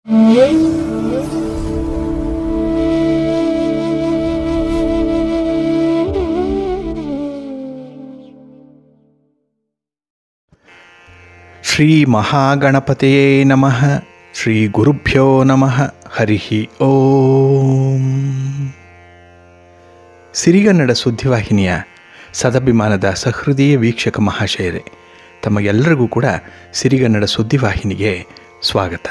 ಶ್ರೀ ಮಹಾಗಣಪತಿಯೇ ನಮಃ ಶ್ರೀ ಗುರುಭ್ಯೋ ನಮಃ ಹರಿ ಓಂ ಸಿರಿಗನ್ನಡ ಸುದ್ದಿವಾಹಿನಿಯ ಸದಭಿಮಾನದ ಸಹೃದಯ ವೀಕ್ಷಕ ಮಹಾಶಯರೇ ತಮಗೆಲ್ಲರಿಗೂ ಕೂಡ ಸಿರಿಗನ್ನಡ ಸುದ್ದಿವಾಹಿನಿಗೆ ಸ್ವಾಗತ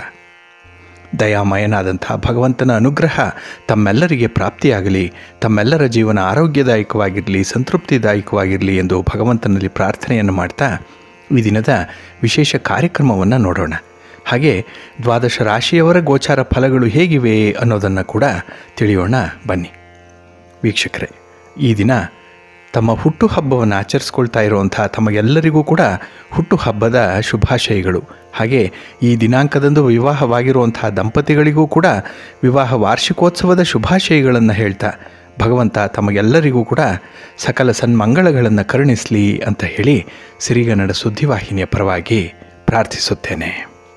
ದಯಾಮಯನಾದಂಥ ಭಗವಂತನ ಅನುಗ್ರಹ ತಮ್ಮೆಲ್ಲರಿಗೆ ಪ್ರಾಪ್ತಿಯಾಗಲಿ ತಮ್ಮೆಲ್ಲರ ಜೀವನ ಆರೋಗ್ಯದಾಯಕವಾಗಿರಲಿ ಸಂತೃಪ್ತಿದಾಯಕವಾಗಿರಲಿ ಎಂದು ಭಗವಂತನಲ್ಲಿ ಪ್ರಾರ್ಥನೆಯನ್ನು ಮಾಡ್ತಾ ಈ ದಿನದ ವಿಶೇಷ ಕಾರ್ಯಕ್ರಮವನ್ನು ನೋಡೋಣ ಹಾಗೆ ದ್ವಾದಶ ರಾಶಿಯವರ ಗೋಚಾರ ಫಲಗಳು ಹೇಗಿವೆ ಅನ್ನೋದನ್ನು ಕೂಡ ತಿಳಿಯೋಣ ಬನ್ನಿ ವೀಕ್ಷಕರೇ ಈ ದಿನ ತಮ್ಮ ಹುಟ್ಟುಹಬ್ಬವನ್ನು ಆಚರಿಸ್ಕೊಳ್ತಾ ಇರುವಂಥ ತಮಗೆಲ್ಲರಿಗೂ ಕೂಡ ಹುಟ್ಟುಹಬ್ಬದ ಶುಭಾಶಯಗಳು ಹಾಗೆ ಈ ದಿನಾಂಕದಂದು ವಿವಾಹವಾಗಿರುವಂಥ ದಂಪತಿಗಳಿಗೂ ಕೂಡ ವಿವಾಹ ವಾರ್ಷಿಕೋತ್ಸವದ ಶುಭಾಶಯಗಳನ್ನು ಹೇಳ್ತಾ ಭಗವಂತ ತಮಗೆಲ್ಲರಿಗೂ ಕೂಡ ಸಕಲ ಸನ್ಮಂಗಳಗಳನ್ನು ಕರುಣಿಸಲಿ ಅಂತ ಹೇಳಿ ಸಿರಿಗನ್ನಡ ಸುದ್ದಿವಾಹಿನಿಯ ಪರವಾಗಿ ಪ್ರಾರ್ಥಿಸುತ್ತೇನೆ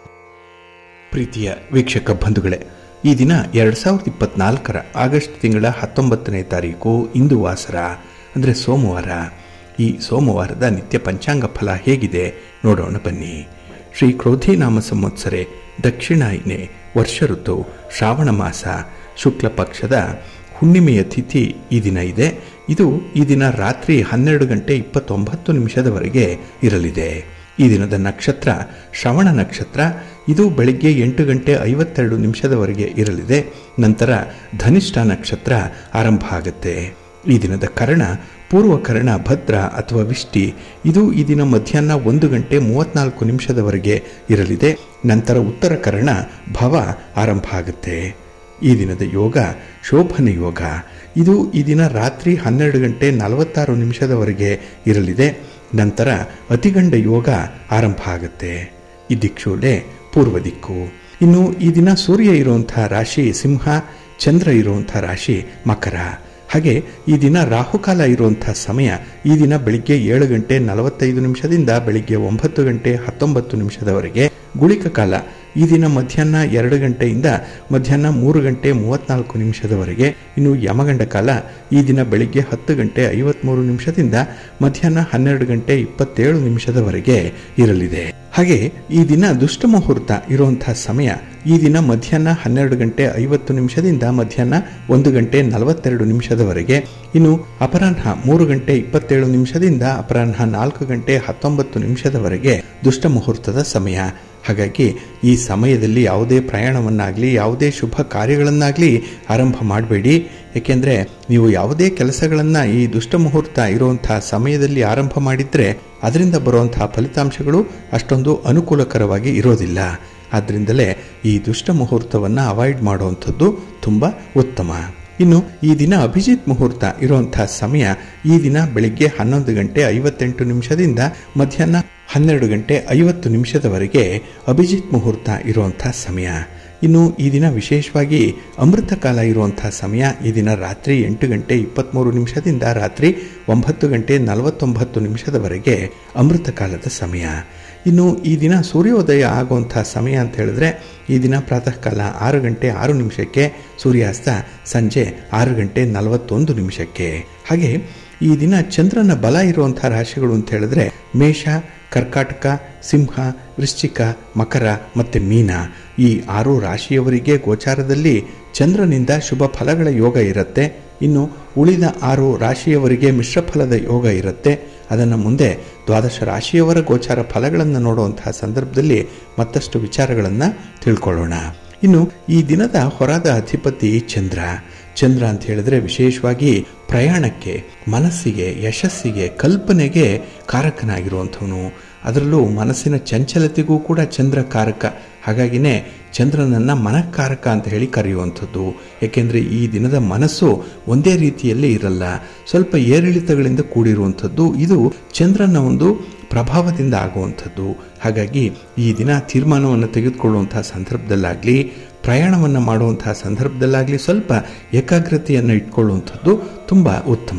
ಪ್ರೀತಿಯ ವೀಕ್ಷಕ ಬಂಧುಗಳೇ ಈ ದಿನ ಎರಡು ಸಾವಿರದ ಇಪ್ಪತ್ನಾಲ್ಕರ ಆಗಸ್ಟ್ ತಿಂಗಳ ಹತ್ತೊಂಬತ್ತನೇ ತಾರೀಕು ಇಂದು ವಾಸರ ಅಂದರೆ ಸೋಮವಾರ ಈ ಸೋಮವಾರದ ನಿತ್ಯ ಪಂಚಾಂಗ ಫಲ ಹೇಗಿದೆ ನೋಡೋಣ ಬನ್ನಿ ಶ್ರೀ ಕ್ರೋಧಿ ನಾಮ ಸಂವತ್ಸರೆ ದಕ್ಷಿಣಾಯನೆ ವರ್ಷ ಋತು ಶ್ರಾವಣ ಮಾಸ ಶುಕ್ಲ ಪಕ್ಷದ ಹುಣ್ಣಿಮೆಯ ತಿಥಿ ಈ ದಿನ ಇದೆ ಇದು ಈ ದಿನ ರಾತ್ರಿ ಹನ್ನೆರಡು ಗಂಟೆ ಇಪ್ಪತ್ತೊಂಬತ್ತು ನಿಮಿಷದವರೆಗೆ ಇರಲಿದೆ ಈ ದಿನದ ನಕ್ಷತ್ರ ಶ್ರವಣ ನಕ್ಷತ್ರ ಇದು ಬೆಳಿಗ್ಗೆ ಎಂಟು ಗಂಟೆ ಐವತ್ತೆರಡು ನಿಮಿಷದವರೆಗೆ ಇರಲಿದೆ ನಂತರ ಧನಿಷ್ಠ ನಕ್ಷತ್ರ ಆರಂಭ ಆಗುತ್ತೆ ಈ ದಿನದ ಕರ್ಣ ಪೂರ್ವ ಕರ್ಣ ಭದ್ರ ಅಥವಾ ವಿಷ್ಟಿ ಇದು ಈ ದಿನ ಮಧ್ಯಾಹ್ನ ಒಂದು ಗಂಟೆ ಮೂವತ್ನಾಲ್ಕು ನಿಮಿಷದವರೆಗೆ ಇರಲಿದೆ ನಂತರ ಉತ್ತರ ಕರ್ಣ ಭವ ಆರಂಭ ಆಗುತ್ತೆ ಈ ದಿನದ ಯೋಗ ಶೋಭನ ಯೋಗ ಇದು ಈ ದಿನ ರಾತ್ರಿ ಹನ್ನೆರಡು ಗಂಟೆ ನಲವತ್ತಾರು ನಿಮಿಷದವರೆಗೆ ಇರಲಿದೆ ನಂತರ ಅತಿಗಂಡ ಯೋಗ ಆರಂಭ ಆಗುತ್ತೆ ಈ ದಿಕ್ಷೂಲೆ ಪೂರ್ವ ದಿಕ್ಕು ಇನ್ನು ಈ ದಿನ ಸೂರ್ಯ ಇರುವಂಥ ರಾಶಿ ಸಿಂಹ ಚಂದ್ರ ಇರುವಂಥ ರಾಶಿ ಮಕರ ಹಾಗೆ ಈ ದಿನ ರಾಹುಕಾಲ ಇರುವಂಥ ಸಮಯ ಈ ದಿನ ಬೆಳಿಗ್ಗೆ ಏಳು ಗಂಟೆ ನಲವತ್ತೈದು ನಿಮಿಷದಿಂದ ಬೆಳಿಗ್ಗೆ ಒಂಬತ್ತು ಗಂಟೆ ಹತ್ತೊಂಬತ್ತು ನಿಮಿಷದವರೆಗೆ ಗುಳಿಕ ಕಾಲ ಈ ದಿನ ಮಧ್ಯಾಹ್ನ ಎರಡು ಗಂಟೆಯಿಂದ ಮಧ್ಯಾಹ್ನ ಮೂರು ಗಂಟೆ ಮೂವತ್ನಾಲ್ಕು ನಿಮಿಷದವರೆಗೆ ಇನ್ನು ಯಮಗಂಡ ಕಾಲ ಈ ದಿನ ಬೆಳಿಗ್ಗೆ ಹತ್ತು ಗಂಟೆ ಐವತ್ಮೂರು ನಿಮಿಷದಿಂದ ಮಧ್ಯಾಹ್ನ ಹನ್ನೆರಡು ಗಂಟೆ ಇಪ್ಪತ್ತೇಳು ನಿಮಿಷದವರೆಗೆ ಇರಲಿದೆ ಹಾಗೆ ಈ ದಿನ ದುಷ್ಟ ಮುಹೂರ್ತ ಇರುವಂತಹ ಸಮಯ ಈ ದಿನ ಮಧ್ಯಾಹ್ನ ಹನ್ನೆರಡು ಗಂಟೆ ಐವತ್ತು ನಿಮಿಷದಿಂದ ಮಧ್ಯಾಹ್ನ ಒಂದು ಗಂಟೆ ನಲವತ್ತೆರಡು ನಿಮಿಷದವರೆಗೆ ಇನ್ನು ಅಪರಾಹ್ನ ಮೂರು ಗಂಟೆ ಇಪ್ಪತ್ತೇಳು ನಿಮಿಷದಿಂದ ಅಪರಾಹ್ನ ನಾಲ್ಕು ಗಂಟೆ ಹತ್ತೊಂಬತ್ತು ನಿಮಿಷದವರೆಗೆ ದುಷ್ಟ ಮುಹೂರ್ತದ ಸಮಯ ಹಾಗಾಗಿ ಈ ಸಮಯದಲ್ಲಿ ಯಾವುದೇ ಪ್ರಯಾಣವನ್ನಾಗಲಿ ಯಾವುದೇ ಶುಭ ಕಾರ್ಯಗಳನ್ನಾಗಲಿ ಆರಂಭ ಮಾಡಬೇಡಿ ಏಕೆಂದರೆ ನೀವು ಯಾವುದೇ ಕೆಲಸಗಳನ್ನು ಈ ದುಷ್ಟ ಮುಹೂರ್ತ ಇರುವಂಥ ಸಮಯದಲ್ಲಿ ಆರಂಭ ಮಾಡಿದರೆ ಅದರಿಂದ ಬರುವಂತಹ ಫಲಿತಾಂಶಗಳು ಅಷ್ಟೊಂದು ಅನುಕೂಲಕರವಾಗಿ ಇರೋದಿಲ್ಲ ಆದ್ದರಿಂದಲೇ ಈ ದುಷ್ಟ ಮುಹೂರ್ತವನ್ನು ಅವಾಯ್ಡ್ ಮಾಡುವಂಥದ್ದು ತುಂಬ ಉತ್ತಮ ಇನ್ನು ಈ ದಿನ ಅಭಿಜಿತ್ ಮುಹೂರ್ತ ಇರುವಂತಹ ಸಮಯ ಈ ದಿನ ಬೆಳಿಗ್ಗೆ ಹನ್ನೊಂದು ಗಂಟೆ ಐವತ್ತೆಂಟು ನಿಮಿಷದಿಂದ ಮಧ್ಯಾಹ್ನ ಹನ್ನೆರಡು ಗಂಟೆ ಐವತ್ತು ನಿಮಿಷದವರೆಗೆ ಅಭಿಜಿತ್ ಮುಹೂರ್ತ ಇರುವಂತಹ ಸಮಯ ಇನ್ನು ಈ ದಿನ ವಿಶೇಷವಾಗಿ ಅಮೃತ ಕಾಲ ಇರುವಂತಹ ಸಮಯ ಈ ದಿನ ರಾತ್ರಿ ಎಂಟು ಗಂಟೆ ಇಪ್ಪತ್ತ್ಮೂರು ನಿಮಿಷದಿಂದ ರಾತ್ರಿ ಒಂಬತ್ತು ಗಂಟೆ ನಲವತ್ತೊಂಬತ್ತು ನಿಮಿಷದವರೆಗೆ ಅಮೃತ ಕಾಲದ ಸಮಯ ಇನ್ನು ಈ ದಿನ ಸೂರ್ಯೋದಯ ಆಗುವಂಥ ಸಮಯ ಅಂತ ಹೇಳಿದ್ರೆ ಈ ದಿನ ಪ್ರಾತಃ ಕಾಲ ಆರು ಗಂಟೆ ಆರು ನಿಮಿಷಕ್ಕೆ ಸೂರ್ಯಾಸ್ತ ಸಂಜೆ ಆರು ಗಂಟೆ ನಲವತ್ತೊಂದು ನಿಮಿಷಕ್ಕೆ ಹಾಗೆ ಈ ದಿನ ಚಂದ್ರನ ಬಲ ಇರುವಂಥ ರಾಶಿಗಳು ಅಂತ ಹೇಳಿದ್ರೆ ಮೇಷ ಕರ್ಕಾಟಕ ಸಿಂಹ ವೃಶ್ಚಿಕ ಮಕರ ಮತ್ತು ಮೀನ ಈ ಆರು ರಾಶಿಯವರಿಗೆ ಗೋಚಾರದಲ್ಲಿ ಚಂದ್ರನಿಂದ ಶುಭ ಫಲಗಳ ಯೋಗ ಇರುತ್ತೆ ಇನ್ನು ಉಳಿದ ಆರು ರಾಶಿಯವರಿಗೆ ಮಿಶ್ರ ಫಲದ ಯೋಗ ಇರುತ್ತೆ ಅದನ್ನು ಮುಂದೆ ದ್ವಾದಶ ರಾಶಿಯವರ ಗೋಚಾರ ಫಲಗಳನ್ನು ನೋಡುವಂತಹ ಸಂದರ್ಭದಲ್ಲಿ ಮತ್ತಷ್ಟು ವಿಚಾರಗಳನ್ನು ತಿಳ್ಕೊಳ್ಳೋಣ ಇನ್ನು ಈ ದಿನದ ಹೊರದ ಅಧಿಪತಿ ಚಂದ್ರ ಚಂದ್ರ ಅಂತ ಹೇಳಿದ್ರೆ ವಿಶೇಷವಾಗಿ ಪ್ರಯಾಣಕ್ಕೆ ಮನಸ್ಸಿಗೆ ಯಶಸ್ಸಿಗೆ ಕಲ್ಪನೆಗೆ ಕಾರಕನಾಗಿರುವಂಥವನು ಅದರಲ್ಲೂ ಮನಸ್ಸಿನ ಚಂಚಲತೆಗೂ ಕೂಡ ಚಂದ್ರ ಕಾರಕ ಹಾಗಾಗಿನೇ ಚಂದ್ರನನ್ನು ಮನಃಕಾರಕ ಅಂತ ಹೇಳಿ ಕರೆಯುವಂಥದ್ದು ಏಕೆಂದರೆ ಈ ದಿನದ ಮನಸ್ಸು ಒಂದೇ ರೀತಿಯಲ್ಲಿ ಇರಲ್ಲ ಸ್ವಲ್ಪ ಏರಿಳಿತಗಳಿಂದ ಕೂಡಿರುವಂಥದ್ದು ಇದು ಚಂದ್ರನ ಒಂದು ಪ್ರಭಾವದಿಂದ ಆಗುವಂಥದ್ದು ಹಾಗಾಗಿ ಈ ದಿನ ತೀರ್ಮಾನವನ್ನು ತೆಗೆದುಕೊಳ್ಳುವಂತಹ ಸಂದರ್ಭದಲ್ಲಾಗಲಿ ಪ್ರಯಾಣವನ್ನು ಮಾಡುವಂತಹ ಸಂದರ್ಭದಲ್ಲಾಗಲಿ ಸ್ವಲ್ಪ ಏಕಾಗ್ರತೆಯನ್ನು ಇಟ್ಕೊಳ್ಳುವಂಥದ್ದು ತುಂಬ ಉತ್ತಮ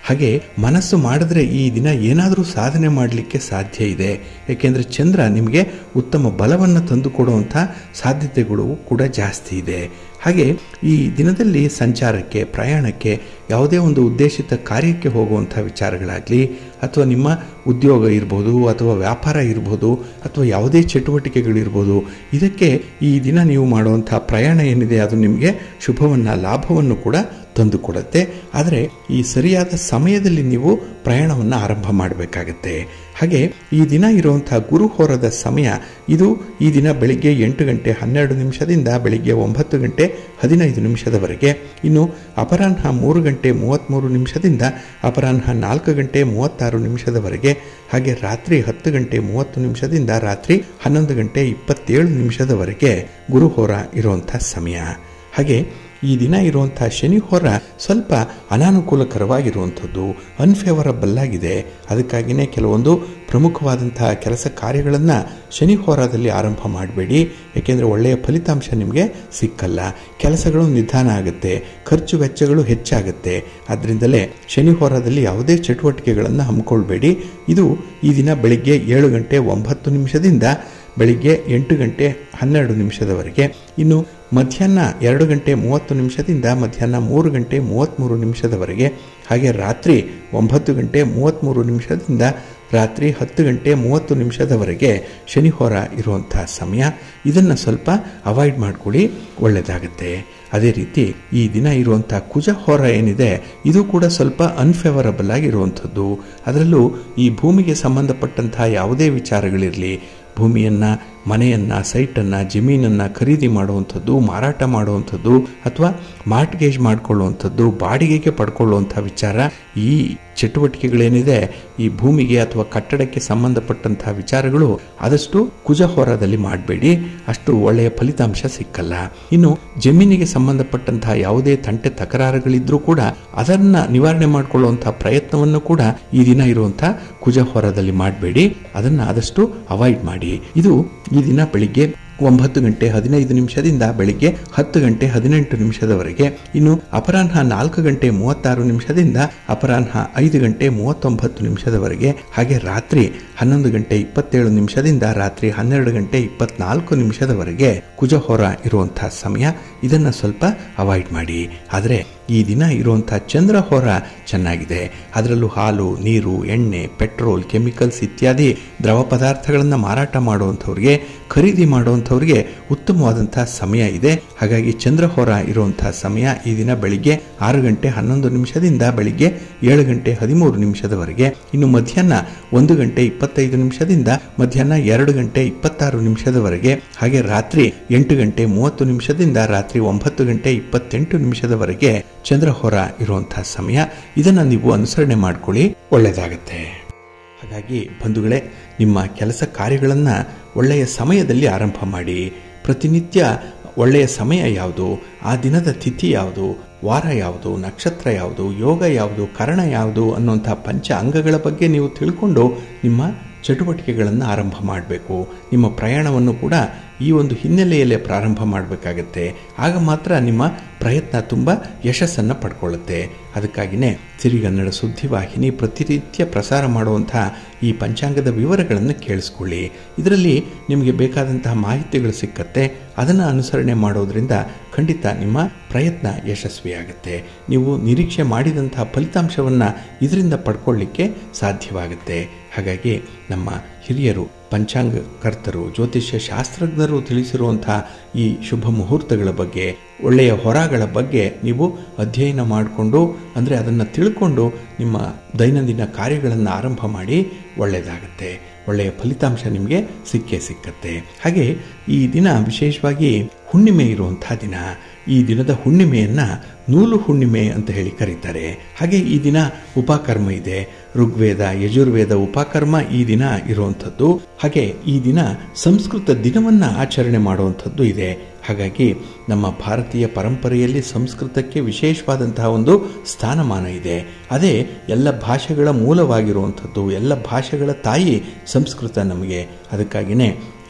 ಹಾಗೆ ಮನಸ್ಸು ಮಾಡಿದ್ರೆ ಈ ದಿನ ಏನಾದರೂ ಸಾಧನೆ ಮಾಡಲಿಕ್ಕೆ ಸಾಧ್ಯ ಇದೆ ಏಕೆಂದರೆ ಚಂದ್ರ ನಿಮಗೆ ಉತ್ತಮ ಬಲವನ್ನು ತಂದುಕೊಡುವಂಥ ಸಾಧ್ಯತೆಗಳು ಕೂಡ ಜಾಸ್ತಿ ಇದೆ ಹಾಗೆ ಈ ದಿನದಲ್ಲಿ ಸಂಚಾರಕ್ಕೆ ಪ್ರಯಾಣಕ್ಕೆ ಯಾವುದೇ ಒಂದು ಉದ್ದೇಶಿತ ಕಾರ್ಯಕ್ಕೆ ಹೋಗುವಂಥ ವಿಚಾರಗಳಾಗಲಿ ಅಥವಾ ನಿಮ್ಮ ಉದ್ಯೋಗ ಇರ್ಬೋದು ಅಥವಾ ವ್ಯಾಪಾರ ಇರ್ಬೋದು ಅಥವಾ ಯಾವುದೇ ಚಟುವಟಿಕೆಗಳಿರ್ಬೋದು ಇದಕ್ಕೆ ಈ ದಿನ ನೀವು ಮಾಡುವಂಥ ಪ್ರಯಾಣ ಏನಿದೆ ಅದು ನಿಮಗೆ ಶುಭವನ್ನು ಲಾಭವನ್ನು ಕೂಡ ತಂದುಕೊಡುತ್ತೆ ಆದರೆ ಈ ಸರಿಯಾದ ಸಮಯದಲ್ಲಿ ನೀವು ಪ್ರಯಾಣವನ್ನು ಆರಂಭ ಮಾಡಬೇಕಾಗತ್ತೆ ಹಾಗೆ ಈ ದಿನ ಇರುವಂಥ ಗುರುಹೋರದ ಸಮಯ ಇದು ಈ ದಿನ ಬೆಳಿಗ್ಗೆ ಎಂಟು ಗಂಟೆ ಹನ್ನೆರಡು ನಿಮಿಷದಿಂದ ಬೆಳಿಗ್ಗೆ ಒಂಬತ್ತು ಗಂಟೆ ಹದಿನೈದು ನಿಮಿಷದವರೆಗೆ ಇನ್ನು ಅಪರಾಹ್ನ ಮೂರು ಗಂಟೆ ಮೂವತ್ತ್ಮೂರು ನಿಮಿಷದಿಂದ ಅಪರಾಹ್ನ ನಾಲ್ಕು ಗಂಟೆ ಮೂವತ್ತಾರು ನಿಮಿಷದವರೆಗೆ ಹಾಗೆ ರಾತ್ರಿ ಹತ್ತು ಗಂಟೆ ಮೂವತ್ತು ನಿಮಿಷದಿಂದ ರಾತ್ರಿ ಹನ್ನೊಂದು ಗಂಟೆ ಇಪ್ಪತ್ತೇಳು ನಿಮಿಷದವರೆಗೆ ಗುರುಹೋರ ಇರುವಂಥ ಸಮಯ ಹಾಗೆ ಈ ದಿನ ಇರುವಂಥ ಶನಿ ಹೋರ ಸ್ವಲ್ಪ ಅನಾನುಕೂಲಕರವಾಗಿರುವಂಥದ್ದು ಅನ್ಫೇವರಬಲ್ ಆಗಿದೆ ಅದಕ್ಕಾಗಿಯೇ ಕೆಲವೊಂದು ಪ್ರಮುಖವಾದಂತಹ ಕೆಲಸ ಕಾರ್ಯಗಳನ್ನು ಶನಿ ಹೋರಾದಲ್ಲಿ ಆರಂಭ ಮಾಡಬೇಡಿ ಏಕೆಂದರೆ ಒಳ್ಳೆಯ ಫಲಿತಾಂಶ ನಿಮಗೆ ಸಿಕ್ಕಲ್ಲ ಕೆಲಸಗಳು ನಿಧಾನ ಆಗುತ್ತೆ ಖರ್ಚು ವೆಚ್ಚಗಳು ಹೆಚ್ಚಾಗುತ್ತೆ ಅದರಿಂದಲೇ ಶನಿ ಹೋರಾದಲ್ಲಿ ಯಾವುದೇ ಚಟುವಟಿಕೆಗಳನ್ನು ಹಮ್ಮಿಕೊಳ್ಬೇಡಿ ಇದು ಈ ದಿನ ಬೆಳಿಗ್ಗೆ ಏಳು ಗಂಟೆ ಒಂಬತ್ತು ನಿಮಿಷದಿಂದ ಬೆಳಿಗ್ಗೆ ಎಂಟು ಗಂಟೆ ಹನ್ನೆರಡು ನಿಮಿಷದವರೆಗೆ ಇನ್ನು ಮಧ್ಯಾಹ್ನ ಎರಡು ಗಂಟೆ ಮೂವತ್ತು ನಿಮಿಷದಿಂದ ಮಧ್ಯಾಹ್ನ ಮೂರು ಗಂಟೆ ಮೂವತ್ತ್ಮೂರು ನಿಮಿಷದವರೆಗೆ ಹಾಗೆ ರಾತ್ರಿ ಒಂಬತ್ತು ಗಂಟೆ ಮೂವತ್ತ್ಮೂರು ನಿಮಿಷದಿಂದ ರಾತ್ರಿ ಹತ್ತು ಗಂಟೆ ಮೂವತ್ತು ನಿಮಿಷದವರೆಗೆ ಶನಿಹೋರ ಇರುವಂಥ ಸಮಯ ಇದನ್ನು ಸ್ವಲ್ಪ ಅವಾಯ್ಡ್ ಮಾಡ್ಕೊಳ್ಳಿ ಒಳ್ಳೆಯದಾಗುತ್ತೆ ಅದೇ ರೀತಿ ಈ ದಿನ ಇರುವಂಥ ಕುಜಹೋರ ಏನಿದೆ ಇದು ಕೂಡ ಸ್ವಲ್ಪ ಅನ್ಫೇವರಬಲ್ ಆಗಿರುವಂಥದ್ದು ಅದರಲ್ಲೂ ಈ ಭೂಮಿಗೆ ಸಂಬಂಧಪಟ್ಟಂತಹ ಯಾವುದೇ ವಿಚಾರಗಳಿರಲಿ ಭೂಮಿಯನ್ನು ಮನೆಯನ್ನು ಸೈಟನ್ನು ಜಮೀನನ್ನು ಖರೀದಿ ಮಾಡುವಂಥದ್ದು ಮಾರಾಟ ಮಾಡುವಂಥದ್ದು ಅಥವಾ ಮಾರ್ಟ್ಗೇಜ್ ಮಾಡಿಕೊಳ್ಳುವಂಥದ್ದು ಬಾಡಿಗೆಗೆ ಪಡ್ಕೊಳ್ಳುವಂಥ ವಿಚಾರ ಈ ಚಟುವಟಿಕೆಗಳೇನಿದೆ ಈ ಭೂಮಿಗೆ ಅಥವಾ ಕಟ್ಟಡಕ್ಕೆ ಸಂಬಂಧಪಟ್ಟಂತಹ ವಿಚಾರಗಳು ಆದಷ್ಟು ಕುಜಹೋರದಲ್ಲಿ ಮಾಡಬೇಡಿ ಅಷ್ಟು ಒಳ್ಳೆಯ ಫಲಿತಾಂಶ ಸಿಕ್ಕಲ್ಲ ಇನ್ನು ಜಮೀನಿಗೆ ಸಂಬಂಧಪಟ್ಟಂತಹ ಯಾವುದೇ ತಂಟೆ ತಕರಾರುಗಳಿದ್ರೂ ಕೂಡ ಅದನ್ನ ನಿವಾರಣೆ ಮಾಡಿಕೊಳ್ಳುವಂತಹ ಪ್ರಯತ್ನವನ್ನು ಕೂಡ ಈ ದಿನ ಇರುವಂತಹ ಕುಜಹೋರದಲ್ಲಿ ಮಾಡಬೇಡಿ ಅದನ್ನ ಆದಷ್ಟು ಅವಾಯ್ಡ್ ಮಾಡಿ ಇದು ಈ ದಿನ ಬೆಳಿಗ್ಗೆ ಒಂಬತ್ತು ಗಂಟೆ ಹದಿನೈದು ನಿಮಿಷದಿಂದ ಬೆಳಿಗ್ಗೆ ಹತ್ತು ಗಂಟೆ ಹದಿನೆಂಟು ನಿಮಿಷದವರೆಗೆ ಇನ್ನು ಅಪರಾಹ್ನ ನಾಲ್ಕು ಗಂಟೆ ಮೂವತ್ತಾರು ನಿಮಿಷದಿಂದ ಅಪರಾಹ್ನ ಐದು ಗಂಟೆ ಮೂವತ್ತೊಂಬತ್ತು ನಿಮಿಷದವರೆಗೆ ಹಾಗೆ ರಾತ್ರಿ ಹನ್ನೊಂದು ಗಂಟೆ ಇಪ್ಪತ್ತೇಳು ನಿಮಿಷದಿಂದ ರಾತ್ರಿ ಹನ್ನೆರಡು ಗಂಟೆ ಇಪ್ಪತ್ನಾಲ್ಕು ನಿಮಿಷದವರೆಗೆ ಕುಜಹೋರ ಇರುವಂತಹ ಸಮಯ ಇದನ್ನ ಸ್ವಲ್ಪ ಅವಾಯ್ಡ್ ಮಾಡಿ ಆದರೆ ಈ ದಿನ ಇರುವಂಥ ಚಂದ್ರಹೋರ ಚೆನ್ನಾಗಿದೆ ಅದರಲ್ಲೂ ಹಾಲು ನೀರು ಎಣ್ಣೆ ಪೆಟ್ರೋಲ್ ಕೆಮಿಕಲ್ಸ್ ಇತ್ಯಾದಿ ದ್ರವ ಪದಾರ್ಥಗಳನ್ನು ಮಾರಾಟ ಮಾಡುವಂಥವ್ರಿಗೆ ಖರೀದಿ ಮಾಡುವಂಥವ್ರಿಗೆ ಉತ್ತಮವಾದಂಥ ಸಮಯ ಇದೆ ಹಾಗಾಗಿ ಚಂದ್ರಹೋರ ಇರುವಂಥ ಸಮಯ ಈ ದಿನ ಬೆಳಿಗ್ಗೆ ಆರು ಗಂಟೆ ಹನ್ನೊಂದು ನಿಮಿಷದಿಂದ ಬೆಳಿಗ್ಗೆ ಏಳು ಗಂಟೆ ಹದಿಮೂರು ನಿಮಿಷದವರೆಗೆ ಇನ್ನು ಮಧ್ಯಾಹ್ನ ಒಂದು ಗಂಟೆ ಇಪ್ಪತ್ತೈದು ನಿಮಿಷದಿಂದ ಮಧ್ಯಾಹ್ನ ಎರಡು ಗಂಟೆ ಇಪ್ಪತ್ತಾರು ನಿಮಿಷದವರೆಗೆ ಹಾಗೆ ರಾತ್ರಿ ಎಂಟು ಗಂಟೆ ಮೂವತ್ತು ನಿಮಿಷದಿಂದ ರಾತ್ರಿ ಒಂಬತ್ತು ಗಂಟೆ ಇಪ್ಪತ್ತೆಂಟು ನಿಮಿಷದವರೆಗೆ ಚಂದ್ರಹೋರ ಇರುವಂತಹ ಸಮಯ ಇದನ್ನು ನೀವು ಅನುಸರಣೆ ಮಾಡ್ಕೊಳ್ಳಿ ಒಳ್ಳೆಯದಾಗತ್ತೆ ಹಾಗಾಗಿ ಬಂಧುಗಳೇ ನಿಮ್ಮ ಕೆಲಸ ಕಾರ್ಯಗಳನ್ನು ಒಳ್ಳೆಯ ಸಮಯದಲ್ಲಿ ಆರಂಭ ಮಾಡಿ ಪ್ರತಿನಿತ್ಯ ಒಳ್ಳೆಯ ಸಮಯ ಯಾವುದು ಆ ದಿನದ ತಿಥಿ ಯಾವುದು ವಾರ ಯಾವುದು ನಕ್ಷತ್ರ ಯಾವುದು ಯೋಗ ಯಾವುದು ಕರಣ ಯಾವುದು ಅನ್ನುವಂಥ ಪಂಚ ಅಂಗಗಳ ಬಗ್ಗೆ ನೀವು ತಿಳ್ಕೊಂಡು ನಿಮ್ಮ ಚಟುವಟಿಕೆಗಳನ್ನು ಆರಂಭ ಮಾಡಬೇಕು ನಿಮ್ಮ ಪ್ರಯಾಣವನ್ನು ಕೂಡ ಈ ಒಂದು ಹಿನ್ನೆಲೆಯಲ್ಲೇ ಪ್ರಾರಂಭ ಮಾಡಬೇಕಾಗತ್ತೆ ಆಗ ಮಾತ್ರ ನಿಮ್ಮ ಪ್ರಯತ್ನ ತುಂಬ ಯಶಸ್ಸನ್ನು ಪಡ್ಕೊಳ್ಳುತ್ತೆ ಅದಕ್ಕಾಗಿಯೇ ಸಿರಿಗನ್ನಡ ಸುದ್ದಿವಾಹಿನಿ ಪ್ರತಿನಿತ್ಯ ಪ್ರಸಾರ ಮಾಡುವಂಥ ಈ ಪಂಚಾಂಗದ ವಿವರಗಳನ್ನು ಕೇಳಿಸ್ಕೊಳ್ಳಿ ಇದರಲ್ಲಿ ನಿಮಗೆ ಬೇಕಾದಂತಹ ಮಾಹಿತಿಗಳು ಸಿಕ್ಕತ್ತೆ ಅದನ್ನು ಅನುಸರಣೆ ಮಾಡೋದ್ರಿಂದ ಖಂಡಿತ ನಿಮ್ಮ ಪ್ರಯತ್ನ ಯಶಸ್ವಿಯಾಗುತ್ತೆ ನೀವು ನಿರೀಕ್ಷೆ ಮಾಡಿದಂತಹ ಫಲಿತಾಂಶವನ್ನು ಇದರಿಂದ ಪಡ್ಕೊಳ್ಳಿಕ್ಕೆ ಸಾಧ್ಯವಾಗುತ್ತೆ ಹಾಗಾಗಿ ನಮ್ಮ ಹಿರಿಯರು ಪಂಚಾಂಗಕರ್ತರು ಜ್ಯೋತಿಷ್ಯ ಶಾಸ್ತ್ರಜ್ಞರು ತಿಳಿಸಿರುವಂಥ ಈ ಶುಭ ಮುಹೂರ್ತಗಳ ಬಗ್ಗೆ ಒಳ್ಳೆಯ ಹೊರಗಳ ಬಗ್ಗೆ ನೀವು ಅಧ್ಯಯನ ಮಾಡಿಕೊಂಡು ಅಂದರೆ ಅದನ್ನು ತಿಳ್ಕೊಂಡು ನಿಮ್ಮ ದೈನಂದಿನ ಕಾರ್ಯಗಳನ್ನು ಆರಂಭ ಮಾಡಿ ಒಳ್ಳೆಯದಾಗತ್ತೆ ಒಳ್ಳೆಯ ಫಲಿತಾಂಶ ನಿಮಗೆ ಸಿಕ್ಕೇ ಸಿಕ್ಕತ್ತೆ ಹಾಗೆ ಈ ದಿನ ವಿಶೇಷವಾಗಿ ಹುಣ್ಣಿಮೆ ಇರುವಂಥ ದಿನ ಈ ದಿನದ ಹುಣ್ಣಿಮೆಯನ್ನು ನೂಲು ಹುಣ್ಣಿಮೆ ಅಂತ ಹೇಳಿ ಕರೀತಾರೆ ಹಾಗೆ ಈ ದಿನ ಉಪಕರ್ಮ ಇದೆ ಋಗ್ವೇದ ಯಜುರ್ವೇದ ಉಪಕರ್ಮ ಈ ದಿನ ಇರುವಂಥದ್ದು ಹಾಗೆ ಈ ದಿನ ಸಂಸ್ಕೃತ ದಿನವನ್ನು ಆಚರಣೆ ಮಾಡುವಂಥದ್ದು ಇದೆ ಹಾಗಾಗಿ ನಮ್ಮ ಭಾರತೀಯ ಪರಂಪರೆಯಲ್ಲಿ ಸಂಸ್ಕೃತಕ್ಕೆ ವಿಶೇಷವಾದಂತಹ ಒಂದು ಸ್ಥಾನಮಾನ ಇದೆ ಅದೇ ಎಲ್ಲ ಭಾಷೆಗಳ ಮೂಲವಾಗಿರುವಂಥದ್ದು ಎಲ್ಲ ಭಾಷೆಗಳ ತಾಯಿ ಸಂಸ್ಕೃತ ನಮಗೆ ಅದಕ್ಕಾಗಿಯೇ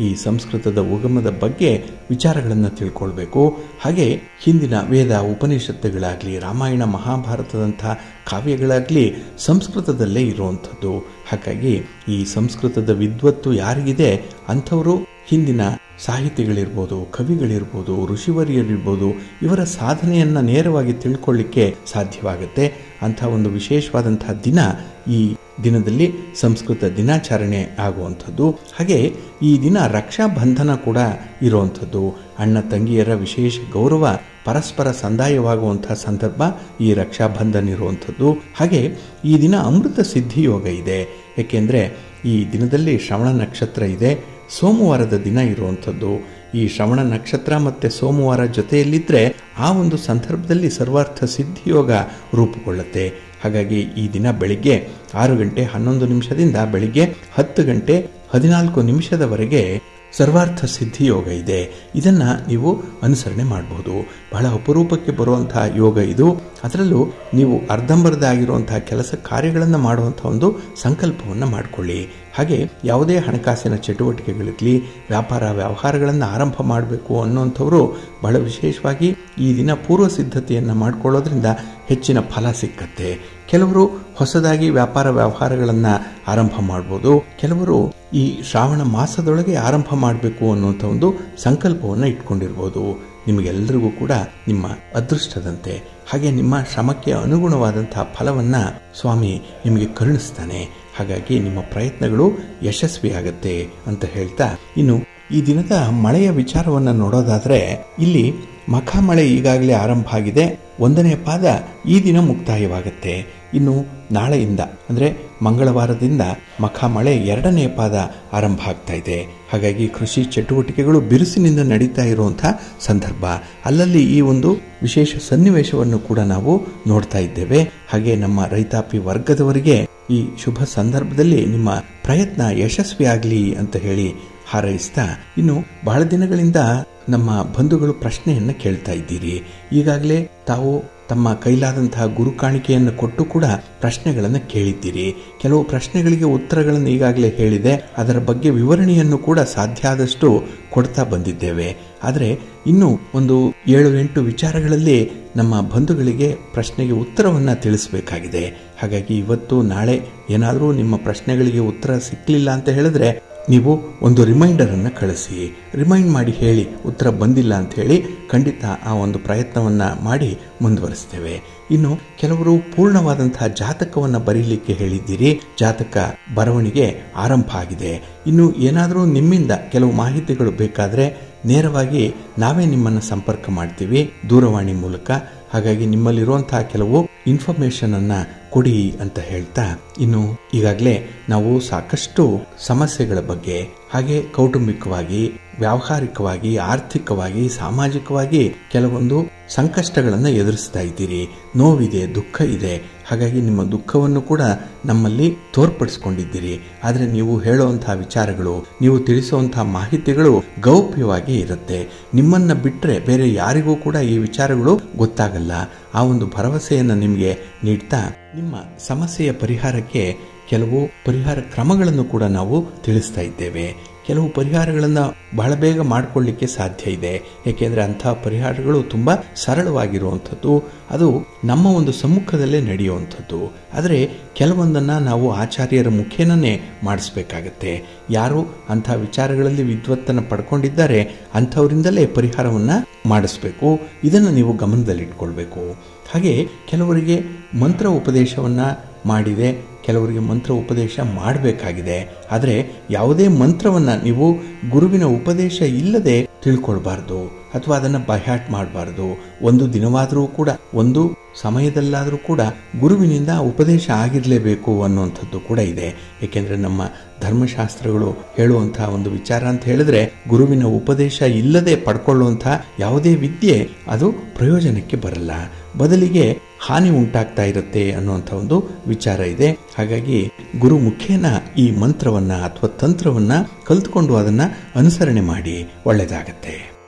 ಈ ಸಂಸ್ಕೃತದ ಉಗಮದ ಬಗ್ಗೆ ವಿಚಾರಗಳನ್ನು ತಿಳ್ಕೊಳ್ಬೇಕು ಹಾಗೆ ಹಿಂದಿನ ವೇದ ಉಪನಿಷತ್ತುಗಳಾಗಲಿ ರಾಮಾಯಣ ಮಹಾಭಾರತದಂಥ ಕಾವ್ಯಗಳಾಗಲಿ ಸಂಸ್ಕೃತದಲ್ಲೇ ಇರುವಂಥದ್ದು ಹಾಗಾಗಿ ಈ ಸಂಸ್ಕೃತದ ವಿದ್ವತ್ತು ಯಾರಿಗಿದೆ ಅಂಥವರು ಹಿಂದಿನ ಸಾಹಿತಿಗಳಿರ್ಬೋದು ಕವಿಗಳಿರ್ಬೋದು ಋಷಿವರಿಯರಿರ್ಬೋದು ಇವರ ಸಾಧನೆಯನ್ನು ನೇರವಾಗಿ ತಿಳ್ಕೊಳ್ಳಿಕ್ಕೆ ಸಾಧ್ಯವಾಗುತ್ತೆ ಅಂಥ ಒಂದು ವಿಶೇಷವಾದಂತಹ ದಿನ ಈ ದಿನದಲ್ಲಿ ಸಂಸ್ಕೃತ ದಿನಾಚರಣೆ ಆಗುವಂಥದ್ದು ಹಾಗೆ ಈ ದಿನ ರಕ್ಷಾಬಂಧನ ಕೂಡ ಇರುವಂಥದ್ದು ಅಣ್ಣ ತಂಗಿಯರ ವಿಶೇಷ ಗೌರವ ಪರಸ್ಪರ ಸಂದಾಯವಾಗುವಂತಹ ಸಂದರ್ಭ ಈ ರಕ್ಷಾಬಂಧನ ಇರುವಂಥದ್ದು ಹಾಗೆ ಈ ದಿನ ಅಮೃತ ಸಿದ್ಧಿ ಯೋಗ ಇದೆ ಏಕೆಂದರೆ ಈ ದಿನದಲ್ಲಿ ಶ್ರವಣ ನಕ್ಷತ್ರ ಇದೆ ಸೋಮವಾರದ ದಿನ ಇರುವಂಥದ್ದು ಈ ಶ್ರವಣ ನಕ್ಷತ್ರ ಮತ್ತು ಸೋಮವಾರ ಜೊತೆಯಲ್ಲಿದ್ದರೆ ಆ ಒಂದು ಸಂದರ್ಭದಲ್ಲಿ ಸರ್ವಾರ್ಥ ಸಿದ್ಧಿಯೋಗ ರೂಪುಗೊಳ್ಳುತ್ತೆ ಹಾಗಾಗಿ ಈ ದಿನ ಬೆಳಿಗ್ಗೆ ಆರು ಗಂಟೆ ಹನ್ನೊಂದು ನಿಮಿಷದಿಂದ ಬೆಳಿಗ್ಗೆ ಹತ್ತು ಗಂಟೆ ಹದಿನಾಲ್ಕು ನಿಮಿಷದವರೆಗೆ ಸರ್ವಾರ್ಥ ಸಿದ್ಧಿ ಯೋಗ ಇದೆ ಇದನ್ನು ನೀವು ಅನುಸರಣೆ ಮಾಡಬಹುದು ಬಹಳ ಅಪರೂಪಕ್ಕೆ ಬರುವಂತಹ ಯೋಗ ಇದು ಅದರಲ್ಲೂ ನೀವು ಅರ್ಧಂಬರ್ಧ ಆಗಿರುವಂತಹ ಕೆಲಸ ಕಾರ್ಯಗಳನ್ನು ಮಾಡುವಂಥ ಒಂದು ಸಂಕಲ್ಪವನ್ನು ಮಾಡಿಕೊಳ್ಳಿ ಹಾಗೆ ಯಾವುದೇ ಹಣಕಾಸಿನ ಚಟುವಟಿಕೆಗಳಿರಲಿ ವ್ಯಾಪಾರ ವ್ಯವಹಾರಗಳನ್ನು ಆರಂಭ ಮಾಡಬೇಕು ಅನ್ನುವಂಥವರು ಬಹಳ ವಿಶೇಷವಾಗಿ ಈ ದಿನ ಪೂರ್ವ ಸಿದ್ಧತೆಯನ್ನು ಮಾಡಿಕೊಳ್ಳೋದ್ರಿಂದ ಹೆಚ್ಚಿನ ಫಲ ಸಿಕ್ಕತ್ತೆ ಕೆಲವರು ಹೊಸದಾಗಿ ವ್ಯಾಪಾರ ವ್ಯವಹಾರಗಳನ್ನು ಆರಂಭ ಮಾಡ್ಬೋದು ಕೆಲವರು ಈ ಶ್ರಾವಣ ಮಾಸದೊಳಗೆ ಆರಂಭ ಮಾಡಬೇಕು ಅನ್ನುವಂಥ ಒಂದು ಸಂಕಲ್ಪವನ್ನು ಇಟ್ಕೊಂಡಿರ್ಬೋದು ನಿಮಗೆಲ್ಲರಿಗೂ ಕೂಡ ನಿಮ್ಮ ಅದೃಷ್ಟದಂತೆ ಹಾಗೆ ನಿಮ್ಮ ಶ್ರಮಕ್ಕೆ ಅನುಗುಣವಾದಂತಹ ಫಲವನ್ನು ಸ್ವಾಮಿ ನಿಮಗೆ ಕರುಣಿಸ್ತಾನೆ ಹಾಗಾಗಿ ನಿಮ್ಮ ಪ್ರಯತ್ನಗಳು ಯಶಸ್ವಿಯಾಗತ್ತೆ ಅಂತ ಹೇಳ್ತಾ ಇನ್ನು ಈ ದಿನದ ಮಳೆಯ ವಿಚಾರವನ್ನು ನೋಡೋದಾದರೆ ಇಲ್ಲಿ ಮಖ ಮಳೆ ಈಗಾಗಲೇ ಆರಂಭ ಆಗಿದೆ ಒಂದನೇ ಪಾದ ಈ ದಿನ ಮುಕ್ತಾಯವಾಗುತ್ತೆ ಇನ್ನು ನಾಳೆಯಿಂದ ಅಂದರೆ ಮಂಗಳವಾರದಿಂದ ಮಖ ಮಳೆ ಎರಡನೇ ಪಾದ ಆರಂಭ ಆಗ್ತಾ ಇದೆ ಹಾಗಾಗಿ ಕೃಷಿ ಚಟುವಟಿಕೆಗಳು ಬಿರುಸಿನಿಂದ ನಡೀತಾ ಇರುವಂಥ ಸಂದರ್ಭ ಅಲ್ಲಲ್ಲಿ ಈ ಒಂದು ವಿಶೇಷ ಸನ್ನಿವೇಶವನ್ನು ಕೂಡ ನಾವು ನೋಡ್ತಾ ಇದ್ದೇವೆ ಹಾಗೆ ನಮ್ಮ ರೈತಾಪಿ ವರ್ಗದವರಿಗೆ ಈ ಶುಭ ಸಂದರ್ಭದಲ್ಲಿ ನಿಮ್ಮ ಪ್ರಯತ್ನ ಯಶಸ್ವಿಯಾಗಲಿ ಅಂತ ಹೇಳಿ ಹಾರೈಸ್ತಾ ಇನ್ನು ಬಹಳ ದಿನಗಳಿಂದ ನಮ್ಮ ಬಂಧುಗಳು ಪ್ರಶ್ನೆಯನ್ನು ಕೇಳ್ತಾ ಇದ್ದೀರಿ ಈಗಾಗಲೇ ತಾವು ತಮ್ಮ ಕೈಲಾದಂತಹ ಗುರು ಕಾಣಿಕೆಯನ್ನು ಕೊಟ್ಟು ಕೂಡ ಪ್ರಶ್ನೆಗಳನ್ನು ಕೇಳಿದ್ದೀರಿ ಕೆಲವು ಪ್ರಶ್ನೆಗಳಿಗೆ ಉತ್ತರಗಳನ್ನು ಈಗಾಗಲೇ ಹೇಳಿದೆ ಅದರ ಬಗ್ಗೆ ವಿವರಣೆಯನ್ನು ಕೂಡ ಸಾಧ್ಯ ಆದಷ್ಟು ಕೊಡ್ತಾ ಬಂದಿದ್ದೇವೆ ಆದರೆ ಇನ್ನು ಒಂದು ಏಳು ಎಂಟು ವಿಚಾರಗಳಲ್ಲಿ ನಮ್ಮ ಬಂಧುಗಳಿಗೆ ಪ್ರಶ್ನೆಗೆ ಉತ್ತರವನ್ನು ತಿಳಿಸಬೇಕಾಗಿದೆ ಹಾಗಾಗಿ ಇವತ್ತು ನಾಳೆ ಏನಾದರೂ ನಿಮ್ಮ ಪ್ರಶ್ನೆಗಳಿಗೆ ಉತ್ತರ ಸಿಕ್ಕಲಿಲ್ಲ ಅಂತ ಹೇಳಿದ್ರೆ ನೀವು ಒಂದು ರಿಮೈಂಡರನ್ನು ಕಳಿಸಿ ರಿಮೈಂಡ್ ಮಾಡಿ ಹೇಳಿ ಉತ್ತರ ಬಂದಿಲ್ಲ ಅಂತ ಹೇಳಿ ಖಂಡಿತ ಆ ಒಂದು ಪ್ರಯತ್ನವನ್ನು ಮಾಡಿ ಮುಂದುವರಿಸ್ತೇವೆ ಇನ್ನು ಕೆಲವರು ಪೂರ್ಣವಾದಂತಹ ಜಾತಕವನ್ನು ಬರೀಲಿಕ್ಕೆ ಹೇಳಿದ್ದೀರಿ ಜಾತಕ ಬರವಣಿಗೆ ಆರಂಭ ಆಗಿದೆ ಇನ್ನು ಏನಾದರೂ ನಿಮ್ಮಿಂದ ಕೆಲವು ಮಾಹಿತಿಗಳು ಬೇಕಾದರೆ ನೇರವಾಗಿ ನಾವೇ ನಿಮ್ಮನ್ನು ಸಂಪರ್ಕ ಮಾಡ್ತೀವಿ ದೂರವಾಣಿ ಮೂಲಕ ಹಾಗಾಗಿ ನಿಮ್ಮಲ್ಲಿರುವಂತಹ ಕೆಲವು ಇನ್ಫಾರ್ಮೇಶನ್ ಅನ್ನ ಕೊಡಿ ಅಂತ ಹೇಳ್ತಾ ಇನ್ನು ಈಗಾಗಲೇ ನಾವು ಸಾಕಷ್ಟು ಸಮಸ್ಯೆಗಳ ಬಗ್ಗೆ ಹಾಗೆ ಕೌಟುಂಬಿಕವಾಗಿ ವ್ಯಾವಹಾರಿಕವಾಗಿ ಆರ್ಥಿಕವಾಗಿ ಸಾಮಾಜಿಕವಾಗಿ ಕೆಲವೊಂದು ಸಂಕಷ್ಟಗಳನ್ನು ಎದುರಿಸ್ತಾ ಇದ್ದೀರಿ ನೋವಿದೆ ದುಃಖ ಇದೆ ಹಾಗಾಗಿ ನಿಮ್ಮ ದುಃಖವನ್ನು ಕೂಡ ನಮ್ಮಲ್ಲಿ ತೋರ್ಪಡಿಸ್ಕೊಂಡಿದ್ದೀರಿ ಆದರೆ ನೀವು ಹೇಳುವಂತಹ ವಿಚಾರಗಳು ನೀವು ತಿಳಿಸುವಂತಹ ಮಾಹಿತಿಗಳು ಗೌಪ್ಯವಾಗಿ ಇರುತ್ತೆ ನಿಮ್ಮನ್ನ ಬಿಟ್ಟರೆ ಬೇರೆ ಯಾರಿಗೂ ಕೂಡ ಈ ವಿಚಾರಗಳು ಗೊತ್ತಾಗಲ್ಲ ಆ ಒಂದು ಭರವಸೆಯನ್ನು ನಿಮಗೆ ನೀಡ್ತಾ ನಿಮ್ಮ ಸಮಸ್ಯೆಯ ಪರಿಹಾರಕ್ಕೆ ಕೆಲವು ಪರಿಹಾರ ಕ್ರಮಗಳನ್ನು ಕೂಡ ನಾವು ತಿಳಿಸ್ತಾ ಇದ್ದೇವೆ ಕೆಲವು ಪರಿಹಾರಗಳನ್ನು ಬಹಳ ಬೇಗ ಮಾಡಿಕೊಳ್ಳಿಕ್ಕೆ ಸಾಧ್ಯ ಇದೆ ಏಕೆಂದರೆ ಅಂತಹ ಪರಿಹಾರಗಳು ತುಂಬ ಸರಳವಾಗಿರುವಂಥದ್ದು ಅದು ನಮ್ಮ ಒಂದು ಸಮ್ಮುಖದಲ್ಲೇ ನಡೆಯುವಂಥದ್ದು ಆದರೆ ಕೆಲವೊಂದನ್ನು ನಾವು ಆಚಾರ್ಯರ ಮುಖೇನನೇ ಮಾಡಿಸ್ಬೇಕಾಗತ್ತೆ ಯಾರು ಅಂಥ ವಿಚಾರಗಳಲ್ಲಿ ವಿದ್ವತ್ತನ್ನು ಪಡ್ಕೊಂಡಿದ್ದಾರೆ ಅಂಥವರಿಂದಲೇ ಪರಿಹಾರವನ್ನು ಮಾಡಿಸ್ಬೇಕು ಇದನ್ನು ನೀವು ಗಮನದಲ್ಲಿಟ್ಕೊಳ್ಬೇಕು ಹಾಗೆ ಕೆಲವರಿಗೆ ಮಂತ್ರ ಉಪದೇಶವನ್ನು ಮಾಡಿದೆ ಕೆಲವರಿಗೆ ಮಂತ್ರ ಉಪದೇಶ ಮಾಡಬೇಕಾಗಿದೆ ಆದರೆ ಯಾವುದೇ ಮಂತ್ರವನ್ನು ನೀವು ಗುರುವಿನ ಉಪದೇಶ ಇಲ್ಲದೆ ತಿಳ್ಕೊಳ್ಬಾರ್ದು ಅಥವಾ ಅದನ್ನು ಬಹ್ಯಾಟ್ ಮಾಡಬಾರ್ದು ಒಂದು ದಿನವಾದರೂ ಕೂಡ ಒಂದು ಸಮಯದಲ್ಲಾದರೂ ಕೂಡ ಗುರುವಿನಿಂದ ಉಪದೇಶ ಆಗಿರಲೇಬೇಕು ಅನ್ನುವಂಥದ್ದು ಕೂಡ ಇದೆ ಏಕೆಂದರೆ ನಮ್ಮ ಧರ್ಮಶಾಸ್ತ್ರಗಳು ಹೇಳುವಂತಹ ಒಂದು ವಿಚಾರ ಅಂತ ಹೇಳಿದ್ರೆ ಗುರುವಿನ ಉಪದೇಶ ಇಲ್ಲದೆ ಪಡ್ಕೊಳ್ಳುವಂತಹ ಯಾವುದೇ ವಿದ್ಯೆ ಅದು ಪ್ರಯೋಜನಕ್ಕೆ ಬರಲ್ಲ ಬದಲಿಗೆ ಹಾನಿ ಉಂಟಾಗ್ತಾ ಇರುತ್ತೆ ಅನ್ನುವಂಥ ಒಂದು ವಿಚಾರ ಇದೆ ಹಾಗಾಗಿ ಗುರು ಮುಖೇನ ಈ ಮಂತ್ರವನ್ನ ಅಥವಾ ತಂತ್ರವನ್ನ ಕಲ್ತ್ಕೊಂಡು ಅದನ್ನ ಅನುಸರಣೆ ಮಾಡಿ ಒಳ್ಳೆಯದಾಗತ್ತೆ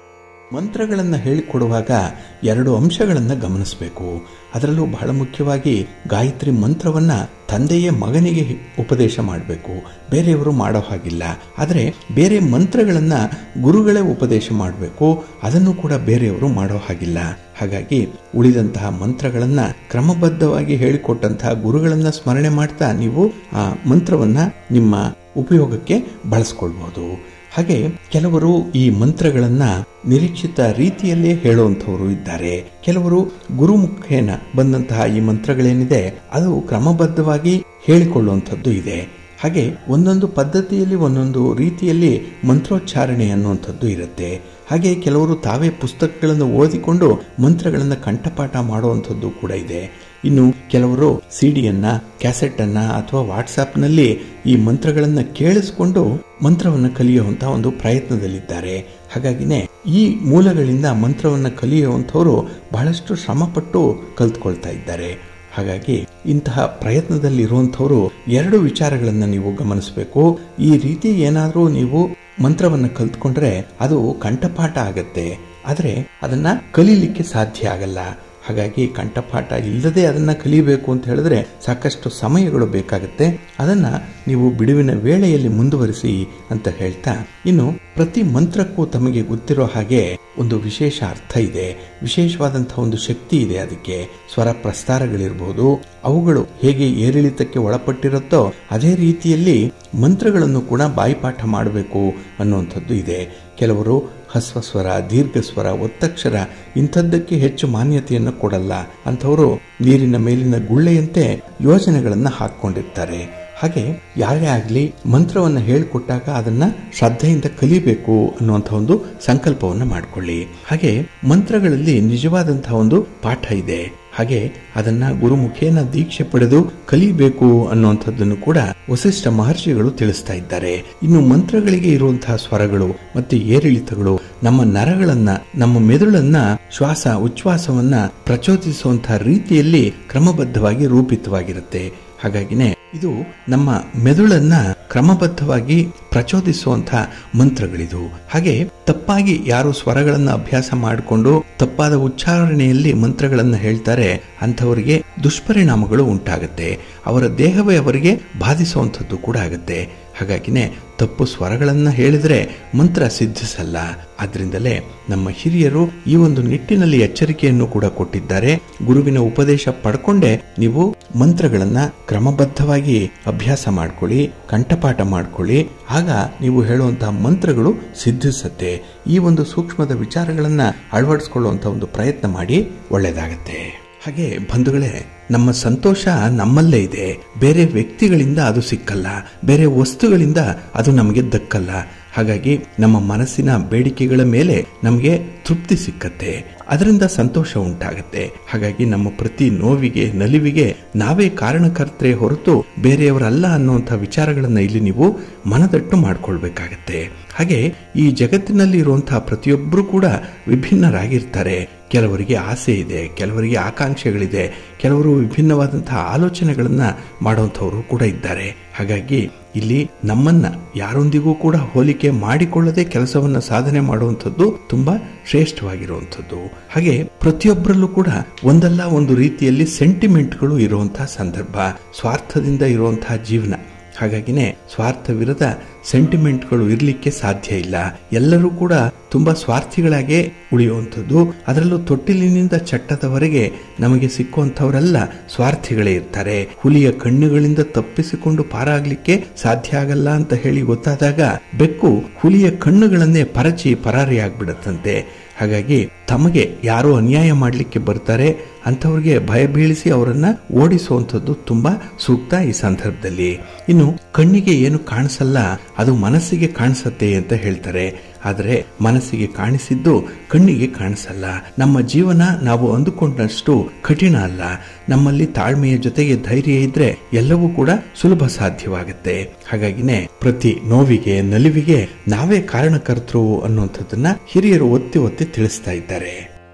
ಮಂತ್ರಗಳನ್ನು ಹೇಳಿಕೊಡುವಾಗ ಎರಡು ಅಂಶಗಳನ್ನು ಗಮನಿಸಬೇಕು ಅದರಲ್ಲೂ ಬಹಳ ಮುಖ್ಯವಾಗಿ ಗಾಯತ್ರಿ ಮಂತ್ರವನ್ನ ತಂದೆಯೇ ಮಗನಿಗೆ ಉಪದೇಶ ಮಾಡಬೇಕು ಬೇರೆಯವರು ಮಾಡೋ ಹಾಗಿಲ್ಲ ಆದರೆ ಬೇರೆ ಮಂತ್ರಗಳನ್ನ ಗುರುಗಳೇ ಉಪದೇಶ ಮಾಡಬೇಕು ಅದನ್ನು ಕೂಡ ಬೇರೆಯವರು ಮಾಡೋ ಹಾಗಿಲ್ಲ ಹಾಗಾಗಿ ಉಳಿದಂತಹ ಮಂತ್ರಗಳನ್ನ ಕ್ರಮಬದ್ಧವಾಗಿ ಹೇಳಿಕೊಟ್ಟಂತಹ ಗುರುಗಳನ್ನ ಸ್ಮರಣೆ ಮಾಡ್ತಾ ನೀವು ಆ ಮಂತ್ರವನ್ನ ನಿಮ್ಮ ಉಪಯೋಗಕ್ಕೆ ಬಳಸ್ಕೊಳ್ಬಹುದು ಹಾಗೆ ಕೆಲವರು ಈ ಮಂತ್ರಗಳನ್ನ ನಿರೀಕ್ಷಿತ ರೀತಿಯಲ್ಲೇ ಹೇಳುವಂಥವರು ಇದ್ದಾರೆ ಕೆಲವರು ಗುರುಮುಖೇನ ಬಂದಂತಹ ಈ ಮಂತ್ರಗಳೇನಿದೆ ಅದು ಕ್ರಮಬದ್ಧವಾಗಿ ಹೇಳಿಕೊಳ್ಳುವಂಥದ್ದು ಇದೆ ಹಾಗೆ ಒಂದೊಂದು ಪದ್ಧತಿಯಲ್ಲಿ ಒಂದೊಂದು ರೀತಿಯಲ್ಲಿ ಮಂತ್ರೋಚ್ಚಾರಣೆ ಅನ್ನುವಂಥದ್ದು ಇರುತ್ತೆ ಹಾಗೆ ಕೆಲವರು ತಾವೇ ಪುಸ್ತಕಗಳನ್ನು ಓದಿಕೊಂಡು ಮಂತ್ರಗಳನ್ನು ಕಂಠಪಾಠ ಮಾಡುವಂಥದ್ದು ಕೂಡ ಇದೆ ಇನ್ನು ಕೆಲವರು ಸಿಡಿಯನ್ನ ಕ್ಯಾಸೆಟ್ ಅನ್ನ ಅಥವಾ ವಾಟ್ಸಾಪ್ನಲ್ಲಿ ಈ ಮಂತ್ರಗಳನ್ನ ಕೇಳಿಸ್ಕೊಂಡು ಮಂತ್ರವನ್ನು ಕಲಿಯುವಂತಹ ಒಂದು ಪ್ರಯತ್ನದಲ್ಲಿದ್ದಾರೆ ಹಾಗಾಗಿನೇ ಈ ಮೂಲಗಳಿಂದ ಮಂತ್ರವನ್ನು ಕಲಿಯುವಂಥವರು ಬಹಳಷ್ಟು ಶ್ರಮಪಟ್ಟು ಕಲ್ತ್ಕೊಳ್ತಾ ಇದ್ದಾರೆ ಹಾಗಾಗಿ ಇಂತಹ ಪ್ರಯತ್ನದಲ್ಲಿರುವಂಥವರು ಎರಡು ವಿಚಾರಗಳನ್ನು ನೀವು ಗಮನಿಸಬೇಕು ಈ ರೀತಿ ಏನಾದರೂ ನೀವು ಮಂತ್ರವನ್ನು ಕಲ್ತ್ಕೊಂಡ್ರೆ ಅದು ಕಂಠಪಾಠ ಆಗತ್ತೆ ಆದರೆ ಅದನ್ನ ಕಲೀಲಿಕ್ಕೆ ಸಾಧ್ಯ ಆಗಲ್ಲ ಹಾಗಾಗಿ ಕಂಠಪಾಠ ಇಲ್ಲದೆ ಅದನ್ನ ಕಲಿಯಬೇಕು ಅಂತ ಹೇಳಿದ್ರೆ ಸಾಕಷ್ಟು ಸಮಯಗಳು ಬೇಕಾಗುತ್ತೆ ಅದನ್ನ ನೀವು ಬಿಡುವಿನ ವೇಳೆಯಲ್ಲಿ ಮುಂದುವರಿಸಿ ಅಂತ ಹೇಳ್ತಾ ಇನ್ನು ಪ್ರತಿ ಮಂತ್ರಕ್ಕೂ ತಮಗೆ ಗೊತ್ತಿರೋ ಹಾಗೆ ಒಂದು ವಿಶೇಷ ಅರ್ಥ ಇದೆ ವಿಶೇಷವಾದಂತಹ ಒಂದು ಶಕ್ತಿ ಇದೆ ಅದಕ್ಕೆ ಸ್ವರ ಪ್ರಸ್ತಾರಗಳಿರಬಹುದು ಅವುಗಳು ಹೇಗೆ ಏರಿಳಿತಕ್ಕೆ ಒಳಪಟ್ಟಿರುತ್ತೋ ಅದೇ ರೀತಿಯಲ್ಲಿ ಮಂತ್ರಗಳನ್ನು ಕೂಡ ಬಾಯಿಪಾಠ ಮಾಡಬೇಕು ಅನ್ನುವಂಥದ್ದು ಇದೆ ಕೆಲವರು ಹಸ್ವಸ್ವರ ದೀರ್ಘಸ್ವರ ಒತ್ತಕ್ಷರ ಇಂಥದ್ದಕ್ಕೆ ಹೆಚ್ಚು ಮಾನ್ಯತೆಯನ್ನು ಕೊಡಲ್ಲ ಅಂಥವರು ನೀರಿನ ಮೇಲಿನ ಗುಳ್ಳೆಯಂತೆ ಯೋಜನೆಗಳನ್ನು ಹಾಕೊಂಡಿರ್ತಾರೆ ಹಾಗೆ ಯಾರೇ ಆಗಲಿ ಮಂತ್ರವನ್ನು ಹೇಳಿಕೊಟ್ಟಾಗ ಅದನ್ನ ಶ್ರದ್ಧೆಯಿಂದ ಕಲಿಬೇಕು ಅನ್ನುವಂಥ ಒಂದು ಸಂಕಲ್ಪವನ್ನು ಮಾಡಿಕೊಳ್ಳಿ ಹಾಗೆ ಮಂತ್ರಗಳಲ್ಲಿ ನಿಜವಾದಂತಹ ಒಂದು ಪಾಠ ಇದೆ ಹಾಗೆ ಅದನ್ನ ಗುರುಮುಖೇನ ದೀಕ್ಷೆ ಪಡೆದು ಕಲಿಬೇಕು ಅನ್ನುವಂಥದ್ದನ್ನು ಕೂಡ ವಸಿಷ್ಠ ಮಹರ್ಷಿಗಳು ತಿಳಿಸ್ತಾ ಇದ್ದಾರೆ ಇನ್ನು ಮಂತ್ರಗಳಿಗೆ ಇರುವಂತಹ ಸ್ವರಗಳು ಮತ್ತು ಏರಿಳಿತಗಳು ನಮ್ಮ ನರಗಳನ್ನ ನಮ್ಮ ಮೆದುಳನ್ನ ಶ್ವಾಸ ಉಚ್ಛ್ವಾಸವನ್ನ ಪ್ರಚೋದಿಸುವಂತಹ ರೀತಿಯಲ್ಲಿ ಕ್ರಮಬದ್ಧವಾಗಿ ರೂಪಿತವಾಗಿರುತ್ತೆ ಹಾಗಾಗಿನೇ ಇದು ನಮ್ಮ ಮೆದುಳನ್ನ ಕ್ರಮಬದ್ಧವಾಗಿ ಪ್ರಚೋದಿಸುವಂತಹ ಮಂತ್ರಗಳಿದು ಹಾಗೆ ತಪ್ಪಾಗಿ ಯಾರು ಸ್ವರಗಳನ್ನ ಅಭ್ಯಾಸ ಮಾಡಿಕೊಂಡು ತಪ್ಪಾದ ಉಚ್ಚಾರಣೆಯಲ್ಲಿ ಮಂತ್ರಗಳನ್ನ ಹೇಳ್ತಾರೆ ಅಂಥವರಿಗೆ ದುಷ್ಪರಿಣಾಮಗಳು ಉಂಟಾಗುತ್ತೆ ಅವರ ದೇಹವೇ ಅವರಿಗೆ ಬಾಧಿಸುವಂಥದ್ದು ಕೂಡ ಆಗುತ್ತೆ ಹಾಗಾಗಿನೇ ತಪ್ಪು ಸ್ವರಗಳನ್ನ ಹೇಳಿದ್ರೆ ಮಂತ್ರ ಸಿದ್ಧಿಸಲ್ಲ ಆದ್ರಿಂದಲೇ ನಮ್ಮ ಹಿರಿಯರು ಈ ಒಂದು ನಿಟ್ಟಿನಲ್ಲಿ ಎಚ್ಚರಿಕೆಯನ್ನು ಕೂಡ ಕೊಟ್ಟಿದ್ದಾರೆ ಗುರುವಿನ ಉಪದೇಶ ಪಡ್ಕೊಂಡೆ ನೀವು ಮಂತ್ರಗಳನ್ನ ಕ್ರಮಬದ್ಧವಾಗಿ ಅಭ್ಯಾಸ ಮಾಡ್ಕೊಳ್ಳಿ ಕಂಠಪಾಠ ಮಾಡ್ಕೊಳ್ಳಿ ಆಗ ನೀವು ಹೇಳುವಂತಹ ಮಂತ್ರಗಳು ಸಿದ್ಧಿಸುತ್ತೆ ಈ ಒಂದು ಸೂಕ್ಷ್ಮದ ವಿಚಾರಗಳನ್ನ ಅಳವಡಿಸ್ಕೊಳ್ಳುವಂತ ಒಂದು ಪ್ರಯತ್ನ ಮಾಡಿ ಒಳ್ಳೆಯದಾಗತ್ತೆ ಹಾಗೆ ಬಂಧುಗಳೇ ನಮ್ಮ ಸಂತೋಷ ನಮ್ಮಲ್ಲೇ ಇದೆ ಬೇರೆ ವ್ಯಕ್ತಿಗಳಿಂದ ಅದು ಸಿಕ್ಕಲ್ಲ ಬೇರೆ ವಸ್ತುಗಳಿಂದ ಅದು ನಮಗೆ ದಕ್ಕಲ್ಲ ಹಾಗಾಗಿ ನಮ್ಮ ಮನಸ್ಸಿನ ಬೇಡಿಕೆಗಳ ಮೇಲೆ ನಮಗೆ ತೃಪ್ತಿ ಸಿಕ್ಕತ್ತೆ ಅದರಿಂದ ಸಂತೋಷ ಉಂಟಾಗತ್ತೆ ಹಾಗಾಗಿ ನಮ್ಮ ಪ್ರತಿ ನೋವಿಗೆ ನಲಿವಿಗೆ ನಾವೇ ಕಾರಣಕರ್ತರೆ ಹೊರತು ಬೇರೆಯವರಲ್ಲ ಅನ್ನುವಂಥ ವಿಚಾರಗಳನ್ನ ಇಲ್ಲಿ ನೀವು ಮನದಟ್ಟು ಮಾಡ್ಕೊಳ್ಬೇಕಾಗತ್ತೆ ಹಾಗೆ ಈ ಜಗತ್ತಿನಲ್ಲಿ ಇರುವಂತಹ ಪ್ರತಿಯೊಬ್ಬರು ಕೂಡ ವಿಭಿನ್ನರಾಗಿರ್ತಾರೆ ಕೆಲವರಿಗೆ ಆಸೆ ಇದೆ ಕೆಲವರಿಗೆ ಆಕಾಂಕ್ಷೆಗಳಿದೆ ಕೆಲವರು ವಿಭಿನ್ನವಾದಂತಹ ಆಲೋಚನೆಗಳನ್ನ ಮಾಡುವಂಥವರು ಕೂಡ ಇದ್ದಾರೆ ಹಾಗಾಗಿ ಇಲ್ಲಿ ನಮ್ಮನ್ನ ಯಾರೊಂದಿಗೂ ಕೂಡ ಹೋಲಿಕೆ ಮಾಡಿಕೊಳ್ಳದೆ ಕೆಲಸವನ್ನ ಸಾಧನೆ ಮಾಡುವಂಥದ್ದು ತುಂಬಾ ಶ್ರೇಷ್ಠವಾಗಿರುವಂಥದ್ದು ಹಾಗೆ ಪ್ರತಿಯೊಬ್ಬರಲ್ಲೂ ಕೂಡ ಒಂದಲ್ಲ ಒಂದು ರೀತಿಯಲ್ಲಿ ಸೆಂಟಿಮೆಂಟ್ಗಳು ಇರುವಂತಹ ಸಂದರ್ಭ ಸ್ವಾರ್ಥದಿಂದ ಇರುವಂತಹ ಜೀವನ ಹಾಗಾಗಿನೇ ಸ್ವಾರ್ಥವಿರದ ಸೆಂಟಿಮೆಂಟ್ಗಳು ಇರಲಿಕ್ಕೆ ಸಾಧ್ಯ ಇಲ್ಲ ಎಲ್ಲರೂ ಕೂಡ ತುಂಬಾ ಸ್ವಾರ್ಥಿಗಳಾಗೆ ಉಳಿಯುವಂಥದ್ದು ಅದರಲ್ಲೂ ತೊಟ್ಟಿಲಿನಿಂದ ಚಟ್ಟದವರೆಗೆ ನಮಗೆ ಸಿಕ್ಕುವಂಥವರೆಲ್ಲ ಸ್ವಾರ್ಥಿಗಳೇ ಇರ್ತಾರೆ ಹುಲಿಯ ಕಣ್ಣುಗಳಿಂದ ತಪ್ಪಿಸಿಕೊಂಡು ಪಾರಾಗ್ಲಿಕ್ಕೆ ಸಾಧ್ಯ ಆಗಲ್ಲ ಅಂತ ಹೇಳಿ ಗೊತ್ತಾದಾಗ ಬೆಕ್ಕು ಹುಲಿಯ ಕಣ್ಣುಗಳನ್ನೇ ಪರಚಿ ಪರಾರಿಯಾಗ್ಬಿಡತ್ತಂತೆ ಹಾಗಾಗಿ ತಮಗೆ ಯಾರೋ ಅನ್ಯಾಯ ಮಾಡಲಿಕ್ಕೆ ಬರ್ತಾರೆ ಅಂಥವ್ರಿಗೆ ಭಯ ಬೀಳಿಸಿ ಅವರನ್ನ ಓಡಿಸುವಂಥದ್ದು ತುಂಬಾ ಸೂಕ್ತ ಈ ಸಂದರ್ಭದಲ್ಲಿ ಇನ್ನು ಕಣ್ಣಿಗೆ ಏನು ಕಾಣಿಸಲ್ಲ ಅದು ಮನಸ್ಸಿಗೆ ಕಾಣಿಸತ್ತೆ ಅಂತ ಹೇಳ್ತಾರೆ ಆದರೆ ಮನಸ್ಸಿಗೆ ಕಾಣಿಸಿದ್ದು ಕಣ್ಣಿಗೆ ಕಾಣಿಸಲ್ಲ ನಮ್ಮ ಜೀವನ ನಾವು ಅಂದುಕೊಂಡಷ್ಟು ಕಠಿಣ ಅಲ್ಲ ನಮ್ಮಲ್ಲಿ ತಾಳ್ಮೆಯ ಜೊತೆಗೆ ಧೈರ್ಯ ಇದ್ರೆ ಎಲ್ಲವೂ ಕೂಡ ಸುಲಭ ಸಾಧ್ಯವಾಗುತ್ತೆ ಹಾಗಾಗಿನೇ ಪ್ರತಿ ನೋವಿಗೆ ನಲಿವಿಗೆ ನಾವೇ ಕಾರಣಕರ್ತರು ಅನ್ನುವಂಥದ್ದನ್ನ ಹಿರಿಯರು ಒತ್ತಿ ಒತ್ತಿ ತಿಳಿಸ್ತಾ ಇದ್ದಾರೆ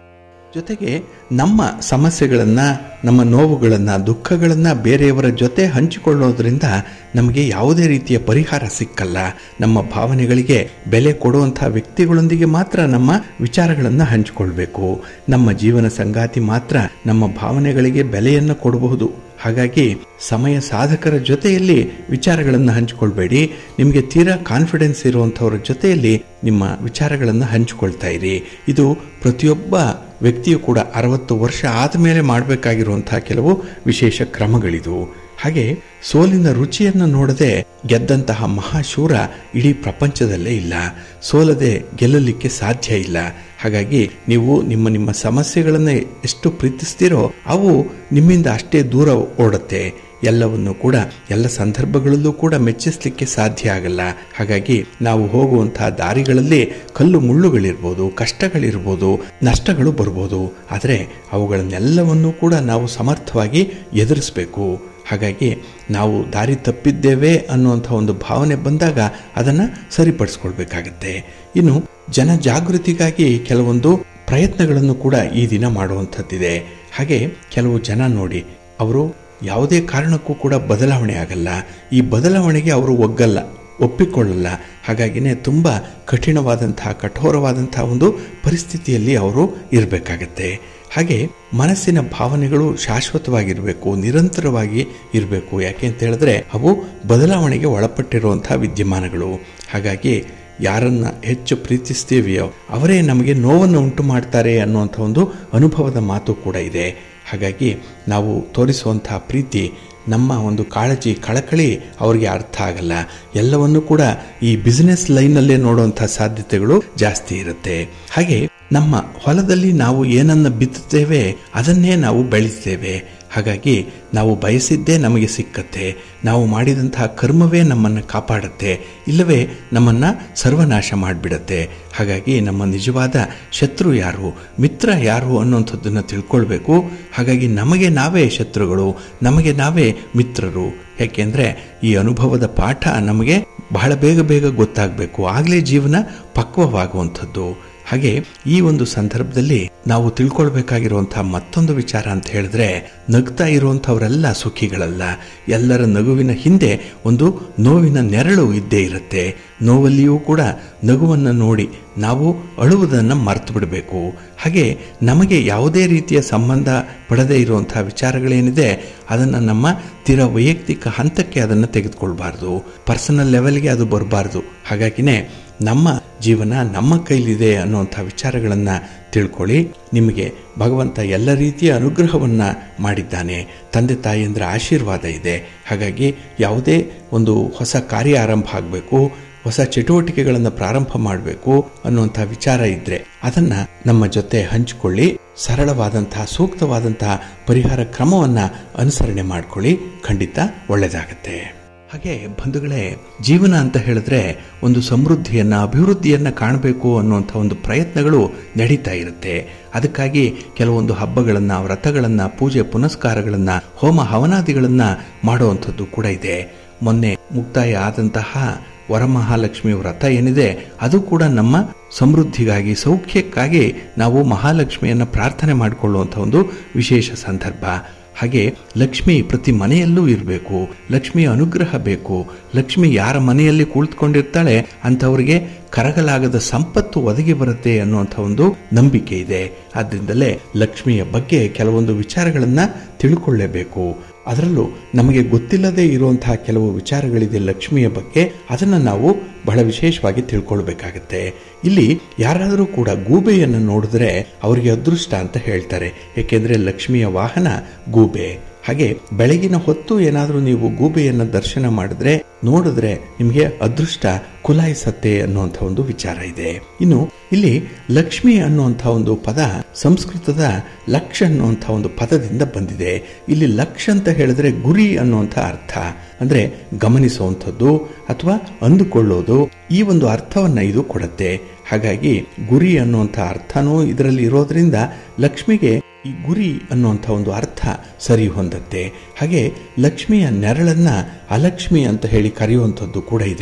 ಜೊತೆಗೆ ನಮ್ಮ ಸಮಸ್ಯೆಗಳನ್ನು ನಮ್ಮ ನೋವುಗಳನ್ನು ದುಃಖಗಳನ್ನು ಬೇರೆಯವರ ಜೊತೆ ಹಂಚಿಕೊಳ್ಳೋದ್ರಿಂದ ನಮಗೆ ಯಾವುದೇ ರೀತಿಯ ಪರಿಹಾರ ಸಿಕ್ಕಲ್ಲ ನಮ್ಮ ಭಾವನೆಗಳಿಗೆ ಬೆಲೆ ಕೊಡುವಂಥ ವ್ಯಕ್ತಿಗಳೊಂದಿಗೆ ಮಾತ್ರ ನಮ್ಮ ವಿಚಾರಗಳನ್ನು ಹಂಚಿಕೊಳ್ಬೇಕು ನಮ್ಮ ಜೀವನ ಸಂಗಾತಿ ಮಾತ್ರ ನಮ್ಮ ಭಾವನೆಗಳಿಗೆ ಬೆಲೆಯನ್ನು ಕೊಡಬಹುದು ಹಾಗಾಗಿ ಸಮಯ ಸಾಧಕರ ಜೊತೆಯಲ್ಲಿ ವಿಚಾರಗಳನ್ನು ಹಂಚಿಕೊಳ್ಬೇಡಿ ನಿಮಗೆ ತೀರಾ ಕಾನ್ಫಿಡೆನ್ಸ್ ಇರುವಂಥವ್ರ ಜೊತೆಯಲ್ಲಿ ನಿಮ್ಮ ವಿಚಾರಗಳನ್ನು ಹಂಚಿಕೊಳ್ತಾ ಇರಿ ಇದು ಪ್ರತಿಯೊಬ್ಬ ವ್ಯಕ್ತಿಯು ಕೂಡ ಅರವತ್ತು ವರ್ಷ ಆದಮೇಲೆ ಮಾಡಬೇಕಾಗಿರುವಂತಹ ಕೆಲವು ವಿಶೇಷ ಕ್ರಮಗಳಿದು ಹಾಗೆ ಸೋಲಿನ ರುಚಿಯನ್ನು ನೋಡದೆ ಗೆದ್ದಂತಹ ಮಹಾಶೂರ ಇಡೀ ಪ್ರಪಂಚದಲ್ಲೇ ಇಲ್ಲ ಸೋಲದೆ ಗೆಲ್ಲಲಿಕ್ಕೆ ಸಾಧ್ಯ ಇಲ್ಲ ಹಾಗಾಗಿ ನೀವು ನಿಮ್ಮ ನಿಮ್ಮ ಸಮಸ್ಯೆಗಳನ್ನು ಎಷ್ಟು ಪ್ರೀತಿಸ್ತೀರೋ ಅವು ನಿಮ್ಮಿಂದ ಅಷ್ಟೇ ದೂರ ಓಡುತ್ತೆ ಎಲ್ಲವನ್ನು ಕೂಡ ಎಲ್ಲ ಸಂದರ್ಭಗಳಲ್ಲೂ ಕೂಡ ಮೆಚ್ಚಿಸಲಿಕ್ಕೆ ಸಾಧ್ಯ ಆಗಲ್ಲ ಹಾಗಾಗಿ ನಾವು ಹೋಗುವಂತಹ ದಾರಿಗಳಲ್ಲಿ ಕಲ್ಲು ಮುಳ್ಳುಗಳಿರ್ಬೋದು ಕಷ್ಟಗಳಿರ್ಬೋದು ನಷ್ಟಗಳು ಬರ್ಬೋದು ಆದರೆ ಅವುಗಳನ್ನೆಲ್ಲವನ್ನೂ ಕೂಡ ನಾವು ಸಮರ್ಥವಾಗಿ ಎದುರಿಸಬೇಕು ಹಾಗಾಗಿ ನಾವು ದಾರಿ ತಪ್ಪಿದ್ದೇವೆ ಅನ್ನುವಂಥ ಒಂದು ಭಾವನೆ ಬಂದಾಗ ಅದನ್ನು ಸರಿಪಡಿಸ್ಕೊಳ್ಬೇಕಾಗತ್ತೆ ಇನ್ನು ಜನ ಜಾಗೃತಿಗಾಗಿ ಕೆಲವೊಂದು ಪ್ರಯತ್ನಗಳನ್ನು ಕೂಡ ಈ ದಿನ ಮಾಡುವಂಥದ್ದಿದೆ ಹಾಗೆ ಕೆಲವು ಜನ ನೋಡಿ ಅವರು ಯಾವುದೇ ಕಾರಣಕ್ಕೂ ಕೂಡ ಬದಲಾವಣೆ ಆಗಲ್ಲ ಈ ಬದಲಾವಣೆಗೆ ಅವರು ಒಗ್ಗಲ್ಲ ಒಪ್ಪಿಕೊಳ್ಳಲ್ಲ ಹಾಗಾಗಿನೇ ತುಂಬ ಕಠಿಣವಾದಂತಹ ಕಠೋರವಾದಂತಹ ಒಂದು ಪರಿಸ್ಥಿತಿಯಲ್ಲಿ ಅವರು ಇರಬೇಕಾಗತ್ತೆ ಹಾಗೆ ಮನಸ್ಸಿನ ಭಾವನೆಗಳು ಶಾಶ್ವತವಾಗಿರಬೇಕು ನಿರಂತರವಾಗಿ ಇರಬೇಕು ಯಾಕೆ ಅಂತ ಹೇಳಿದ್ರೆ ಅವು ಬದಲಾವಣೆಗೆ ಒಳಪಟ್ಟಿರುವಂತಹ ವಿದ್ಯಮಾನಗಳು ಹಾಗಾಗಿ ಯಾರನ್ನ ಹೆಚ್ಚು ಪ್ರೀತಿಸ್ತೀವಿಯೋ ಅವರೇ ನಮಗೆ ನೋವನ್ನು ಉಂಟು ಮಾಡ್ತಾರೆ ಅನ್ನುವಂಥ ಒಂದು ಅನುಭವದ ಮಾತು ಕೂಡ ಇದೆ ಹಾಗಾಗಿ ನಾವು ತೋರಿಸುವಂತಹ ಪ್ರೀತಿ ನಮ್ಮ ಒಂದು ಕಾಳಜಿ ಕಳಕಳಿ ಅವರಿಗೆ ಅರ್ಥ ಆಗಲ್ಲ ಎಲ್ಲವನ್ನು ಕೂಡ ಈ ಬಿಸಿನೆಸ್ ಲೈನಲ್ಲೇ ನೋಡುವಂಥ ಸಾಧ್ಯತೆಗಳು ಜಾಸ್ತಿ ಇರುತ್ತೆ ಹಾಗೆ ನಮ್ಮ ಹೊಲದಲ್ಲಿ ನಾವು ಏನನ್ನ ಬಿತ್ತುತ್ತೇವೆ ಅದನ್ನೇ ನಾವು ಬೆಳೆಸ್ತೇವೆ ಹಾಗಾಗಿ ನಾವು ಬಯಸಿದ್ದೇ ನಮಗೆ ಸಿಕ್ಕತ್ತೆ ನಾವು ಮಾಡಿದಂತಹ ಕರ್ಮವೇ ನಮ್ಮನ್ನು ಕಾಪಾಡುತ್ತೆ ಇಲ್ಲವೇ ನಮ್ಮನ್ನು ಸರ್ವನಾಶ ಮಾಡಿಬಿಡತ್ತೆ ಹಾಗಾಗಿ ನಮ್ಮ ನಿಜವಾದ ಶತ್ರು ಯಾರು ಮಿತ್ರ ಯಾರು ಅನ್ನುವಂಥದ್ದನ್ನು ತಿಳ್ಕೊಳ್ಬೇಕು ಹಾಗಾಗಿ ನಮಗೆ ನಾವೇ ಶತ್ರುಗಳು ನಮಗೆ ನಾವೇ ಮಿತ್ರರು ಯಾಕೆಂದರೆ ಈ ಅನುಭವದ ಪಾಠ ನಮಗೆ ಬಹಳ ಬೇಗ ಬೇಗ ಗೊತ್ತಾಗಬೇಕು ಆಗಲೇ ಜೀವನ ಪಕ್ವವಾಗುವಂಥದ್ದು ಹಾಗೆ ಈ ಒಂದು ಸಂದರ್ಭದಲ್ಲಿ ನಾವು ತಿಳ್ಕೊಳ್ಬೇಕಾಗಿರುವಂತಹ ಮತ್ತೊಂದು ವಿಚಾರ ಅಂತ ಹೇಳಿದ್ರೆ ನಗ್ತಾ ಇರುವಂಥವರೆಲ್ಲ ಸುಖಿಗಳಲ್ಲ ಎಲ್ಲರ ನಗುವಿನ ಹಿಂದೆ ಒಂದು ನೋವಿನ ನೆರಳು ಇದ್ದೇ ಇರುತ್ತೆ ನೋವಲ್ಲಿಯೂ ಕೂಡ ನಗುವನ್ನು ನೋಡಿ ನಾವು ಅಳುವುದನ್ನು ಮರೆತು ಬಿಡಬೇಕು ಹಾಗೆ ನಮಗೆ ಯಾವುದೇ ರೀತಿಯ ಸಂಬಂಧ ಪಡದೇ ಇರುವಂತಹ ವಿಚಾರಗಳೇನಿದೆ ಅದನ್ನು ನಮ್ಮ ತೀರ ವೈಯಕ್ತಿಕ ಹಂತಕ್ಕೆ ಅದನ್ನು ತೆಗೆದುಕೊಳ್ಬಾರ್ದು ಪರ್ಸನಲ್ ಲೆವೆಲ್ಗೆ ಅದು ಬರಬಾರ್ದು ಹಾಗಾಗಿನೇ ನಮ್ಮ ಜೀವನ ನಮ್ಮ ಕೈಲಿದೆ ಅನ್ನುವಂಥ ವಿಚಾರಗಳನ್ನು ತಿಳ್ಕೊಳ್ಳಿ ನಿಮಗೆ ಭಗವಂತ ಎಲ್ಲ ರೀತಿಯ ಅನುಗ್ರಹವನ್ನು ಮಾಡಿದ್ದಾನೆ ತಂದೆ ತಾಯಿಯಂದ್ರ ಆಶೀರ್ವಾದ ಇದೆ ಹಾಗಾಗಿ ಯಾವುದೇ ಒಂದು ಹೊಸ ಕಾರ್ಯ ಆರಂಭ ಆಗಬೇಕು ಹೊಸ ಚಟುವಟಿಕೆಗಳನ್ನು ಪ್ರಾರಂಭ ಮಾಡಬೇಕು ಅನ್ನುವಂಥ ವಿಚಾರ ಇದ್ದರೆ ಅದನ್ನು ನಮ್ಮ ಜೊತೆ ಹಂಚಿಕೊಳ್ಳಿ ಸರಳವಾದಂತಹ ಸೂಕ್ತವಾದಂತಹ ಪರಿಹಾರ ಕ್ರಮವನ್ನು ಅನುಸರಣೆ ಮಾಡಿಕೊಳ್ಳಿ ಖಂಡಿತ ಒಳ್ಳೆಯದಾಗತ್ತೆ ಹಾಗೆ ಬಂಧುಗಳೇ ಜೀವನ ಅಂತ ಹೇಳಿದ್ರೆ ಒಂದು ಸಮೃದ್ಧಿಯನ್ನು ಅಭಿವೃದ್ಧಿಯನ್ನು ಕಾಣಬೇಕು ಅನ್ನುವಂಥ ಒಂದು ಪ್ರಯತ್ನಗಳು ನಡೀತಾ ಇರುತ್ತೆ ಅದಕ್ಕಾಗಿ ಕೆಲವೊಂದು ಹಬ್ಬಗಳನ್ನು ವ್ರತಗಳನ್ನು ಪೂಜೆ ಪುನಸ್ಕಾರಗಳನ್ನು ಹೋಮ ಹವನಾದಿಗಳನ್ನು ಮಾಡುವಂಥದ್ದು ಕೂಡ ಇದೆ ಮೊನ್ನೆ ಮುಕ್ತಾಯ ಆದಂತಹ ವರಮಹಾಲಕ್ಷ್ಮಿ ವ್ರತ ಏನಿದೆ ಅದು ಕೂಡ ನಮ್ಮ ಸಮೃದ್ಧಿಗಾಗಿ ಸೌಖ್ಯಕ್ಕಾಗಿ ನಾವು ಮಹಾಲಕ್ಷ್ಮಿಯನ್ನು ಪ್ರಾರ್ಥನೆ ಮಾಡಿಕೊಳ್ಳುವಂಥ ಒಂದು ವಿಶೇಷ ಸಂದರ್ಭ ಹಾಗೆ ಲಕ್ಷ್ಮಿ ಪ್ರತಿ ಮನೆಯಲ್ಲೂ ಇರಬೇಕು ಲಕ್ಷ್ಮಿಯ ಅನುಗ್ರಹ ಬೇಕು ಲಕ್ಷ್ಮಿ ಯಾರ ಮನೆಯಲ್ಲಿ ಕುಳಿತುಕೊಂಡಿರ್ತಾಳೆ ಅಂಥವ್ರಿಗೆ ಕರಗಲಾಗದ ಸಂಪತ್ತು ಒದಗಿ ಬರುತ್ತೆ ಅನ್ನುವಂಥ ಒಂದು ನಂಬಿಕೆ ಇದೆ ಆದ್ದರಿಂದಲೇ ಲಕ್ಷ್ಮಿಯ ಬಗ್ಗೆ ಕೆಲವೊಂದು ವಿಚಾರಗಳನ್ನು ತಿಳ್ಕೊಳ್ಳೇಬೇಕು ಅದರಲ್ಲೂ ನಮಗೆ ಗೊತ್ತಿಲ್ಲದೆ ಇರುವಂತಹ ಕೆಲವು ವಿಚಾರಗಳಿದೆ ಲಕ್ಷ್ಮಿಯ ಬಗ್ಗೆ ಅದನ್ನು ನಾವು ಬಹಳ ವಿಶೇಷವಾಗಿ ತಿಳ್ಕೊಳ್ಬೇಕಾಗತ್ತೆ ಇಲ್ಲಿ ಯಾರಾದರೂ ಕೂಡ ಗೂಬೆಯನ್ನು ನೋಡಿದ್ರೆ ಅವರಿಗೆ ಅದೃಷ್ಟ ಅಂತ ಹೇಳ್ತಾರೆ ಏಕೆಂದರೆ ಲಕ್ಷ್ಮಿಯ ವಾಹನ ಗೂಬೆ ಹಾಗೆ ಬೆಳಗಿನ ಹೊತ್ತು ಏನಾದರೂ ನೀವು ಗೂಬೆಯನ್ನು ದರ್ಶನ ಮಾಡಿದ್ರೆ ನೋಡಿದ್ರೆ ನಿಮಗೆ ಅದೃಷ್ಟ ಕುಲಾಯಿಸತ್ತೆ ಅನ್ನುವಂಥ ಒಂದು ವಿಚಾರ ಇದೆ ಇನ್ನು ಇಲ್ಲಿ ಲಕ್ಷ್ಮಿ ಅನ್ನುವಂಥ ಒಂದು ಪದ ಸಂಸ್ಕೃತದ ಲಕ್ಷ ಅನ್ನುವಂಥ ಒಂದು ಪದದಿಂದ ಬಂದಿದೆ ಇಲ್ಲಿ ಲಕ್ಷ ಅಂತ ಹೇಳಿದ್ರೆ ಗುರಿ ಅನ್ನುವಂಥ ಅರ್ಥ ಅಂದ್ರೆ ಗಮನಿಸುವಂಥದ್ದು ಅಥವಾ ಅಂದುಕೊಳ್ಳೋದು ಈ ಒಂದು ಅರ್ಥವನ್ನ ಇದು ಕೊಡುತ್ತೆ ಹಾಗಾಗಿ ಗುರಿ ಅನ್ನುವಂಥ ಅರ್ಥನೂ ಇದರಲ್ಲಿ ಇರೋದ್ರಿಂದ ಲಕ್ಷ್ಮಿಗೆ ಈ ಗುರಿ ಅನ್ನುವಂಥ ಒಂದು ಅರ್ಥ ಸರಿ ಹೊಂದತ್ತೆ ಹಾಗೆ ಲಕ್ಷ್ಮಿಯ ನೆರಳನ್ನ ಅಲಕ್ಷ್ಮಿ ಅಂತ ಹೇಳಿ ಕರೆಯುವಂಥದ್ದು ಕೂಡ ಇದೆ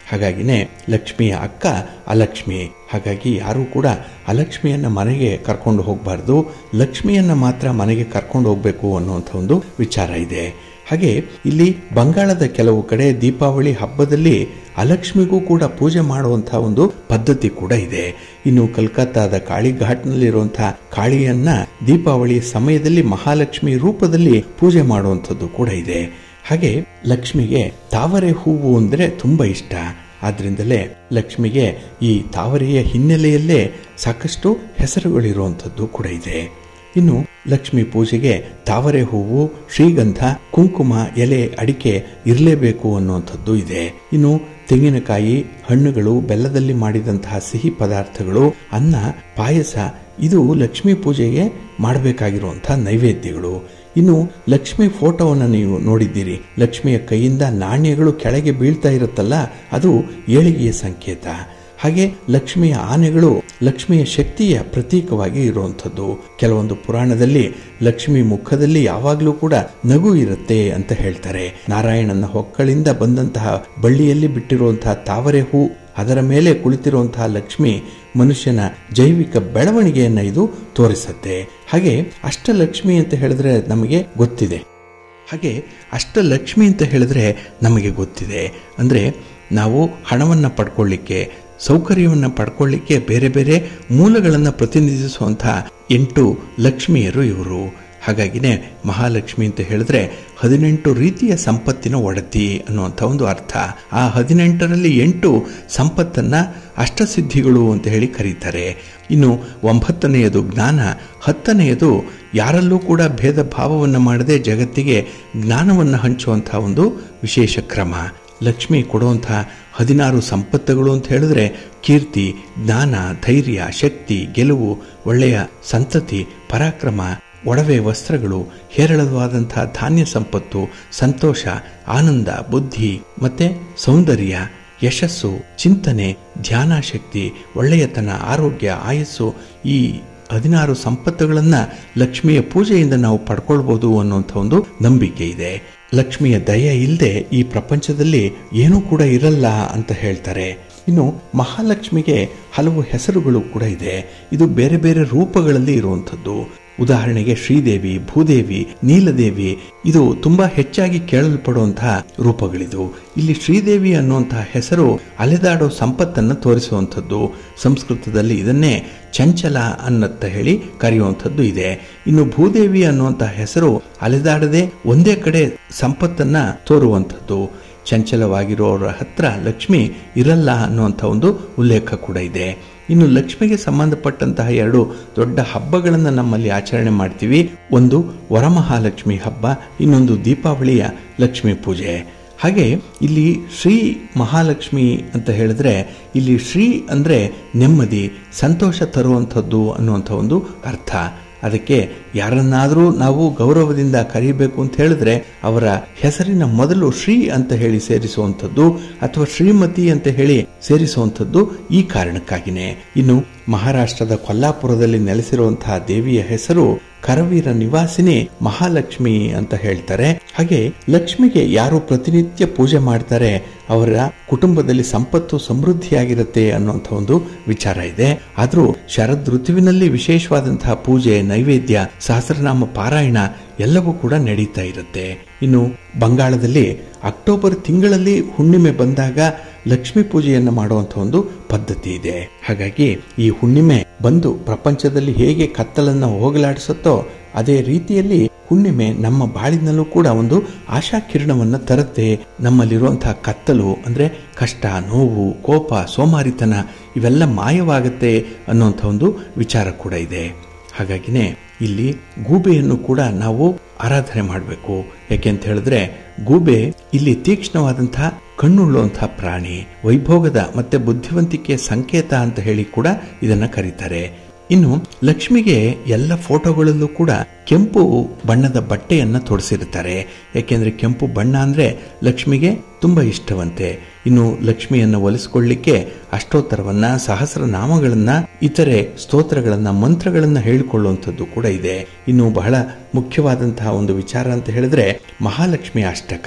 ಹಾಗಾಗಿನೇ ಲಕ್ಷ್ಮಿಯ ಅಕ್ಕ ಅಲಕ್ಷ್ಮಿ ಹಾಗಾಗಿ ಯಾರೂ ಕೂಡ ಅಲಕ್ಷ್ಮಿಯನ್ನ ಮನೆಗೆ ಕರ್ಕೊಂಡು ಹೋಗಬಾರ್ದು ಲಕ್ಷ್ಮಿಯನ್ನ ಮಾತ್ರ ಮನೆಗೆ ಕರ್ಕೊಂಡು ಹೋಗಬೇಕು ಅನ್ನುವಂಥ ಒಂದು ವಿಚಾರ ಇದೆ ಹಾಗೆ ಇಲ್ಲಿ ಬಂಗಾಳದ ಕೆಲವು ಕಡೆ ದೀಪಾವಳಿ ಹಬ್ಬದಲ್ಲಿ ಅಲಕ್ಷ್ಮಿಗೂ ಕೂಡ ಪೂಜೆ ಮಾಡುವಂತಹ ಒಂದು ಪದ್ಧತಿ ಕೂಡ ಇದೆ ಇನ್ನು ಕಲ್ಕತ್ತಾದ ಕಾಳಿಘಾಟ್ನಲ್ಲಿರುವಂತಹ ಕಾಳಿಯನ್ನ ದೀಪಾವಳಿ ಸಮಯದಲ್ಲಿ ಮಹಾಲಕ್ಷ್ಮಿ ರೂಪದಲ್ಲಿ ಪೂಜೆ ಮಾಡುವಂಥದ್ದು ಕೂಡ ಇದೆ ಹಾಗೆ ಲಕ್ಷ್ಮಿಗೆ ತಾವರೆ ಹೂವು ಅಂದರೆ ತುಂಬಾ ಇಷ್ಟ ಆದ್ರಿಂದಲೇ ಲಕ್ಷ್ಮಿಗೆ ಈ ತಾವರೆಯ ಹಿನ್ನೆಲೆಯಲ್ಲೇ ಸಾಕಷ್ಟು ಹೆಸರುಗಳಿರುವಂಥದ್ದು ಕೂಡ ಇದೆ ಇನ್ನು ಲಕ್ಷ್ಮಿ ಪೂಜೆಗೆ ತಾವರೆ ಹೂವು ಶ್ರೀಗಂಧ ಕುಂಕುಮ ಎಲೆ ಅಡಿಕೆ ಇರಲೇಬೇಕು ಅನ್ನುವಂಥದ್ದು ಇದೆ ಇನ್ನು ತೆಂಗಿನಕಾಯಿ ಹಣ್ಣುಗಳು ಬೆಲ್ಲದಲ್ಲಿ ಮಾಡಿದಂತಹ ಸಿಹಿ ಪದಾರ್ಥಗಳು ಅನ್ನ ಪಾಯಸ ಇದು ಲಕ್ಷ್ಮೀ ಪೂಜೆಗೆ ಮಾಡಬೇಕಾಗಿರುವಂತಹ ನೈವೇದ್ಯಗಳು ಇನ್ನು ಲಕ್ಷ್ಮಿ ಫೋಟೋವನ್ನು ನೀವು ನೋಡಿದ್ದೀರಿ ಲಕ್ಷ್ಮಿಯ ಕೈಯಿಂದ ನಾಣ್ಯಗಳು ಕೆಳಗೆ ಬೀಳ್ತಾ ಇರುತ್ತಲ್ಲ ಅದು ಏಳಿಗೆಯ ಸಂಕೇತ ಹಾಗೆ ಲಕ್ಷ್ಮಿಯ ಆನೆಗಳು ಲಕ್ಷ್ಮಿಯ ಶಕ್ತಿಯ ಪ್ರತೀಕವಾಗಿ ಇರುವಂಥದ್ದು ಕೆಲವೊಂದು ಪುರಾಣದಲ್ಲಿ ಲಕ್ಷ್ಮಿ ಮುಖದಲ್ಲಿ ಯಾವಾಗಲೂ ಕೂಡ ನಗು ಇರುತ್ತೆ ಅಂತ ಹೇಳ್ತಾರೆ ನಾರಾಯಣನ ಹೊಕ್ಕಳಿಂದ ಬಂದಂತಹ ಬಳ್ಳಿಯಲ್ಲಿ ಬಿಟ್ಟಿರುವಂತಹ ತಾವರೆ ಹೂ ಅದರ ಮೇಲೆ ಕುಳಿತಿರುವಂತಹ ಲಕ್ಷ್ಮಿ ಮನುಷ್ಯನ ಜೈವಿಕ ಬೆಳವಣಿಗೆಯನ್ನ ಇದು ತೋರಿಸುತ್ತೆ ಹಾಗೆ ಅಷ್ಟಲಕ್ಷ್ಮಿ ಅಂತ ಹೇಳಿದ್ರೆ ನಮಗೆ ಗೊತ್ತಿದೆ ಹಾಗೆ ಅಷ್ಟಲಕ್ಷ್ಮಿ ಅಂತ ಹೇಳಿದ್ರೆ ನಮಗೆ ಗೊತ್ತಿದೆ ಅಂದರೆ ನಾವು ಹಣವನ್ನು ಪಡ್ಕೊಳ್ಳಿಕ್ಕೆ ಸೌಕರ್ಯವನ್ನು ಪಡ್ಕೊಳ್ಳಿಕ್ಕೆ ಬೇರೆ ಬೇರೆ ಮೂಲಗಳನ್ನು ಪ್ರತಿನಿಧಿಸುವಂತಹ ಎಂಟು ಲಕ್ಷ್ಮಿಯರು ಇವರು ಹಾಗಾಗಿನೇ ಮಹಾಲಕ್ಷ್ಮಿ ಅಂತ ಹೇಳಿದ್ರೆ ಹದಿನೆಂಟು ರೀತಿಯ ಸಂಪತ್ತಿನ ಒಡತಿ ಅನ್ನುವಂಥ ಒಂದು ಅರ್ಥ ಆ ಹದಿನೆಂಟರಲ್ಲಿ ಎಂಟು ಸಂಪತ್ತನ್ನ ಅಷ್ಟಸಿದ್ಧಿಗಳು ಅಂತ ಹೇಳಿ ಕರೀತಾರೆ ಇನ್ನು ಒಂಬತ್ತನೆಯದು ಜ್ಞಾನ ಹತ್ತನೆಯದು ಯಾರಲ್ಲೂ ಕೂಡ ಭೇದ ಭಾವವನ್ನು ಮಾಡದೆ ಜಗತ್ತಿಗೆ ಜ್ಞಾನವನ್ನು ಹಂಚುವಂತಹ ಒಂದು ವಿಶೇಷ ಕ್ರಮ ಲಕ್ಷ್ಮಿ ಕೊಡುವಂತಹ ಹದಿನಾರು ಸಂಪತ್ತುಗಳು ಅಂತ ಹೇಳಿದ್ರೆ ಕೀರ್ತಿ ಜ್ಞಾನ ಧೈರ್ಯ ಶಕ್ತಿ ಗೆಲುವು ಒಳ್ಳೆಯ ಸಂತತಿ ಪರಾಕ್ರಮ ಒಡವೆ ವಸ್ತ್ರಗಳು ಹೇರಳವಾದಂತಹ ಧಾನ್ಯ ಸಂಪತ್ತು ಸಂತೋಷ ಆನಂದ ಬುದ್ಧಿ ಮತ್ತೆ ಸೌಂದರ್ಯ ಯಶಸ್ಸು ಚಿಂತನೆ ಧ್ಯಾನ ಶಕ್ತಿ ಒಳ್ಳೆಯತನ ಆರೋಗ್ಯ ಆಯಸ್ಸು ಈ ಹದಿನಾರು ಸಂಪತ್ತುಗಳನ್ನು ಲಕ್ಷ್ಮಿಯ ಪೂಜೆಯಿಂದ ನಾವು ಪಡ್ಕೊಳ್ಬೋದು ಅನ್ನುವಂಥ ಒಂದು ನಂಬಿಕೆ ಇದೆ ಲಕ್ಷ್ಮಿಯ ದಯ ಇಲ್ಲದೆ ಈ ಪ್ರಪಂಚದಲ್ಲಿ ಏನೂ ಕೂಡ ಇರಲ್ಲ ಅಂತ ಹೇಳ್ತಾರೆ ಇನ್ನು ಮಹಾಲಕ್ಷ್ಮಿಗೆ ಹಲವು ಹೆಸರುಗಳು ಕೂಡ ಇದೆ ಇದು ಬೇರೆ ಬೇರೆ ರೂಪಗಳಲ್ಲಿ ಇರುವಂಥದ್ದು ಉದಾಹರಣೆಗೆ ಶ್ರೀದೇವಿ ಭೂದೇವಿ ನೀಲದೇವಿ ಇದು ತುಂಬಾ ಹೆಚ್ಚಾಗಿ ಕೇಳಲ್ಪಡುವಂತಹ ರೂಪಗಳಿದು ಇಲ್ಲಿ ಶ್ರೀದೇವಿ ಅನ್ನುವಂತಹ ಹೆಸರು ಅಲೆದಾಡೋ ಸಂಪತ್ತನ್ನು ತೋರಿಸುವಂಥದ್ದು ಸಂಸ್ಕೃತದಲ್ಲಿ ಇದನ್ನೇ ಚಂಚಲ ಅನ್ನತ್ತ ಹೇಳಿ ಕರೆಯುವಂಥದ್ದು ಇದೆ ಇನ್ನು ಭೂದೇವಿ ಅನ್ನುವಂತಹ ಹೆಸರು ಅಲೆದಾಡದೆ ಒಂದೇ ಕಡೆ ಸಂಪತ್ತನ್ನ ತೋರುವಂಥದ್ದು ಚಂಚಲವಾಗಿರೋರ ಹತ್ರ ಲಕ್ಷ್ಮಿ ಇರಲ್ಲ ಅನ್ನುವಂಥ ಒಂದು ಉಲ್ಲೇಖ ಕೂಡ ಇದೆ ಇನ್ನು ಲಕ್ಷ್ಮಿಗೆ ಸಂಬಂಧಪಟ್ಟಂತಹ ಎರಡು ದೊಡ್ಡ ಹಬ್ಬಗಳನ್ನು ನಮ್ಮಲ್ಲಿ ಆಚರಣೆ ಮಾಡ್ತೀವಿ ಒಂದು ವರಮಹಾಲಕ್ಷ್ಮಿ ಹಬ್ಬ ಇನ್ನೊಂದು ದೀಪಾವಳಿಯ ಲಕ್ಷ್ಮೀ ಪೂಜೆ ಹಾಗೆ ಇಲ್ಲಿ ಶ್ರೀ ಮಹಾಲಕ್ಷ್ಮಿ ಅಂತ ಹೇಳಿದ್ರೆ ಇಲ್ಲಿ ಶ್ರೀ ಅಂದರೆ ನೆಮ್ಮದಿ ಸಂತೋಷ ತರುವಂಥದ್ದು ಅನ್ನುವಂಥ ಒಂದು ಅರ್ಥ ಅದಕ್ಕೆ ಯಾರನ್ನಾದರೂ ನಾವು ಗೌರವದಿಂದ ಕರೀಬೇಕು ಅಂತ ಹೇಳಿದ್ರೆ ಅವರ ಹೆಸರಿನ ಮೊದಲು ಶ್ರೀ ಅಂತ ಹೇಳಿ ಸೇರಿಸುವಂಥದ್ದು ಅಥವಾ ಶ್ರೀಮತಿ ಅಂತ ಹೇಳಿ ಸೇರಿಸುವಂಥದ್ದು ಈ ಕಾರಣಕ್ಕಾಗಿನೇ ಇನ್ನು ಮಹಾರಾಷ್ಟ್ರದ ಕೊಲ್ಲಾಪುರದಲ್ಲಿ ನೆಲೆಸಿರುವಂತಹ ದೇವಿಯ ಹೆಸರು ಕರವೀರ ನಿವಾಸಿನಿ ಮಹಾಲಕ್ಷ್ಮಿ ಅಂತ ಹೇಳ್ತಾರೆ ಹಾಗೆ ಲಕ್ಷ್ಮಿಗೆ ಯಾರು ಪ್ರತಿನಿತ್ಯ ಪೂಜೆ ಮಾಡ್ತಾರೆ ಅವರ ಕುಟುಂಬದಲ್ಲಿ ಸಂಪತ್ತು ಸಮೃದ್ಧಿಯಾಗಿರುತ್ತೆ ಅನ್ನುವಂಥ ಒಂದು ವಿಚಾರ ಇದೆ ಆದರೂ ಶರದ್ ಋತುವಿನಲ್ಲಿ ವಿಶೇಷವಾದಂತಹ ಪೂಜೆ ನೈವೇದ್ಯ ಸಹಸ್ರನಾಮ ಪಾರಾಯಣ ಎಲ್ಲವೂ ಕೂಡ ನಡೀತಾ ಇರುತ್ತೆ ಇನ್ನು ಬಂಗಾಳದಲ್ಲಿ ಅಕ್ಟೋಬರ್ ತಿಂಗಳಲ್ಲಿ ಹುಣ್ಣಿಮೆ ಬಂದಾಗ ಲಕ್ಷ್ಮೀ ಪೂಜೆಯನ್ನು ಮಾಡುವಂಥ ಒಂದು ಪದ್ಧತಿ ಇದೆ ಹಾಗಾಗಿ ಈ ಹುಣ್ಣಿಮೆ ಬಂದು ಪ್ರಪಂಚದಲ್ಲಿ ಹೇಗೆ ಕತ್ತಲನ್ನು ಹೋಗಲಾಡಿಸುತ್ತೋ ಅದೇ ರೀತಿಯಲ್ಲಿ ಹುಣ್ಣಿಮೆ ನಮ್ಮ ಬಾಳಿನಲ್ಲೂ ಕೂಡ ಒಂದು ಆಶಾ ಕಿರಣವನ್ನು ತರುತ್ತೆ ನಮ್ಮಲ್ಲಿರುವಂತಹ ಕತ್ತಲು ಅಂದ್ರೆ ಕಷ್ಟ ನೋವು ಕೋಪ ಸೋಮಾರಿತನ ಇವೆಲ್ಲ ಮಾಯವಾಗುತ್ತೆ ಅನ್ನುವಂಥ ಒಂದು ವಿಚಾರ ಕೂಡ ಇದೆ ಹಾಗಾಗಿನೇ ಇಲ್ಲಿ ಗೂಬೆಯನ್ನು ಕೂಡ ನಾವು ಆರಾಧನೆ ಮಾಡಬೇಕು ಯಾಕೆ ಅಂತ ಹೇಳಿದ್ರೆ ಗೂಬೆ ಇಲ್ಲಿ ತೀಕ್ಷ್ಣವಾದಂತಹ ಕಣ್ಣುಳ್ಳುವಂತಹ ಪ್ರಾಣಿ ವೈಭೋಗದ ಮತ್ತೆ ಬುದ್ಧಿವಂತಿಕೆಯ ಸಂಕೇತ ಅಂತ ಹೇಳಿ ಕೂಡ ಇದನ್ನ ಕರೀತಾರೆ ಇನ್ನು ಲಕ್ಷ್ಮಿಗೆ ಎಲ್ಲ ಫೋಟೋಗಳಲ್ಲೂ ಕೂಡ ಕೆಂಪು ಬಣ್ಣದ ಬಟ್ಟೆಯನ್ನ ತೊಡಿಸಿರ್ತಾರೆ ಯಾಕೆಂದ್ರೆ ಕೆಂಪು ಬಣ್ಣ ಅಂದ್ರೆ ಲಕ್ಷ್ಮಿಗೆ ತುಂಬಾ ಇಷ್ಟವಂತೆ ಇನ್ನು ಲಕ್ಷ್ಮಿಯನ್ನ ಒಲಿಸಿಕೊಳ್ಳಿಕ್ಕೆ ಅಷ್ಟೋತ್ತರವನ್ನ ಸಹಸ್ರನಾಮಗಳನ್ನ ಇತರೆ ಸ್ತೋತ್ರಗಳನ್ನ ಮಂತ್ರಗಳನ್ನ ಹೇಳಿಕೊಳ್ಳುವಂಥದ್ದು ಕೂಡ ಇದೆ ಇನ್ನು ಬಹಳ ಮುಖ್ಯವಾದಂತಹ ಒಂದು ವಿಚಾರ ಅಂತ ಹೇಳಿದ್ರೆ ಮಹಾಲಕ್ಷ್ಮಿ ಅಷ್ಟಕ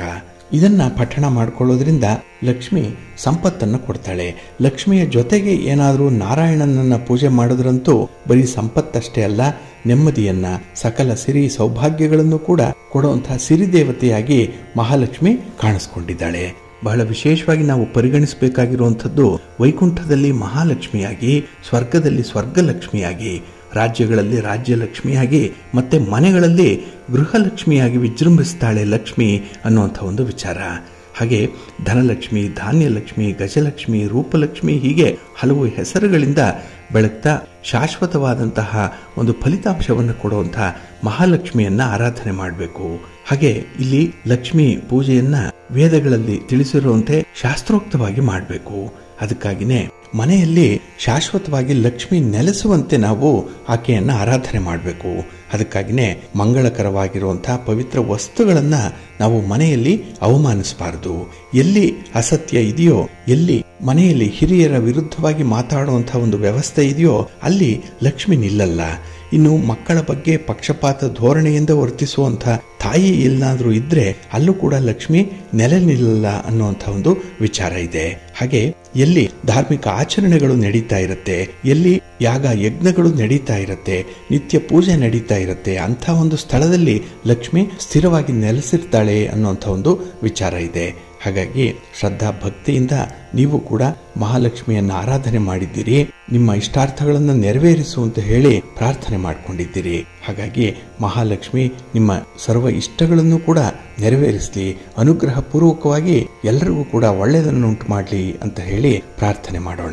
ಇದನ್ನ ಪಠಣ ಮಾಡ್ಕೊಳ್ಳೋದ್ರಿಂದ ಲಕ್ಷ್ಮಿ ಸಂಪತ್ತನ್ನು ಕೊಡ್ತಾಳೆ ಲಕ್ಷ್ಮಿಯ ಜೊತೆಗೆ ಏನಾದರೂ ನಾರಾಯಣನನ್ನ ಪೂಜೆ ಮಾಡಿದ್ರಂತೂ ಬರೀ ಸಂಪತ್ತಷ್ಟೇ ಅಲ್ಲ ನೆಮ್ಮದಿಯನ್ನ ಸಕಲ ಸಿರಿ ಸೌಭಾಗ್ಯಗಳನ್ನು ಕೂಡ ಕೊಡುವಂತಹ ಸಿರಿದೇವತೆಯಾಗಿ ಮಹಾಲಕ್ಷ್ಮಿ ಕಾಣಿಸ್ಕೊಂಡಿದ್ದಾಳೆ ಬಹಳ ವಿಶೇಷವಾಗಿ ನಾವು ಪರಿಗಣಿಸಬೇಕಾಗಿರುವಂಥದ್ದು ವೈಕುಂಠದಲ್ಲಿ ಮಹಾಲಕ್ಷ್ಮಿಯಾಗಿ ಸ್ವರ್ಗದಲ್ಲಿ ಸ್ವರ್ಗಲಕ್ಷ್ಮಿಯಾಗಿ ರಾಜ್ಯಗಳಲ್ಲಿ ರಾಜ್ಯಲಕ್ಷ್ಮಿಯಾಗಿ ಮತ್ತೆ ಮನೆಗಳಲ್ಲಿ ಗೃಹಲಕ್ಷ್ಮಿಯಾಗಿ ವಿಜೃಂಭಿಸ್ತಾಳೆ ಲಕ್ಷ್ಮಿ ಅನ್ನುವಂಥ ಒಂದು ವಿಚಾರ ಹಾಗೆ ಧನಲಕ್ಷ್ಮಿ ಧಾನ್ಯಲಕ್ಷ್ಮಿ ಗಜಲಕ್ಷ್ಮಿ ರೂಪಲಕ್ಷ್ಮಿ ಹೀಗೆ ಹಲವು ಹೆಸರುಗಳಿಂದ ಬೆಳಗ್ತಾ ಶಾಶ್ವತವಾದಂತಹ ಒಂದು ಫಲಿತಾಂಶವನ್ನು ಕೊಡುವಂತಹ ಮಹಾಲಕ್ಷ್ಮಿಯನ್ನ ಆರಾಧನೆ ಮಾಡಬೇಕು ಹಾಗೆ ಇಲ್ಲಿ ಲಕ್ಷ್ಮಿ ಪೂಜೆಯನ್ನ ವೇದಗಳಲ್ಲಿ ತಿಳಿಸಿರುವಂತೆ ಶಾಸ್ತ್ರೋಕ್ತವಾಗಿ ಮಾಡಬೇಕು ಅದಕ್ಕಾಗಿನೇ ಮನೆಯಲ್ಲಿ ಶಾಶ್ವತವಾಗಿ ಲಕ್ಷ್ಮಿ ನೆಲೆಸುವಂತೆ ನಾವು ಆಕೆಯನ್ನ ಆರಾಧನೆ ಮಾಡಬೇಕು ಅದಕ್ಕಾಗಿನೇ ಮಂಗಳಕರವಾಗಿರುವಂತಹ ಪವಿತ್ರ ವಸ್ತುಗಳನ್ನ ನಾವು ಮನೆಯಲ್ಲಿ ಅವಮಾನಿಸಬಾರದು ಎಲ್ಲಿ ಅಸತ್ಯ ಇದೆಯೋ ಎಲ್ಲಿ ಮನೆಯಲ್ಲಿ ಹಿರಿಯರ ವಿರುದ್ಧವಾಗಿ ಮಾತಾಡುವಂತಹ ಒಂದು ವ್ಯವಸ್ಥೆ ಇದೆಯೋ ಅಲ್ಲಿ ಲಕ್ಷ್ಮಿ ನಿಲ್ಲಲ್ಲ ಇನ್ನು ಮಕ್ಕಳ ಬಗ್ಗೆ ಪಕ್ಷಪಾತ ಧೋರಣೆಯಿಂದ ವರ್ತಿಸುವಂಥ ತಾಯಿ ಎಲ್ಲಾದ್ರೂ ಇದ್ರೆ ಅಲ್ಲೂ ಕೂಡ ಲಕ್ಷ್ಮಿ ನೆಲೆ ನಿಲ್ಲಲ್ಲ ಅನ್ನುವಂಥ ಒಂದು ವಿಚಾರ ಇದೆ ಹಾಗೆ ಎಲ್ಲಿ ಧಾರ್ಮಿಕ ಆಚರಣೆಗಳು ನಡೀತಾ ಇರುತ್ತೆ ಎಲ್ಲಿ ಯಾಗ ಯಜ್ಞಗಳು ನಡೀತಾ ಇರುತ್ತೆ ನಿತ್ಯ ಪೂಜೆ ನಡೀತಾ ಇರುತ್ತೆ ಅಂತ ಒಂದು ಸ್ಥಳದಲ್ಲಿ ಲಕ್ಷ್ಮಿ ಸ್ಥಿರವಾಗಿ ನೆಲೆಸಿರ್ತಾಳೆ ಅನ್ನುವಂಥ ಒಂದು ವಿಚಾರ ಇದೆ ಹಾಗಾಗಿ ಶ್ರದ್ಧಾ ಭಕ್ತಿಯಿಂದ ನೀವು ಕೂಡ ಮಹಾಲಕ್ಷ್ಮಿಯನ್ನ ಆರಾಧನೆ ಮಾಡಿದ್ದೀರಿ ನಿಮ್ಮ ಇಷ್ಟಾರ್ಥಗಳನ್ನು ನೆರವೇರಿಸು ಅಂತ ಹೇಳಿ ಪ್ರಾರ್ಥನೆ ಮಾಡಿಕೊಂಡಿದ್ದೀರಿ ಹಾಗಾಗಿ ಮಹಾಲಕ್ಷ್ಮಿ ನಿಮ್ಮ ಸರ್ವ ಇಷ್ಟಗಳನ್ನು ಕೂಡ ನೆರವೇರಿಸಲಿ ಅನುಗ್ರಹ ಪೂರ್ವಕವಾಗಿ ಎಲ್ಲರಿಗೂ ಕೂಡ ಒಳ್ಳೆಯದನ್ನು ಉಂಟು ಮಾಡಲಿ ಅಂತ ಹೇಳಿ ಪ್ರಾರ್ಥನೆ ಮಾಡೋಣ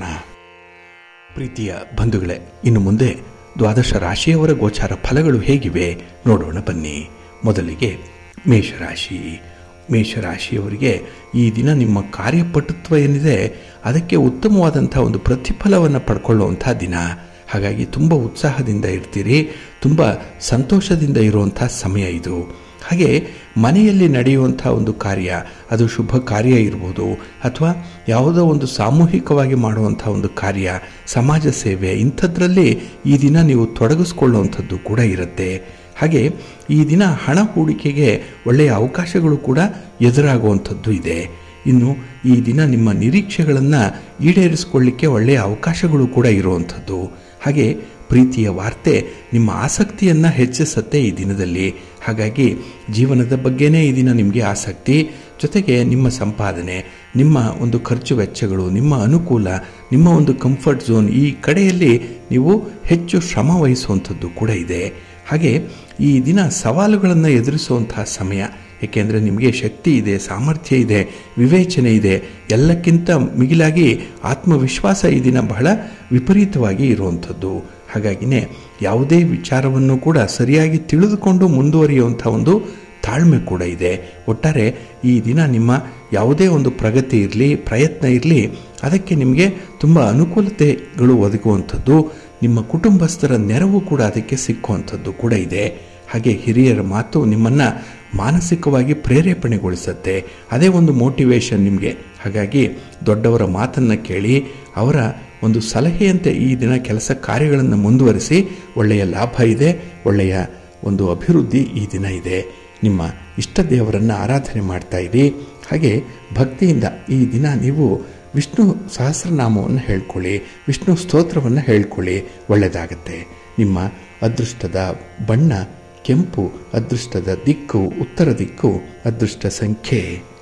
ಪ್ರೀತಿಯ ಬಂಧುಗಳೇ ಇನ್ನು ಮುಂದೆ ದ್ವಾದಶ ರಾಶಿಯವರ ಗೋಚಾರ ಫಲಗಳು ಹೇಗಿವೆ ನೋಡೋಣ ಬನ್ನಿ ಮೊದಲಿಗೆ ಮೇಷರಾಶಿ ಮೇಷರಾಶಿಯವರಿಗೆ ಈ ದಿನ ನಿಮ್ಮ ಕಾರ್ಯಪಟುತ್ವ ಏನಿದೆ ಅದಕ್ಕೆ ಉತ್ತಮವಾದಂಥ ಒಂದು ಪ್ರತಿಫಲವನ್ನು ಪಡ್ಕೊಳ್ಳುವಂಥ ದಿನ ಹಾಗಾಗಿ ತುಂಬ ಉತ್ಸಾಹದಿಂದ ಇರ್ತೀರಿ ತುಂಬ ಸಂತೋಷದಿಂದ ಇರುವಂಥ ಸಮಯ ಇದು ಹಾಗೆ ಮನೆಯಲ್ಲಿ ನಡೆಯುವಂಥ ಒಂದು ಕಾರ್ಯ ಅದು ಶುಭ ಕಾರ್ಯ ಇರ್ಬೋದು ಅಥವಾ ಯಾವುದೋ ಒಂದು ಸಾಮೂಹಿಕವಾಗಿ ಮಾಡುವಂಥ ಒಂದು ಕಾರ್ಯ ಸಮಾಜ ಸೇವೆ ಇಂಥದ್ರಲ್ಲಿ ಈ ದಿನ ನೀವು ತೊಡಗಿಸ್ಕೊಳ್ಳುವಂಥದ್ದು ಕೂಡ ಇರುತ್ತೆ ಹಾಗೆ ಈ ದಿನ ಹಣ ಹೂಡಿಕೆಗೆ ಒಳ್ಳೆಯ ಅವಕಾಶಗಳು ಕೂಡ ಎದುರಾಗುವಂಥದ್ದು ಇದೆ ಇನ್ನು ಈ ದಿನ ನಿಮ್ಮ ನಿರೀಕ್ಷೆಗಳನ್ನು ಈಡೇರಿಸಿಕೊಳ್ಳಿಕ್ಕೆ ಒಳ್ಳೆಯ ಅವಕಾಶಗಳು ಕೂಡ ಇರುವಂಥದ್ದು ಹಾಗೆ ಪ್ರೀತಿಯ ವಾರ್ತೆ ನಿಮ್ಮ ಆಸಕ್ತಿಯನ್ನು ಹೆಚ್ಚಿಸುತ್ತೆ ಈ ದಿನದಲ್ಲಿ ಹಾಗಾಗಿ ಜೀವನದ ಬಗ್ಗೆನೇ ಈ ದಿನ ನಿಮಗೆ ಆಸಕ್ತಿ ಜೊತೆಗೆ ನಿಮ್ಮ ಸಂಪಾದನೆ ನಿಮ್ಮ ಒಂದು ಖರ್ಚು ವೆಚ್ಚಗಳು ನಿಮ್ಮ ಅನುಕೂಲ ನಿಮ್ಮ ಒಂದು ಕಂಫರ್ಟ್ ಝೋನ್ ಈ ಕಡೆಯಲ್ಲಿ ನೀವು ಹೆಚ್ಚು ಶ್ರಮ ವಹಿಸುವಂಥದ್ದು ಕೂಡ ಇದೆ ಹಾಗೆ ಈ ದಿನ ಸವಾಲುಗಳನ್ನು ಎದುರಿಸುವಂತಹ ಸಮಯ ಏಕೆಂದರೆ ನಿಮಗೆ ಶಕ್ತಿ ಇದೆ ಸಾಮರ್ಥ್ಯ ಇದೆ ವಿವೇಚನೆ ಇದೆ ಎಲ್ಲಕ್ಕಿಂತ ಮಿಗಿಲಾಗಿ ಆತ್ಮವಿಶ್ವಾಸ ಈ ದಿನ ಬಹಳ ವಿಪರೀತವಾಗಿ ಇರುವಂಥದ್ದು ಹಾಗಾಗಿನೇ ಯಾವುದೇ ವಿಚಾರವನ್ನು ಕೂಡ ಸರಿಯಾಗಿ ತಿಳಿದುಕೊಂಡು ಮುಂದುವರಿಯುವಂಥ ಒಂದು ತಾಳ್ಮೆ ಕೂಡ ಇದೆ ಒಟ್ಟಾರೆ ಈ ದಿನ ನಿಮ್ಮ ಯಾವುದೇ ಒಂದು ಪ್ರಗತಿ ಇರಲಿ ಪ್ರಯತ್ನ ಇರಲಿ ಅದಕ್ಕೆ ನಿಮಗೆ ತುಂಬ ಅನುಕೂಲತೆಗಳು ಒದಗುವಂಥದ್ದು ನಿಮ್ಮ ಕುಟುಂಬಸ್ಥರ ನೆರವು ಕೂಡ ಅದಕ್ಕೆ ಸಿಕ್ಕುವಂಥದ್ದು ಕೂಡ ಇದೆ ಹಾಗೆ ಹಿರಿಯರ ಮಾತು ನಿಮ್ಮನ್ನು ಮಾನಸಿಕವಾಗಿ ಪ್ರೇರೇಪಣೆಗೊಳಿಸುತ್ತೆ ಅದೇ ಒಂದು ಮೋಟಿವೇಶನ್ ನಿಮಗೆ ಹಾಗಾಗಿ ದೊಡ್ಡವರ ಮಾತನ್ನು ಕೇಳಿ ಅವರ ಒಂದು ಸಲಹೆಯಂತೆ ಈ ದಿನ ಕೆಲಸ ಕಾರ್ಯಗಳನ್ನು ಮುಂದುವರಿಸಿ ಒಳ್ಳೆಯ ಲಾಭ ಇದೆ ಒಳ್ಳೆಯ ಒಂದು ಅಭಿವೃದ್ಧಿ ಈ ದಿನ ಇದೆ ನಿಮ್ಮ ಇಷ್ಟ ದೇವರನ್ನು ಆರಾಧನೆ ಮಾಡ್ತಾ ಇರಿ ಹಾಗೆ ಭಕ್ತಿಯಿಂದ ಈ ದಿನ ನೀವು ವಿಷ್ಣು ಸಹಸ್ರನಾಮವನ್ನು ಹೇಳ್ಕೊಳ್ಳಿ ವಿಷ್ಣು ಸ್ತೋತ್ರವನ್ನು ಹೇಳ್ಕೊಳ್ಳಿ ಒಳ್ಳೆಯದಾಗತ್ತೆ ನಿಮ್ಮ ಅದೃಷ್ಟದ ಬಣ್ಣ ಕೆಂಪು ಅದೃಷ್ಟದ ದಿಕ್ಕು ಉತ್ತರ ದಿಕ್ಕು ಅದೃಷ್ಟ ಸಂಖ್ಯೆ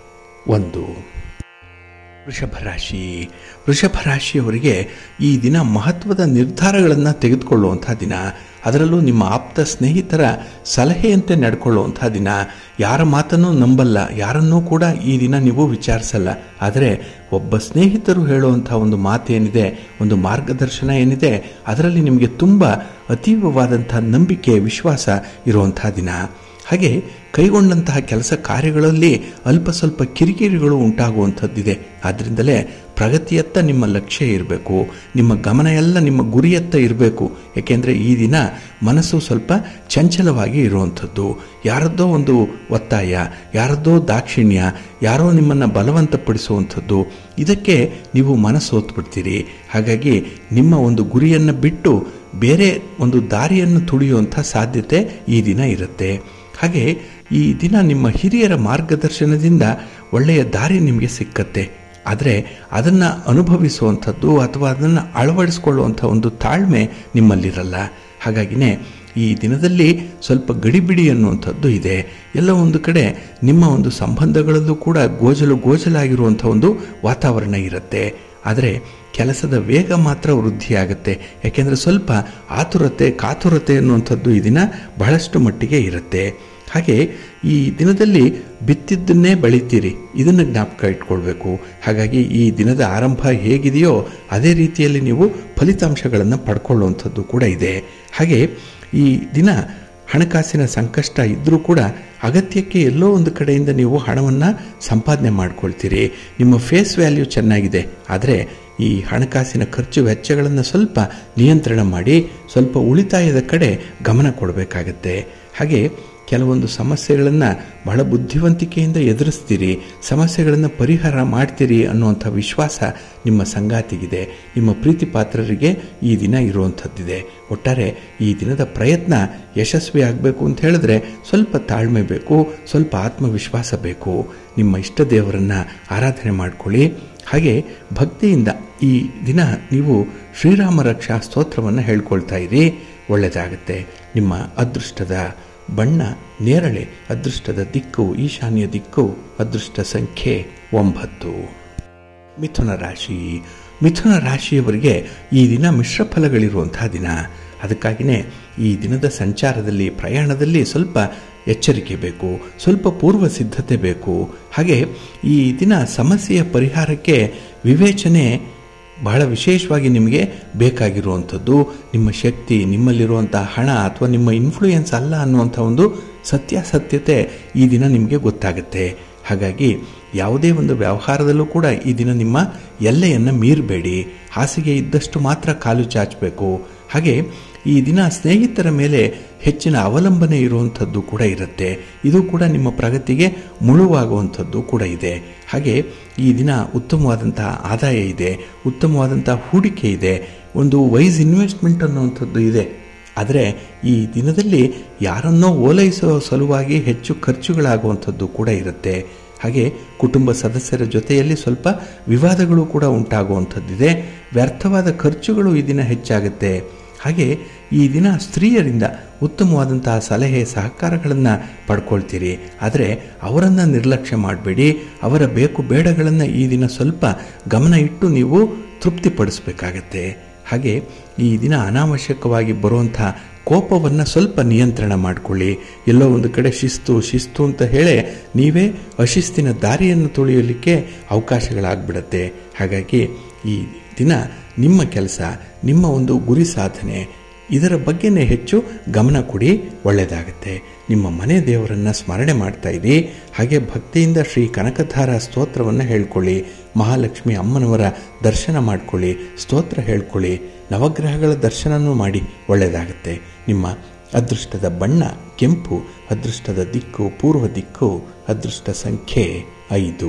ಒಂದು ವೃಷಭ ರಾಶಿ ವೃಷಭ ರಾಶಿಯವರಿಗೆ ಈ ದಿನ ಮಹತ್ವದ ನಿರ್ಧಾರಗಳನ್ನು ತೆಗೆದುಕೊಳ್ಳುವಂಥ ದಿನ ಅದರಲ್ಲೂ ನಿಮ್ಮ ಆಪ್ತ ಸ್ನೇಹಿತರ ಸಲಹೆಯಂತೆ ನಡ್ಕೊಳ್ಳುವಂಥ ದಿನ ಯಾರ ಮಾತನ್ನು ನಂಬಲ್ಲ ಯಾರನ್ನೂ ಕೂಡ ಈ ದಿನ ನೀವು ವಿಚಾರಿಸಲ್ಲ ಆದರೆ ಒಬ್ಬ ಸ್ನೇಹಿತರು ಹೇಳುವಂಥ ಒಂದು ಮಾತೇನಿದೆ ಒಂದು ಮಾರ್ಗದರ್ಶನ ಏನಿದೆ ಅದರಲ್ಲಿ ನಿಮಗೆ ತುಂಬ ಅತೀವವಾದಂಥ ನಂಬಿಕೆ ವಿಶ್ವಾಸ ಇರುವಂಥ ದಿನ ಹಾಗೆ ಕೈಗೊಂಡಂತಹ ಕೆಲಸ ಕಾರ್ಯಗಳಲ್ಲಿ ಅಲ್ಪ ಸ್ವಲ್ಪ ಕಿರಿಕಿರಿಗಳು ಉಂಟಾಗುವಂಥದ್ದಿದೆ ಆದ್ದರಿಂದಲೇ ಪ್ರಗತಿಯತ್ತ ನಿಮ್ಮ ಲಕ್ಷ್ಯ ಇರಬೇಕು ನಿಮ್ಮ ಗಮನ ಎಲ್ಲ ನಿಮ್ಮ ಗುರಿಯತ್ತ ಇರಬೇಕು ಏಕೆಂದರೆ ಈ ದಿನ ಮನಸ್ಸು ಸ್ವಲ್ಪ ಚಂಚಲವಾಗಿ ಇರುವಂಥದ್ದು ಯಾರದ್ದೋ ಒಂದು ಒತ್ತಾಯ ಯಾರದ್ದೋ ದಾಕ್ಷಿಣ್ಯ ಯಾರೋ ನಿಮ್ಮನ್ನು ಬಲವಂತಪಡಿಸುವಂಥದ್ದು ಇದಕ್ಕೆ ನೀವು ಮನಸ್ಸೋತ್ಬಿಡ್ತೀರಿ ಹಾಗಾಗಿ ನಿಮ್ಮ ಒಂದು ಗುರಿಯನ್ನು ಬಿಟ್ಟು ಬೇರೆ ಒಂದು ದಾರಿಯನ್ನು ತುಳಿಯುವಂಥ ಸಾಧ್ಯತೆ ಈ ದಿನ ಇರುತ್ತೆ ಹಾಗೆ ಈ ದಿನ ನಿಮ್ಮ ಹಿರಿಯರ ಮಾರ್ಗದರ್ಶನದಿಂದ ಒಳ್ಳೆಯ ದಾರಿ ನಿಮಗೆ ಸಿಕ್ಕತ್ತೆ ಆದರೆ ಅದನ್ನು ಅನುಭವಿಸುವಂಥದ್ದು ಅಥವಾ ಅದನ್ನು ಅಳವಡಿಸ್ಕೊಳ್ಳುವಂಥ ಒಂದು ತಾಳ್ಮೆ ನಿಮ್ಮಲ್ಲಿರಲ್ಲ ಹಾಗಾಗಿನೇ ಈ ದಿನದಲ್ಲಿ ಸ್ವಲ್ಪ ಗಡಿಬಿಡಿ ಅನ್ನುವಂಥದ್ದು ಇದೆ ಎಲ್ಲ ಒಂದು ಕಡೆ ನಿಮ್ಮ ಒಂದು ಸಂಬಂಧಗಳಲ್ಲೂ ಕೂಡ ಗೋಜಲು ಗೋಜಲಾಗಿರುವಂಥ ಒಂದು ವಾತಾವರಣ ಇರುತ್ತೆ ಆದರೆ ಕೆಲಸದ ವೇಗ ಮಾತ್ರ ವೃದ್ಧಿಯಾಗುತ್ತೆ ಯಾಕೆಂದರೆ ಸ್ವಲ್ಪ ಆತುರತೆ ಕಾತುರತೆ ಅನ್ನುವಂಥದ್ದು ಈ ದಿನ ಬಹಳಷ್ಟು ಮಟ್ಟಿಗೆ ಇರುತ್ತೆ ಹಾಗೆ ಈ ದಿನದಲ್ಲಿ ಬಿತ್ತಿದ್ದನ್ನೇ ಬೆಳಿತೀರಿ ಇದನ್ನು ಜ್ಞಾಪಕ ಇಟ್ಕೊಳ್ಬೇಕು ಹಾಗಾಗಿ ಈ ದಿನದ ಆರಂಭ ಹೇಗಿದೆಯೋ ಅದೇ ರೀತಿಯಲ್ಲಿ ನೀವು ಫಲಿತಾಂಶಗಳನ್ನು ಪಡ್ಕೊಳ್ಳುವಂಥದ್ದು ಕೂಡ ಇದೆ ಹಾಗೆ ಈ ದಿನ ಹಣಕಾಸಿನ ಸಂಕಷ್ಟ ಇದ್ದರೂ ಕೂಡ ಅಗತ್ಯಕ್ಕೆ ಎಲ್ಲೋ ಒಂದು ಕಡೆಯಿಂದ ನೀವು ಹಣವನ್ನು ಸಂಪಾದನೆ ಮಾಡ್ಕೊಳ್ತೀರಿ ನಿಮ್ಮ ಫೇಸ್ ವ್ಯಾಲ್ಯೂ ಚೆನ್ನಾಗಿದೆ ಆದರೆ ಈ ಹಣಕಾಸಿನ ಖರ್ಚು ವೆಚ್ಚಗಳನ್ನು ಸ್ವಲ್ಪ ನಿಯಂತ್ರಣ ಮಾಡಿ ಸ್ವಲ್ಪ ಉಳಿತಾಯದ ಕಡೆ ಗಮನ ಕೊಡಬೇಕಾಗತ್ತೆ ಹಾಗೆ ಕೆಲವೊಂದು ಸಮಸ್ಯೆಗಳನ್ನು ಬಹಳ ಬುದ್ಧಿವಂತಿಕೆಯಿಂದ ಎದುರಿಸ್ತೀರಿ ಸಮಸ್ಯೆಗಳನ್ನು ಪರಿಹಾರ ಮಾಡ್ತೀರಿ ಅನ್ನುವಂಥ ವಿಶ್ವಾಸ ನಿಮ್ಮ ಸಂಗಾತಿಗಿದೆ ನಿಮ್ಮ ಪ್ರೀತಿ ಪಾತ್ರರಿಗೆ ಈ ದಿನ ಇರುವಂಥದ್ದಿದೆ ಒಟ್ಟಾರೆ ಈ ದಿನದ ಪ್ರಯತ್ನ ಯಶಸ್ವಿ ಆಗಬೇಕು ಅಂತ ಹೇಳಿದ್ರೆ ಸ್ವಲ್ಪ ತಾಳ್ಮೆ ಬೇಕು ಸ್ವಲ್ಪ ಆತ್ಮವಿಶ್ವಾಸ ಬೇಕು ನಿಮ್ಮ ಇಷ್ಟ ದೇವರನ್ನು ಆರಾಧನೆ ಮಾಡ್ಕೊಳ್ಳಿ ಹಾಗೆ ಭಕ್ತಿಯಿಂದ ಈ ದಿನ ನೀವು ಶ್ರೀರಾಮ ರಕ್ಷಾ ಸ್ತೋತ್ರವನ್ನು ಹೇಳ್ಕೊಳ್ತಾ ಇರಿ ಒಳ್ಳೆಯದಾಗುತ್ತೆ ನಿಮ್ಮ ಅದೃಷ್ಟದ ಬಣ್ಣ ನೇರಳೆ ಅದೃಷ್ಟದ ದಿಕ್ಕು ಈಶಾನ್ಯ ದಿಕ್ಕು ಅದೃಷ್ಟ ಸಂಖ್ಯೆ ಒಂಬತ್ತು ಮಿಥುನ ರಾಶಿ ಮಿಥುನ ರಾಶಿಯವರಿಗೆ ಈ ದಿನ ಮಿಶ್ರ ಫಲಗಳಿರುವಂತಹ ದಿನ ಅದಕ್ಕಾಗಿಯೇ ಈ ದಿನದ ಸಂಚಾರದಲ್ಲಿ ಪ್ರಯಾಣದಲ್ಲಿ ಸ್ವಲ್ಪ ಎಚ್ಚರಿಕೆ ಬೇಕು ಸ್ವಲ್ಪ ಪೂರ್ವ ಸಿದ್ಧತೆ ಬೇಕು ಹಾಗೆ ಈ ದಿನ ಸಮಸ್ಯೆಯ ಪರಿಹಾರಕ್ಕೆ ವಿವೇಚನೆ ಬಹಳ ವಿಶೇಷವಾಗಿ ನಿಮಗೆ ಬೇಕಾಗಿರುವಂಥದ್ದು ನಿಮ್ಮ ಶಕ್ತಿ ನಿಮ್ಮಲ್ಲಿರುವಂಥ ಹಣ ಅಥವಾ ನಿಮ್ಮ ಇನ್ಫ್ಲೂಯೆನ್ಸ್ ಅಲ್ಲ ಅನ್ನುವಂಥ ಒಂದು ಸತ್ಯಾಸತ್ಯತೆ ಈ ದಿನ ನಿಮಗೆ ಗೊತ್ತಾಗುತ್ತೆ ಹಾಗಾಗಿ ಯಾವುದೇ ಒಂದು ವ್ಯವಹಾರದಲ್ಲೂ ಕೂಡ ಈ ದಿನ ನಿಮ್ಮ ಎಲ್ಲೆಯನ್ನು ಮೀರಬೇಡಿ ಹಾಸಿಗೆ ಇದ್ದಷ್ಟು ಮಾತ್ರ ಕಾಲು ಚಾಚಬೇಕು ಹಾಗೆ ಈ ದಿನ ಸ್ನೇಹಿತರ ಮೇಲೆ ಹೆಚ್ಚಿನ ಅವಲಂಬನೆ ಇರುವಂಥದ್ದು ಕೂಡ ಇರುತ್ತೆ ಇದು ಕೂಡ ನಿಮ್ಮ ಪ್ರಗತಿಗೆ ಮುಳುವಾಗುವಂಥದ್ದು ಕೂಡ ಇದೆ ಹಾಗೆ ಈ ದಿನ ಉತ್ತಮವಾದಂತಹ ಆದಾಯ ಇದೆ ಉತ್ತಮವಾದಂಥ ಹೂಡಿಕೆ ಇದೆ ಒಂದು ವೈಸ್ ಇನ್ವೆಸ್ಟ್ಮೆಂಟ್ ಅನ್ನುವಂಥದ್ದು ಇದೆ ಆದರೆ ಈ ದಿನದಲ್ಲಿ ಯಾರನ್ನೋ ಓಲೈಸುವ ಸಲುವಾಗಿ ಹೆಚ್ಚು ಖರ್ಚುಗಳಾಗುವಂಥದ್ದು ಕೂಡ ಇರುತ್ತೆ ಹಾಗೆ ಕುಟುಂಬ ಸದಸ್ಯರ ಜೊತೆಯಲ್ಲಿ ಸ್ವಲ್ಪ ವಿವಾದಗಳು ಕೂಡ ಉಂಟಾಗುವಂಥದ್ದಿದೆ ವ್ಯರ್ಥವಾದ ಖರ್ಚುಗಳು ಈ ದಿನ ಹೆಚ್ಚಾಗುತ್ತೆ ಹಾಗೆ ಈ ದಿನ ಸ್ತ್ರೀಯರಿಂದ ಉತ್ತಮವಾದಂತಹ ಸಲಹೆ ಸಹಕಾರಗಳನ್ನು ಪಡ್ಕೊಳ್ತೀರಿ ಆದರೆ ಅವರನ್ನು ನಿರ್ಲಕ್ಷ್ಯ ಮಾಡಬೇಡಿ ಅವರ ಬೇಕು ಬೇಡಗಳನ್ನು ಈ ದಿನ ಸ್ವಲ್ಪ ಗಮನ ಇಟ್ಟು ನೀವು ತೃಪ್ತಿಪಡಿಸಬೇಕಾಗತ್ತೆ ಹಾಗೆ ಈ ದಿನ ಅನಾವಶ್ಯಕವಾಗಿ ಬರುವಂಥ ಕೋಪವನ್ನು ಸ್ವಲ್ಪ ನಿಯಂತ್ರಣ ಮಾಡಿಕೊಳ್ಳಿ ಎಲ್ಲೋ ಒಂದು ಕಡೆ ಶಿಸ್ತು ಶಿಸ್ತು ಅಂತ ಹೇಳಿ ನೀವೇ ಅಶಿಸ್ತಿನ ದಾರಿಯನ್ನು ತುಳಿಯಲಿಕ್ಕೆ ಅವಕಾಶಗಳಾಗ್ಬಿಡತ್ತೆ ಹಾಗಾಗಿ ಈ ದಿನ ನಿಮ್ಮ ಕೆಲಸ ನಿಮ್ಮ ಒಂದು ಗುರಿ ಸಾಧನೆ ಇದರ ಬಗ್ಗೆನೇ ಹೆಚ್ಚು ಗಮನ ಕೊಡಿ ಒಳ್ಳೆಯದಾಗುತ್ತೆ ನಿಮ್ಮ ಮನೆ ದೇವರನ್ನು ಸ್ಮರಣೆ ಮಾಡ್ತಾ ಇರಿ ಹಾಗೆ ಭಕ್ತಿಯಿಂದ ಶ್ರೀ ಕನಕಧಾರ ಸ್ತೋತ್ರವನ್ನು ಹೇಳ್ಕೊಳ್ಳಿ ಮಹಾಲಕ್ಷ್ಮಿ ಅಮ್ಮನವರ ದರ್ಶನ ಮಾಡ್ಕೊಳ್ಳಿ ಸ್ತೋತ್ರ ಹೇಳ್ಕೊಳ್ಳಿ ನವಗ್ರಹಗಳ ದರ್ಶನನೂ ಮಾಡಿ ಒಳ್ಳೆಯದಾಗುತ್ತೆ ನಿಮ್ಮ ಅದೃಷ್ಟದ ಬಣ್ಣ ಕೆಂಪು ಅದೃಷ್ಟದ ದಿಕ್ಕು ಪೂರ್ವ ದಿಕ್ಕು ಅದೃಷ್ಟ ಸಂಖ್ಯೆ ಐದು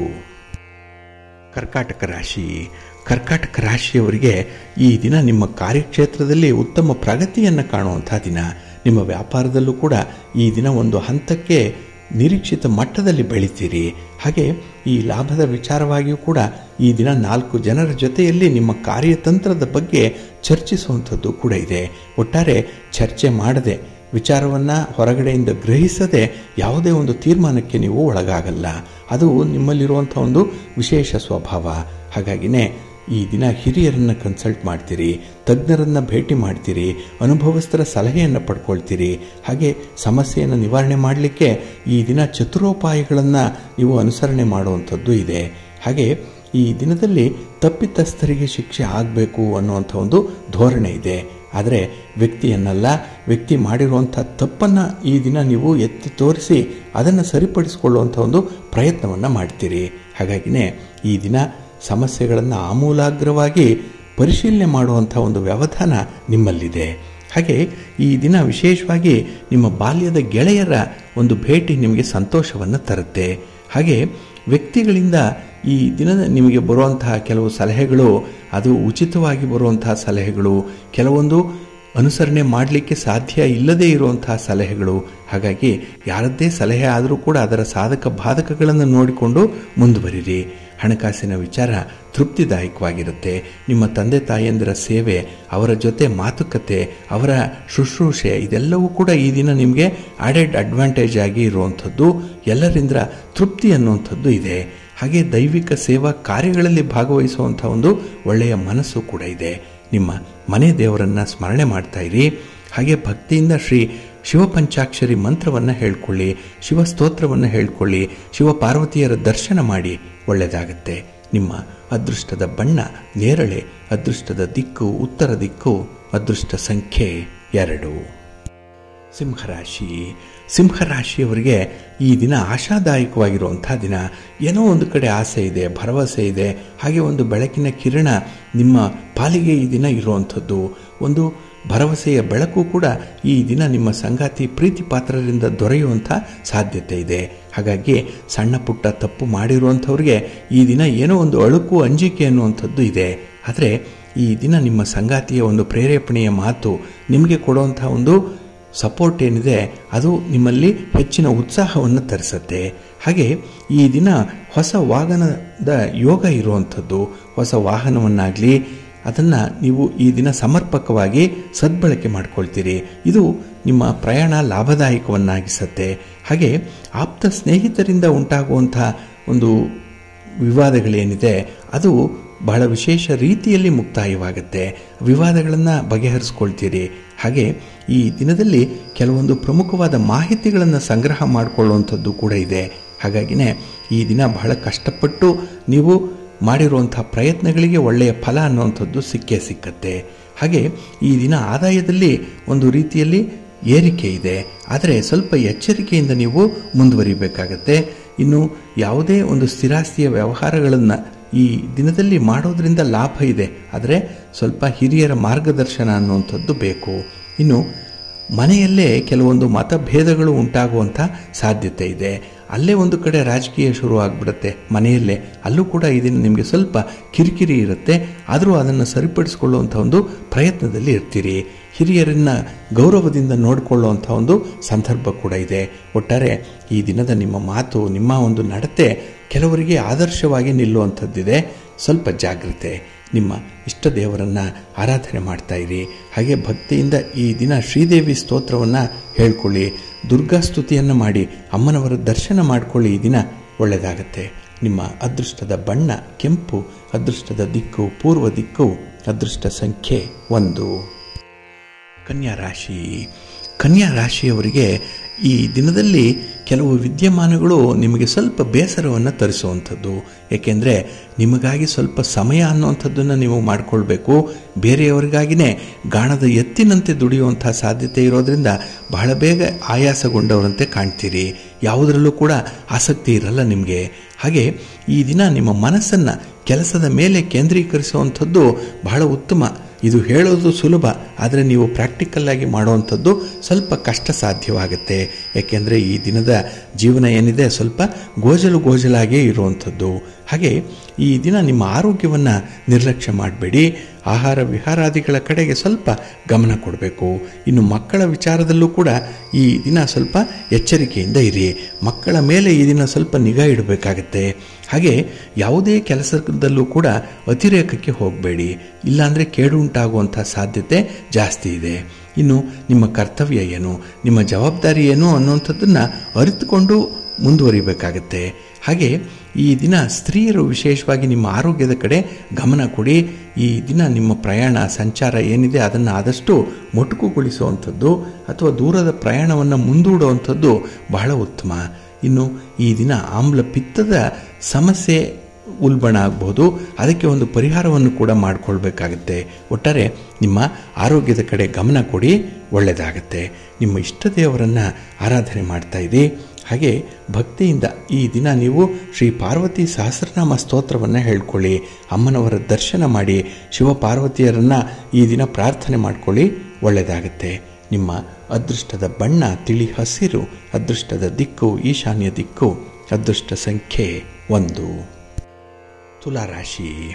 ಕರ್ಕಾಟಕ ರಾಶಿ ಕರ್ಕಾಟಕ ರಾಶಿಯವರಿಗೆ ಈ ದಿನ ನಿಮ್ಮ ಕಾರ್ಯಕ್ಷೇತ್ರದಲ್ಲಿ ಉತ್ತಮ ಪ್ರಗತಿಯನ್ನು ಕಾಣುವಂಥ ದಿನ ನಿಮ್ಮ ವ್ಯಾಪಾರದಲ್ಲೂ ಕೂಡ ಈ ದಿನ ಒಂದು ಹಂತಕ್ಕೆ ನಿರೀಕ್ಷಿತ ಮಟ್ಟದಲ್ಲಿ ಬೆಳಿತೀರಿ ಹಾಗೆ ಈ ಲಾಭದ ವಿಚಾರವಾಗಿಯೂ ಕೂಡ ಈ ದಿನ ನಾಲ್ಕು ಜನರ ಜೊತೆಯಲ್ಲಿ ನಿಮ್ಮ ಕಾರ್ಯತಂತ್ರದ ಬಗ್ಗೆ ಚರ್ಚಿಸುವಂಥದ್ದು ಕೂಡ ಇದೆ ಒಟ್ಟಾರೆ ಚರ್ಚೆ ಮಾಡದೆ ವಿಚಾರವನ್ನು ಹೊರಗಡೆಯಿಂದ ಗ್ರಹಿಸದೆ ಯಾವುದೇ ಒಂದು ತೀರ್ಮಾನಕ್ಕೆ ನೀವು ಒಳಗಾಗಲ್ಲ ಅದು ನಿಮ್ಮಲ್ಲಿರುವಂಥ ಒಂದು ವಿಶೇಷ ಸ್ವಭಾವ ಹಾಗಾಗಿನೇ ಈ ದಿನ ಹಿರಿಯರನ್ನು ಕನ್ಸಲ್ಟ್ ಮಾಡ್ತೀರಿ ತಜ್ಞರನ್ನು ಭೇಟಿ ಮಾಡ್ತೀರಿ ಅನುಭವಸ್ಥರ ಸಲಹೆಯನ್ನು ಪಡ್ಕೊಳ್ತೀರಿ ಹಾಗೆ ಸಮಸ್ಯೆಯನ್ನು ನಿವಾರಣೆ ಮಾಡಲಿಕ್ಕೆ ಈ ದಿನ ಚತುರೋಪಾಯಗಳನ್ನು ನೀವು ಅನುಸರಣೆ ಮಾಡುವಂಥದ್ದು ಇದೆ ಹಾಗೆ ಈ ದಿನದಲ್ಲಿ ತಪ್ಪಿತಸ್ಥರಿಗೆ ಶಿಕ್ಷೆ ಆಗಬೇಕು ಅನ್ನುವಂಥ ಒಂದು ಧೋರಣೆ ಇದೆ ಆದರೆ ವ್ಯಕ್ತಿಯನ್ನಲ್ಲ ವ್ಯಕ್ತಿ ಮಾಡಿರುವಂಥ ತಪ್ಪನ್ನು ಈ ದಿನ ನೀವು ಎತ್ತಿ ತೋರಿಸಿ ಅದನ್ನು ಸರಿಪಡಿಸಿಕೊಳ್ಳುವಂಥ ಒಂದು ಪ್ರಯತ್ನವನ್ನು ಮಾಡ್ತೀರಿ ಹಾಗಾಗಿನೇ ಈ ದಿನ ಸಮಸ್ಯೆಗಳನ್ನು ಆಮೂಲಾಗ್ರವಾಗಿ ಪರಿಶೀಲನೆ ಮಾಡುವಂಥ ಒಂದು ವ್ಯವಧಾನ ನಿಮ್ಮಲ್ಲಿದೆ ಹಾಗೆ ಈ ದಿನ ವಿಶೇಷವಾಗಿ ನಿಮ್ಮ ಬಾಲ್ಯದ ಗೆಳೆಯರ ಒಂದು ಭೇಟಿ ನಿಮಗೆ ಸಂತೋಷವನ್ನು ತರುತ್ತೆ ಹಾಗೆ ವ್ಯಕ್ತಿಗಳಿಂದ ಈ ದಿನದ ನಿಮಗೆ ಬರುವಂತಹ ಕೆಲವು ಸಲಹೆಗಳು ಅದು ಉಚಿತವಾಗಿ ಬರುವಂತಹ ಸಲಹೆಗಳು ಕೆಲವೊಂದು ಅನುಸರಣೆ ಮಾಡಲಿಕ್ಕೆ ಸಾಧ್ಯ ಇಲ್ಲದೇ ಇರುವಂತಹ ಸಲಹೆಗಳು ಹಾಗಾಗಿ ಯಾರದ್ದೇ ಸಲಹೆ ಆದರೂ ಕೂಡ ಅದರ ಸಾಧಕ ಬಾಧಕಗಳನ್ನು ನೋಡಿಕೊಂಡು ಮುಂದುವರಿರಿ ಹಣಕಾಸಿನ ವಿಚಾರ ತೃಪ್ತಿದಾಯಕವಾಗಿರುತ್ತೆ ನಿಮ್ಮ ತಂದೆ ತಾಯಿಯಂದಿರ ಸೇವೆ ಅವರ ಜೊತೆ ಮಾತುಕತೆ ಅವರ ಶುಶ್ರೂಷೆ ಇದೆಲ್ಲವೂ ಕೂಡ ಈ ದಿನ ನಿಮಗೆ ಆಡೆಡ್ ಅಡ್ವಾಂಟೇಜ್ ಆಗಿ ಇರುವಂಥದ್ದು ಎಲ್ಲರಿಂದ ತೃಪ್ತಿ ಅನ್ನುವಂಥದ್ದು ಇದೆ ಹಾಗೆ ದೈವಿಕ ಸೇವಾ ಕಾರ್ಯಗಳಲ್ಲಿ ಭಾಗವಹಿಸುವಂಥ ಒಂದು ಒಳ್ಳೆಯ ಮನಸ್ಸು ಕೂಡ ಇದೆ ನಿಮ್ಮ ಮನೆ ದೇವರನ್ನು ಸ್ಮರಣೆ ಮಾಡ್ತಾ ಇರಿ ಹಾಗೆ ಭಕ್ತಿಯಿಂದ ಶ್ರೀ ಶಿವಪಂಚಾಕ್ಷರಿ ಮಂತ್ರವನ್ನು ಹೇಳ್ಕೊಳ್ಳಿ ಶಿವಸ್ತೋತ್ರವನ್ನು ಹೇಳ್ಕೊಳ್ಳಿ ಶಿವಪಾರ್ವತಿಯರ ದರ್ಶನ ಮಾಡಿ ಒಳ್ಳೆಯದಾಗತ್ತೆ ನಿಮ್ಮ ಅದೃಷ್ಟದ ಬಣ್ಣ ನೇರಳೆ ಅದೃಷ್ಟದ ದಿಕ್ಕು ಉತ್ತರ ದಿಕ್ಕು ಅದೃಷ್ಟ ಸಂಖ್ಯೆ ಎರಡು ಸಿಂಹರಾಶಿ ಸಿಂಹರಾಶಿಯವರಿಗೆ ಈ ದಿನ ಆಶಾದಾಯಕವಾಗಿರುವಂಥ ದಿನ ಏನೋ ಒಂದು ಕಡೆ ಆಸೆ ಇದೆ ಭರವಸೆ ಇದೆ ಹಾಗೆ ಒಂದು ಬೆಳಕಿನ ಕಿರಣ ನಿಮ್ಮ ಪಾಲಿಗೆ ಈ ದಿನ ಇರುವಂಥದ್ದು ಒಂದು ಭರವಸೆಯ ಬೆಳಕು ಕೂಡ ಈ ದಿನ ನಿಮ್ಮ ಸಂಗಾತಿ ಪ್ರೀತಿ ಪಾತ್ರರಿಂದ ದೊರೆಯುವಂಥ ಸಾಧ್ಯತೆ ಇದೆ ಹಾಗಾಗಿ ಸಣ್ಣ ಪುಟ್ಟ ತಪ್ಪು ಮಾಡಿರುವಂಥವ್ರಿಗೆ ಈ ದಿನ ಏನೋ ಒಂದು ಅಳುಕು ಅಂಜಿಕೆ ಅನ್ನುವಂಥದ್ದು ಇದೆ ಆದರೆ ಈ ದಿನ ನಿಮ್ಮ ಸಂಗಾತಿಯ ಒಂದು ಪ್ರೇರೇಪಣೆಯ ಮಾತು ನಿಮಗೆ ಕೊಡುವಂಥ ಒಂದು ಸಪೋರ್ಟ್ ಏನಿದೆ ಅದು ನಿಮ್ಮಲ್ಲಿ ಹೆಚ್ಚಿನ ಉತ್ಸಾಹವನ್ನು ತರಿಸುತ್ತೆ ಹಾಗೆ ಈ ದಿನ ಹೊಸ ವಾಹನದ ಯೋಗ ಇರುವಂಥದ್ದು ಹೊಸ ವಾಹನವನ್ನಾಗಲಿ ಅದನ್ನು ನೀವು ಈ ದಿನ ಸಮರ್ಪಕವಾಗಿ ಸದ್ಬಳಕೆ ಮಾಡ್ಕೊಳ್ತೀರಿ ಇದು ನಿಮ್ಮ ಪ್ರಯಾಣ ಲಾಭದಾಯಕವನ್ನಾಗಿಸುತ್ತೆ ಹಾಗೆ ಆಪ್ತ ಸ್ನೇಹಿತರಿಂದ ಉಂಟಾಗುವಂಥ ಒಂದು ವಿವಾದಗಳೇನಿದೆ ಅದು ಬಹಳ ವಿಶೇಷ ರೀತಿಯಲ್ಲಿ ಮುಕ್ತಾಯವಾಗುತ್ತೆ ವಿವಾದಗಳನ್ನು ಬಗೆಹರಿಸ್ಕೊಳ್ತೀರಿ ಹಾಗೆ ಈ ದಿನದಲ್ಲಿ ಕೆಲವೊಂದು ಪ್ರಮುಖವಾದ ಮಾಹಿತಿಗಳನ್ನು ಸಂಗ್ರಹ ಮಾಡಿಕೊಳ್ಳುವಂಥದ್ದು ಕೂಡ ಇದೆ ಹಾಗಾಗಿನೇ ಈ ದಿನ ಬಹಳ ಕಷ್ಟಪಟ್ಟು ನೀವು ಮಾಡಿರುವಂಥ ಪ್ರಯತ್ನಗಳಿಗೆ ಒಳ್ಳೆಯ ಫಲ ಅನ್ನುವಂಥದ್ದು ಸಿಕ್ಕೇ ಸಿಕ್ಕತ್ತೆ ಹಾಗೆ ಈ ದಿನ ಆದಾಯದಲ್ಲಿ ಒಂದು ರೀತಿಯಲ್ಲಿ ಏರಿಕೆ ಇದೆ ಆದರೆ ಸ್ವಲ್ಪ ಎಚ್ಚರಿಕೆಯಿಂದ ನೀವು ಮುಂದುವರಿಬೇಕಾಗತ್ತೆ ಇನ್ನು ಯಾವುದೇ ಒಂದು ಸ್ಥಿರಾಸ್ತಿಯ ವ್ಯವಹಾರಗಳನ್ನು ಈ ದಿನದಲ್ಲಿ ಮಾಡೋದ್ರಿಂದ ಲಾಭ ಇದೆ ಆದರೆ ಸ್ವಲ್ಪ ಹಿರಿಯರ ಮಾರ್ಗದರ್ಶನ ಅನ್ನುವಂಥದ್ದು ಬೇಕು ಇನ್ನು ಮನೆಯಲ್ಲೇ ಕೆಲವೊಂದು ಮತಭೇದಗಳು ಉಂಟಾಗುವಂಥ ಸಾಧ್ಯತೆ ಇದೆ ಅಲ್ಲೇ ಒಂದು ಕಡೆ ರಾಜಕೀಯ ಶುರು ಆಗಿಬಿಡುತ್ತೆ ಮನೆಯಲ್ಲೇ ಅಲ್ಲೂ ಕೂಡ ಇದನ್ನು ನಿಮಗೆ ಸ್ವಲ್ಪ ಕಿರಿಕಿರಿ ಇರುತ್ತೆ ಆದರೂ ಅದನ್ನು ಸರಿಪಡಿಸಿಕೊಳ್ಳುವಂಥ ಒಂದು ಪ್ರಯತ್ನದಲ್ಲಿ ಇರ್ತೀರಿ ಹಿರಿಯರನ್ನ ಗೌರವದಿಂದ ನೋಡಿಕೊಳ್ಳುವಂಥ ಒಂದು ಸಂದರ್ಭ ಕೂಡ ಇದೆ ಒಟ್ಟಾರೆ ಈ ದಿನದ ನಿಮ್ಮ ಮಾತು ನಿಮ್ಮ ಒಂದು ನಡತೆ ಕೆಲವರಿಗೆ ಆದರ್ಶವಾಗಿ ನಿಲ್ಲುವಂಥದ್ದಿದೆ ಸ್ವಲ್ಪ ಜಾಗ್ರತೆ ನಿಮ್ಮ ಇಷ್ಟ ದೇವರನ್ನು ಆರಾಧನೆ ಮಾಡ್ತಾ ಇರಿ ಹಾಗೆ ಭಕ್ತಿಯಿಂದ ಈ ದಿನ ಶ್ರೀದೇವಿ ಸ್ತೋತ್ರವನ್ನು ಹೇಳ್ಕೊಳ್ಳಿ ದುರ್ಗಾ ಸ್ತುತಿಯನ್ನು ಮಾಡಿ ಅಮ್ಮನವರ ದರ್ಶನ ಮಾಡಿಕೊಳ್ಳಿ ಈ ದಿನ ಒಳ್ಳೆಯದಾಗತ್ತೆ ನಿಮ್ಮ ಅದೃಷ್ಟದ ಬಣ್ಣ ಕೆಂಪು ಅದೃಷ್ಟದ ದಿಕ್ಕು ಪೂರ್ವ ದಿಕ್ಕು ಅದೃಷ್ಟ ಸಂಖ್ಯೆ ಒಂದು ಕನ್ಯಾ ರಾಶಿ ಕನ್ಯಾ ರಾಶಿಯವರಿಗೆ ಈ ದಿನದಲ್ಲಿ ಕೆಲವು ವಿದ್ಯಮಾನಗಳು ನಿಮಗೆ ಸ್ವಲ್ಪ ಬೇಸರವನ್ನು ತರಿಸುವಂಥದ್ದು ಏಕೆಂದರೆ ನಿಮಗಾಗಿ ಸ್ವಲ್ಪ ಸಮಯ ಅನ್ನುವಂಥದ್ದನ್ನು ನೀವು ಮಾಡಿಕೊಳ್ಬೇಕು ಬೇರೆಯವರಿಗಾಗಿಯೇ ಗಾಣದ ಎತ್ತಿನಂತೆ ದುಡಿಯುವಂಥ ಸಾಧ್ಯತೆ ಇರೋದರಿಂದ ಬಹಳ ಬೇಗ ಆಯಾಸಗೊಂಡವರಂತೆ ಕಾಣ್ತೀರಿ ಯಾವುದರಲ್ಲೂ ಕೂಡ ಆಸಕ್ತಿ ಇರಲ್ಲ ನಿಮಗೆ ಹಾಗೆ ಈ ದಿನ ನಿಮ್ಮ ಮನಸ್ಸನ್ನು ಕೆಲಸದ ಮೇಲೆ ಕೇಂದ್ರೀಕರಿಸುವಂಥದ್ದು ಬಹಳ ಉತ್ತಮ ಇದು ಹೇಳೋದು ಸುಲಭ ಆದರೆ ನೀವು ಪ್ರಾಕ್ಟಿಕಲ್ಲಾಗಿ ಮಾಡುವಂಥದ್ದು ಸ್ವಲ್ಪ ಕಷ್ಟ ಸಾಧ್ಯವಾಗುತ್ತೆ ಯಾಕೆಂದರೆ ಈ ದಿನದ ಜೀವನ ಏನಿದೆ ಸ್ವಲ್ಪ ಗೋಜಲು ಗೋಜಲಾಗೇ ಇರುವಂಥದ್ದು ಹಾಗೆ ಈ ದಿನ ನಿಮ್ಮ ಆರೋಗ್ಯವನ್ನು ನಿರ್ಲಕ್ಷ್ಯ ಮಾಡಬೇಡಿ ಆಹಾರ ವಿಹಾರಾದಿಗಳ ಕಡೆಗೆ ಸ್ವಲ್ಪ ಗಮನ ಕೊಡಬೇಕು ಇನ್ನು ಮಕ್ಕಳ ವಿಚಾರದಲ್ಲೂ ಕೂಡ ಈ ದಿನ ಸ್ವಲ್ಪ ಎಚ್ಚರಿಕೆಯಿಂದ ಇರಿ ಮಕ್ಕಳ ಮೇಲೆ ಈ ದಿನ ಸ್ವಲ್ಪ ನಿಗಾ ಇಡಬೇಕಾಗತ್ತೆ ಹಾಗೆ ಯಾವುದೇ ಕೆಲಸದಲ್ಲೂ ಕೂಡ ಅತಿರೇಕಕ್ಕೆ ಹೋಗಬೇಡಿ ಇಲ್ಲಾಂದರೆ ಕೇಡು ಉಂಟಾಗುವಂಥ ಸಾಧ್ಯತೆ ಜಾಸ್ತಿ ಇದೆ ಇನ್ನು ನಿಮ್ಮ ಕರ್ತವ್ಯ ಏನು ನಿಮ್ಮ ಜವಾಬ್ದಾರಿ ಏನು ಅನ್ನುವಂಥದ್ದನ್ನು ಅರಿತುಕೊಂಡು ಮುಂದುವರಿಬೇಕಾಗತ್ತೆ ಹಾಗೆ ಈ ದಿನ ಸ್ತ್ರೀಯರು ವಿಶೇಷವಾಗಿ ನಿಮ್ಮ ಆರೋಗ್ಯದ ಕಡೆ ಗಮನ ಕೊಡಿ ಈ ದಿನ ನಿಮ್ಮ ಪ್ರಯಾಣ ಸಂಚಾರ ಏನಿದೆ ಅದನ್ನು ಆದಷ್ಟು ಮೊಟಕುಗೊಳಿಸುವಂಥದ್ದು ಅಥವಾ ದೂರದ ಪ್ರಯಾಣವನ್ನು ಮುಂದೂಡುವಂಥದ್ದು ಬಹಳ ಉತ್ತಮ ಇನ್ನು ಈ ದಿನ ಆಮ್ಲ ಪಿತ್ತದ ಸಮಸ್ಯೆ ಉಲ್ಬಣ ಆಗ್ಬೋದು ಅದಕ್ಕೆ ಒಂದು ಪರಿಹಾರವನ್ನು ಕೂಡ ಮಾಡಿಕೊಳ್ಬೇಕಾಗತ್ತೆ ಒಟ್ಟಾರೆ ನಿಮ್ಮ ಆರೋಗ್ಯದ ಕಡೆ ಗಮನ ಕೊಡಿ ಒಳ್ಳೆಯದಾಗತ್ತೆ ನಿಮ್ಮ ಇಷ್ಟ ದೇವರನ್ನು ಆರಾಧನೆ ಮಾಡ್ತಾ ಇರಿ ಹಾಗೆ ಭಕ್ತಿಯಿಂದ ಈ ದಿನ ನೀವು ಶ್ರೀ ಪಾರ್ವತಿ ಸಹಸ್ರನಾಮ ಸ್ತೋತ್ರವನ್ನು ಹೇಳ್ಕೊಳ್ಳಿ ಅಮ್ಮನವರ ದರ್ಶನ ಮಾಡಿ ಶಿವಪಾರ್ವತಿಯರನ್ನು ಈ ದಿನ ಪ್ರಾರ್ಥನೆ ಮಾಡ್ಕೊಳ್ಳಿ ಒಳ್ಳೆಯದಾಗತ್ತೆ ನಿಮ್ಮ ಅದೃಷ್ಟದ ಬಣ್ಣ ತಿಳಿ ಹಸಿರು ಅದೃಷ್ಟದ ದಿಕ್ಕು ಈಶಾನ್ಯ ದಿಕ್ಕು ಅದೃಷ್ಟ ಸಂಖ್ಯೆ ಒಂದು ತುಲಾರಾಶಿ